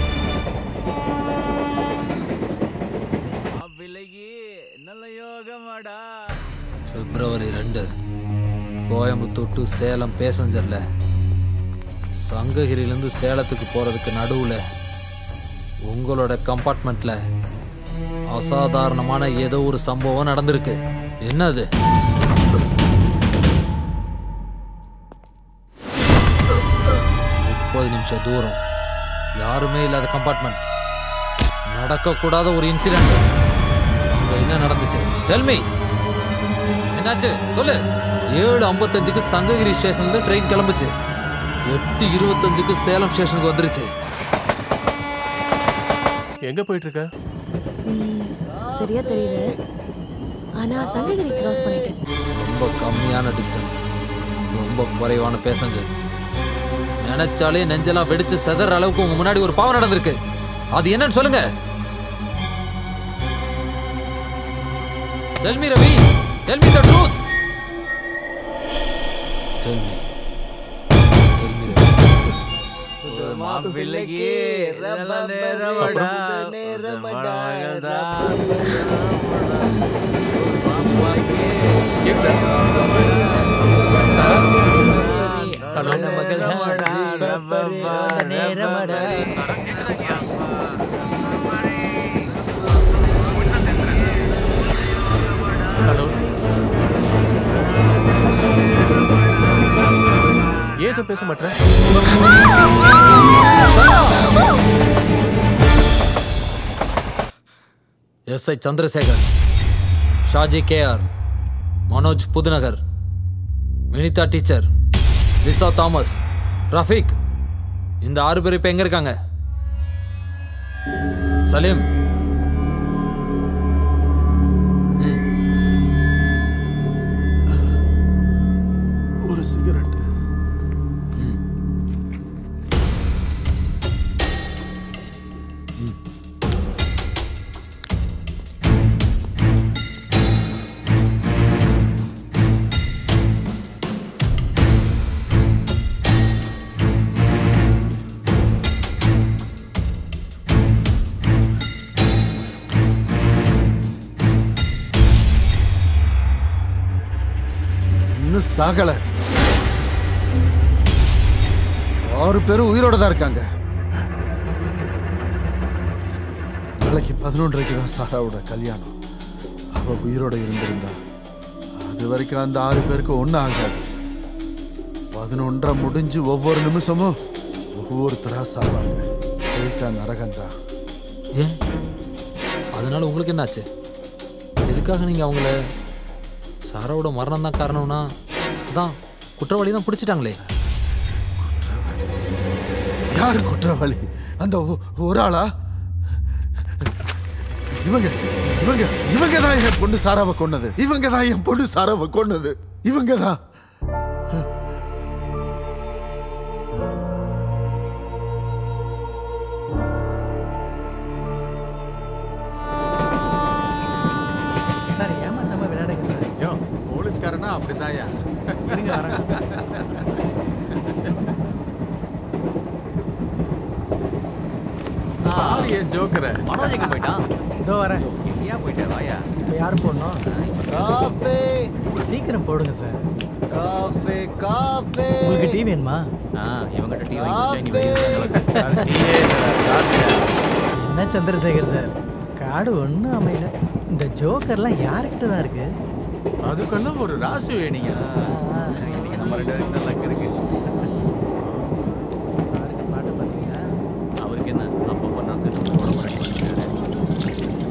பிப்ரவரி ரெண்டு கோயம்புத்தூர் டு சேலம் பேசஞ்சர்ல சங்ககிரியிலேருந்து சேலத்துக்கு போறதுக்கு நடுவுல உங்களோட கம்பார்ட்மெண்ட்ல அசாதாரணமான ஏதோ ஒரு சம்பவம் நடந்திருக்கு என்னது முப்பது நிமிஷம் தூரம் யாருமே இல்லாத கம்பார்ட்மெண்ட் நடக்கக்கூடாத ஒரு இன்சிடென்ட் அங்க என்ன நடந்துச்சு டெல்மி என்னாச்சு சொல்லு ஏழு ஐம்பத்தஞ்சுக்கு சங்ககிரி ஸ்டேஷன்ல ட்ரெயின் கிளம்புச்சு எட்டு இருபத்தஞ்சுக்கு சேலம் ஸ்டேஷனுக்கு வந்துருச்சு எங்க போயிட்டு இருக்க சரியா தெரியல ஆனா சங்ககிரி கிராஸ் பண்ணிட்டேன் ரொம்ப கம்மியான டிஸ்டன்ஸ் ரொம்ப குறைவான பேசஞ்சர்ஸ் நினைச்சாலே நெஞ்செல்லாம் வெடிச்சு செதற அளவுக்கு உங்க முன்னாடி ஒரு பாவம் நடந்திருக்கு அது என்னன்னு சொல்லுங்க Tell me Ravi Tell me the truth Tell me மாப்பிள்ளைக்கு நல்ல நேரமடா நேரமடா ஹலோ ஏன் எதுவும் பேச மாட்டேன் SI Chandrasekhar Shaji KR Manoj Pudunagar Vinitha teacher Lisa Thomas Rafeeq இந்த ஆறு பேர் இப்போ எங்க இருக்காங்க சலீம் ஒரு சிகரெட் இன்னும் சாகல ஆறு பேரும் உயிரோட தான் இருக்காங்க நாளைக்கு பதினொன்றரைக்கு தான் சாராவோட கல்யாணம் அவ உயிரோட இருந்திருந்தா அது வரைக்கும் அந்த ஆறு பேருக்கு ஒன்றும் ஆகாது பதினொன்றரை முடிஞ்சு ஒவ்வொரு நிமிஷமும் ஒவ்வொருத்தரா சாவாங்க போயிட்டா நரகம்தான் ஏன் அதனால உங்களுக்கு என்னாச்சு எதுக்காக நீங்க அவங்கள சாராவோட மரணம் தான் காரணம்னா அதான் குற்றவாளி தான் பிடிச்சிட்டாங்களே யாரு குற்றவாளி அந்த ஒ- ஒரு ஆளா இவங்க இவங்க இவங்க தான் என் பொண்ணு சாராவை கொன்னது இவங்க தான் என் பொண்ணு சாராவை கொன்னது இவங்க தான் சார் ஏமாத்தாம விளையாடுங்க சார் யோ போலீஸ்காரனா அப்படிதாயா இருங்க வரேன் பாரு என் ஜோக்கரை மனோஜ் எங்க போயிட்டான் இதோ வரேன் ஏன் போயிட்டே வாயா இப்போ யார் போடணும் காஃபே சீக்கிரம் போடுங்க சார் காஃபே காஃபே உங்களுக்கு டீ வேணுமா இவங்கிட்ட டீ என்ன சந்திரசேகர் சார் காடு ஒன்றும் அமையல இந்த ஜோக்கர்லாம் யாருக்கிட்ட தான் இருக்கு அதுக்கெல்லாம் ஒரு ராசி வேணிங்க இன்னைக்கு நம்ம ரெண்டு பேருக்கு தான் லக் இருக்கு பாட்டு பார்த்தீங்களா அவருக்கு என்ன அப்பப்போ நான் சொல்லி உடம்பு ரெடி பண்ணிக்கிறேன்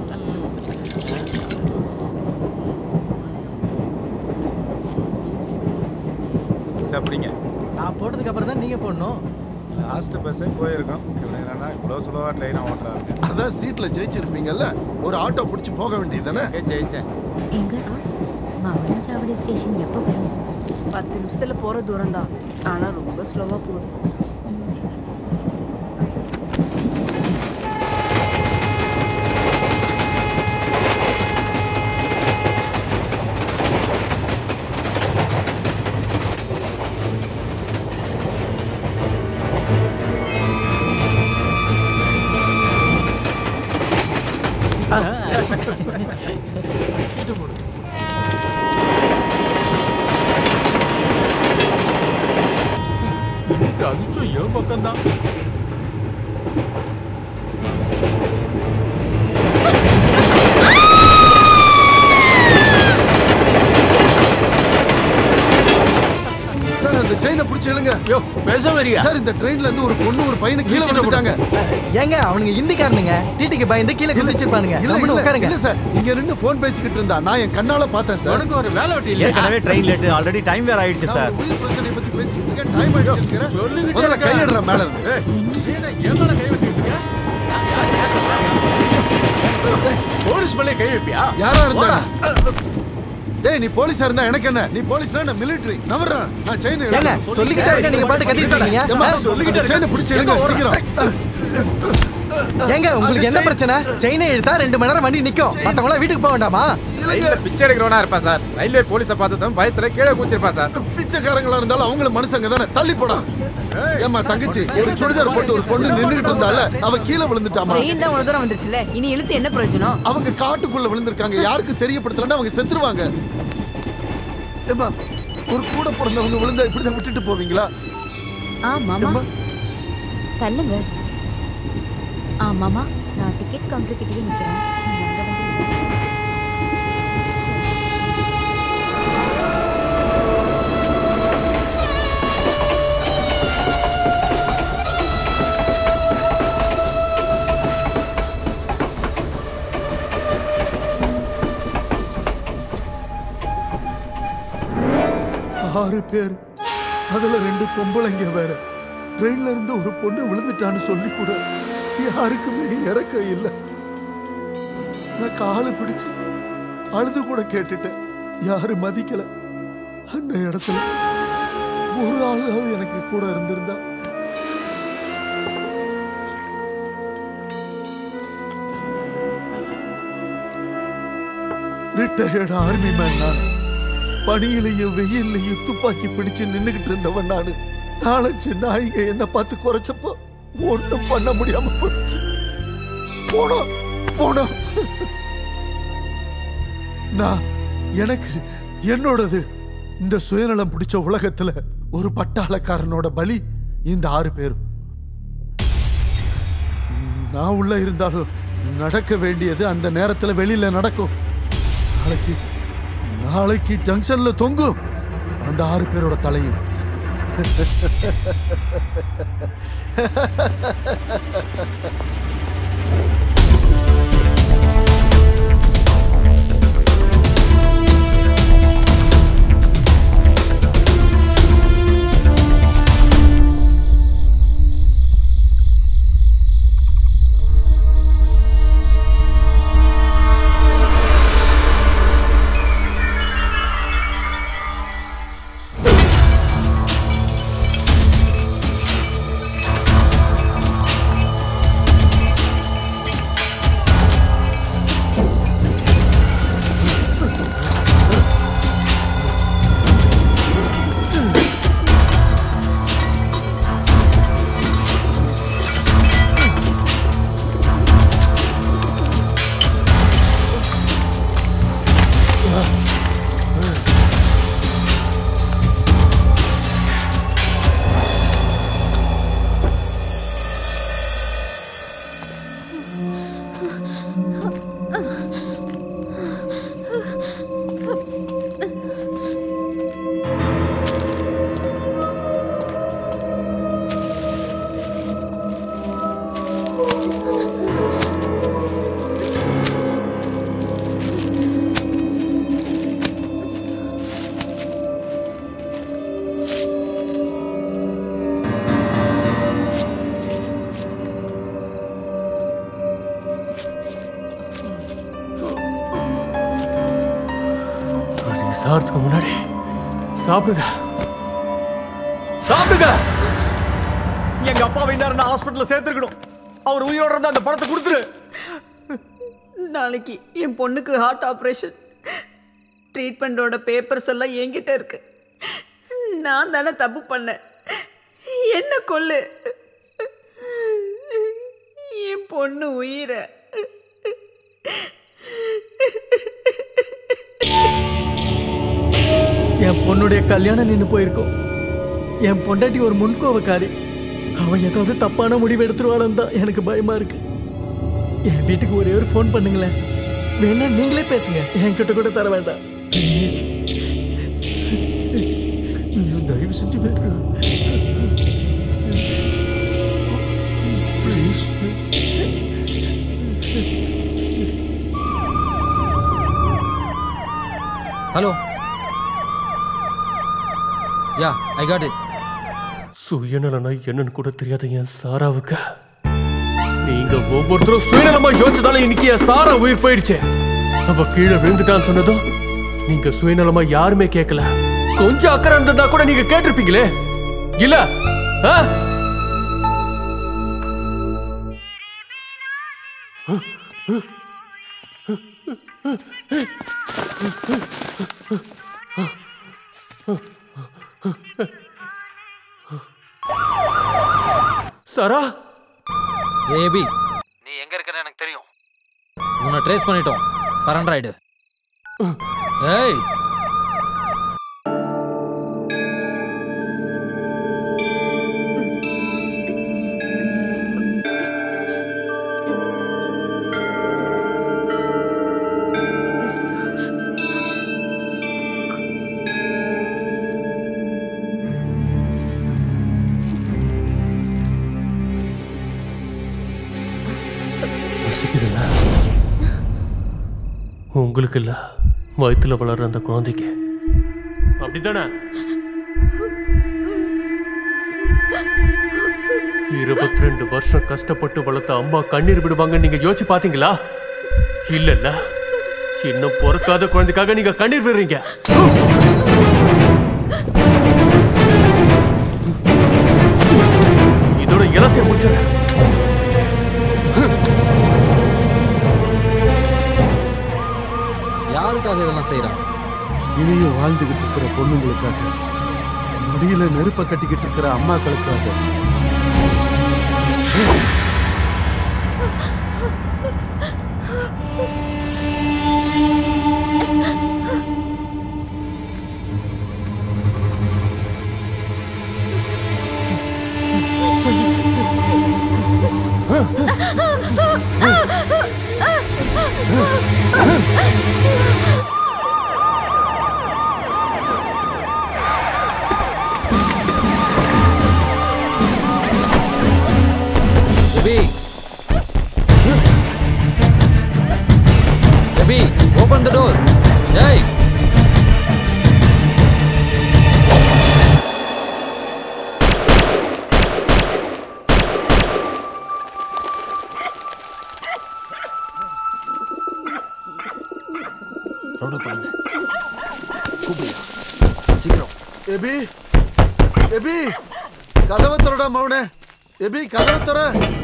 இது அப்படிங்க நான் போட்டதுக்கு அப்புறம் தான் நீங்க போடணும் லாஸ்ட் பஸ்ஸே போயிருக்கோம் இவன் என்னன்னா இவ்வளோ ஸ்லோவாக ட்ரெயினை ஓட்டுறாங்க அதான் சீட்ல ஜெயிச்சிருப்பீங்கல்ல ஒரு ஆட்டோ பிடிச்சி போக வேண்டியதுதானே ஜெயிச்சேன் எங்க மவனஞ்சாவடி ஸ்டேஷன் எப்போ வரும் பத்து நிமிஷத்துல போற தூரம் தான் ஆனா ரொம்ப ஸ்லோவா போகுது அதிர்ஷ்டம் என் பக்கம்தான் சார் அந்த செயினை பிடிச்சி இழுங்க பேச வரியா சார் இந்த ட்ரெயின்ல இருந்து ஒரு பொண்ணு ஒரு பையனை கீழே விழுந்துட்டாங்க ஏங்க அவனுங்க இந்திக்காரனுங்க டிடிக்கு பயந்து கீழே குதிச்சிருப்பானுங்க இல்ல, கம்முனு இல்ல, உட்காருங்க இல்ல சார் இங்க நின்னு போன் பேசிக்கிட்டு இருந்தா நான் என் கண்ணால பார்த்தேன் சார் உனக்கு ஒரு வேலை வெட்டி ஏற்கனவே ட்ரெயின் லேட் ஆல்ரெடி டைம் வேற ஆயிடுச்சு சார் உயிர் பிரச்சனையை பத்தி பேசிக்கிட்டு இருக்கேன் டைம் ஆயிடுச்சுங்கிறேன் முதல்ல கையிடுற மேல இருந்து போலீஸ் மேலே கை வைப்பியா யாரா இருந்தா டேய் நீ போலீஸா இருந்தா எனக்கு என்ன நீ போலீஸ் தான் மிலிட்டரி நவர்றேன் நான் செயின் ஏங்க, சொல்லிக்கிட்டே இருக்க, நீங்க பாட்டு கத்திட்டு இருக்கீங்க. சொல்லிக்கிட்டே செயினை பிடிச்சி எடுங்க சீக்கிரம் ஏங்க உங்களுக்கு என்ன பிரச்சனை செயினை இழுத்தா ரெண்டு மணி நேரம் வண்டி நிக்கும் மத்தவங்க வீட்டுக்கு போக வேண்டாமா ரயில்ல பிச்சை எடுக்கிறவனா இருப்பா சார் ரயில்வே போலீஸை பார்த்ததும் பயத்துல கீழே கூச்சிருப்பா சார் பிச்சைக்காரங்களா இருந்தாலும் அவங்களும் மனுஷங்க தானே தள்ளி போடா ஏமா தங்கச்சி ஒரு சுடிதார் போட்டு ஒரு பொண்ணு நின்னுகிட்டு இருந்தால அவ கீழே விழுந்துட்டாமா ட்ரெயின் தான் இவ்வளவு தூரம் வந்துருச்சுல இனி இழுத்து என்ன பிரயோஜனம் அவங்க காட்டுக்குள்ள விழுந்திருக்காங்க யாருக்கும் தெரியப்படுத்தலன்னா அவங்க செத்துருவாங்க ஏமா ஒரு கூட பிறந்தவங்க விழுந்தா இப்படிதான் விட்டுட்டு போவீங்களா ஆ மாமா தள்ளுங்க ஆ மாமா நான் டிக்கெட் கவுண்டர் கிட்டயே நிக்கிறேன் நீங்க அங்க வந்து ஆறு பேர் அதுல ரெண்டு பொம்பளைங்க வேற ட்ரெயின்ல இருந்து ஒரு பொண்ணு விழுந்துட்டான்னு சொல்லி கூட யாருக்குமே இறக்கம் இல்லை நான் காலை பிடிச்சு அழுது கூட கேட்டுட்டேன் யாரு மதிக்கல அந்த இடத்துல ஒரு ஆளாவது எனக்கு கூட இருந்திருந்தா ரிட்டையர்டு ஆர்மி மேன் நான் பனியிலையும் வெயில்லையும் துப்பாக்கி பிடிச்சு நின்னுகிட்டு இருந்தவன் நானு நாலஞ்சு நாய்ங்க என்ன பார்த்து குறைச்சப்போ ஒண்ணும் பண்ண முடியாம போச்சு போனோம் போனோம் நான் எனக்கு என்னோடது இந்த சுயநலம் பிடிச்ச உலகத்துல ஒரு பட்டாளக்காரனோட பலி இந்த ஆறு பேரும் நான் உள்ள இருந்தாலும் நடக்க வேண்டியது அந்த நேரத்துல வெளியில நடக்கும் நாளைக்கு நாளைக்கு ஜங்ஷன்ல தொங்கும் அந்த ஆறு பேரோட தலையும் நீங்க சாகிறதுக்கு முன்னாடி சாப்பிடுங்க சாப்பிடுங்க எங்க அப்பாவை இந்நேரம் நான் ஹாஸ்பிட்டல்ல சேர்த்துருக்கணும் அவர் உயிரோட இருந்தா அந்த பணத்தை கொடுத்துரு நாளைக்கு என் பொண்ணுக்கு ஹார்ட் ஆப்ரேஷன் ட்ரீட்மெண்ட்டோட பேப்பர்ஸ் எல்லாம் என்கிட்ட இருக்கு நான் தானே தப்பு பண்ணேன் என்ன கொல்லு என் பொண்ணு உயிரை என் பொண்ணுடைய கல்யாணம் நின்று போயிருக்கும் என் பொண்டாட்டி ஒரு முன்கோவக்காரி அவன் ஏதாவது தப்பான முடிவு எடுத்துருவாளன்னு தான் எனக்கு பயமா இருக்கு என் வீட்டுக்கு ஒரே ஒரு ஃபோன் பண்ணுங்களேன் வேணா நீங்களே பேசுங்க என்கிட்ட கூட தர வேண்டாம் ப்ளீஸ் தயவு செஞ்சு வேறு please hello yeah I got it சுயநலனா என்னன்னு கூட தெரியாத என் சாராவுக்கு நீங்க ஒவ்வொருத்தரும் சுயநலமா யோசிச்சதால இன்னைக்கு என் சாரா உயிர் போயிடுச்சு அவ கீழே விழுந்துட்டான்னு சொன்னதும் நீங்க சுயநலமா யாருமே கேட்கல கொஞ்சம் அக்கறை இருந்திருந்தா கூட நீங்க கேட்டிருப்பீங்களே இல்ல ஆ? சாரா ஏபி நீ எங்க இருக்கன்னு எனக்கு தெரியும் உன்னை ட்ரேஸ் பண்ணிட்டோம் சரண்டர் ஆயிடு ஏய் ரசிக்குதுல்ல உங்களுக்கு இல்ல வயித்துல வளர்ற அந்த குழந்தைக்கு அப்படித்தானே இருபத்தி ரெண்டு வருஷம் கஷ்டப்பட்டு வளர்த்த அம்மா கண்ணீர் விடுவாங்க நீங்க யோசிச்சு பாத்தீங்களா இல்லல்ல இன்னும் பொறுக்காத குழந்தைக்காக நீங்க கண்ணீர் விடுறீங்க இதோட இனத்தை முடிச்சிருங்க யாருக்காக இதெல்லாம் செய்றான் இனியும் வாழ்ந்துகிட்டு இருக்கிற பொண்ணுங்களுக்காக மடியில நெருப்ப கட்டிக்கிட்டு இருக்கிற அம்மாக்களுக்காக எபி எபி ஓபன் த டோர் ஏய் ரவுண்ட் பண்ணுங்க கூப்பிடுயா சீக்கிரம் எபி எபி கதவை திறடா மவனே எபி கதவை திற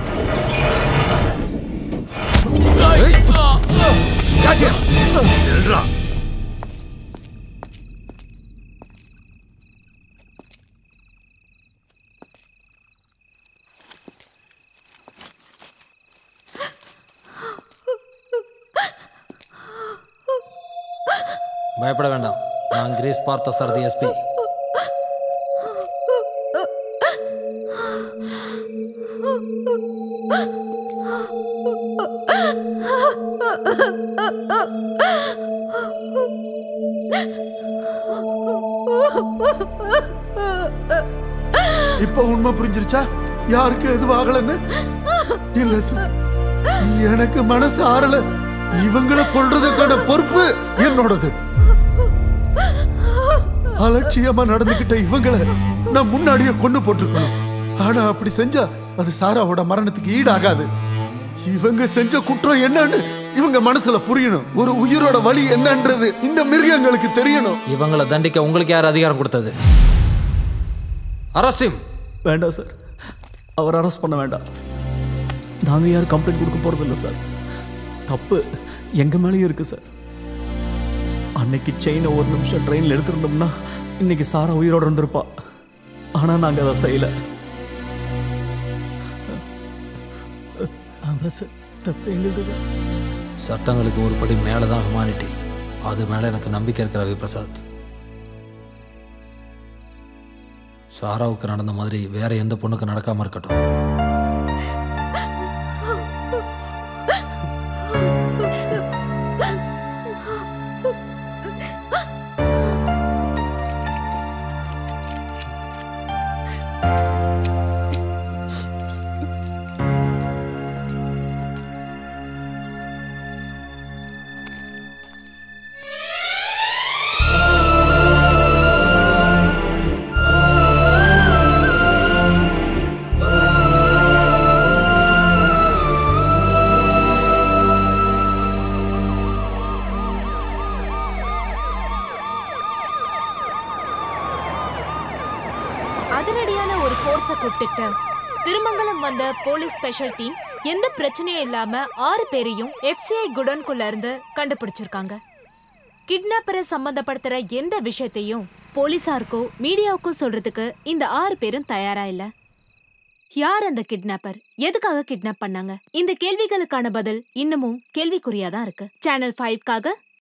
பயப்பட வேண்டாம் நான் கிரேஸ் பார்த்த சாரதி எஸ்பி இப்ப உண்மை புரிஞ்சிருச்சா யாருக்கு எதுவும் ஆகலன்னு இல்ல சார் எனக்கு மனசு ஆறல இவங்கள கொல்றதுக்கான பொறுப்பு என்னோடது அலட்சியமா நடந்துகிட்ட இவங்கள நான் முன்னாடியே கொண்டு போட்டிருக்கணும் ஆனா அப்படி செஞ்சா அது சாராவோட மரணத்துக்கு ஈடாகாது இவங்க செஞ்ச குற்றம் என்னன்னு இவங்க மனசுல புரியணும் ஒரு உயிரோட வழி என்னன்றது இந்த மிருகங்களுக்கு தெரியணும் இவங்களை தண்டிக்க உங்களுக்கு யார் அதிகாரம் கொடுத்தது அரசிம் வேண்டாம் சார் அவர் அரெஸ்ட் பண்ண வேண்டாம் நாங்கள் யாரும் கம்ப்ளைண்ட் கொடுக்க போகிறதில்ல சார் தப்பு எங்கள் மேலேயும் இருக்குது சார் அன்னைக்கு செயினை ஒரு நிமிஷம் ட்ரெயினில் எடுத்திருந்தோம்னா இன்னைக்கு சாரா உயிரோட இருந்திருப்பா ஆனால் நாங்கள் அதை செய்யலை ஆமாம் சார் தப்பு எங்களுது தான் சட்டங்களுக்கு ஒரு படி மேலே தான் ஹியூமானிட்டி அது மேலே எனக்கு நம்பிக்கை இருக்கிற ரவி பிரசாத் சாராவுக்கு நடந்த மாதிரி வேற எந்த பொண்ணுக்கு நடக்காம இருக்கட்டும் அதிரடியான ஒரு ஃபோர்ஸ கூப்பிட்டுட்டு திருமங்கலம் வந்த போலீஸ் ஸ்பெஷல் டீம் எந்த பிரச்சனையும் இல்லாம ஆறு பேரையும் எஃப்சிஐ குடோன்குள்ள இருந்து கண்டுபிடிச்சிருக்காங்க கிட்னாப்பரை சம்பந்தப்படுத்துற எந்த விஷயத்தையும் போலீசாருக்கோ மீடியாவுக்கோ சொல்றதுக்கு இந்த ஆறு பேரும் தயாரா இல்ல யார் அந்த கிட்னாப்பர் எதுக்காக கிட்னாப் பண்ணாங்க இந்த கேள்விகளுக்கான பதில் இன்னமும் கேள்விக்குறியா தான் இருக்கு சேனல் ஃபைவ்க்காக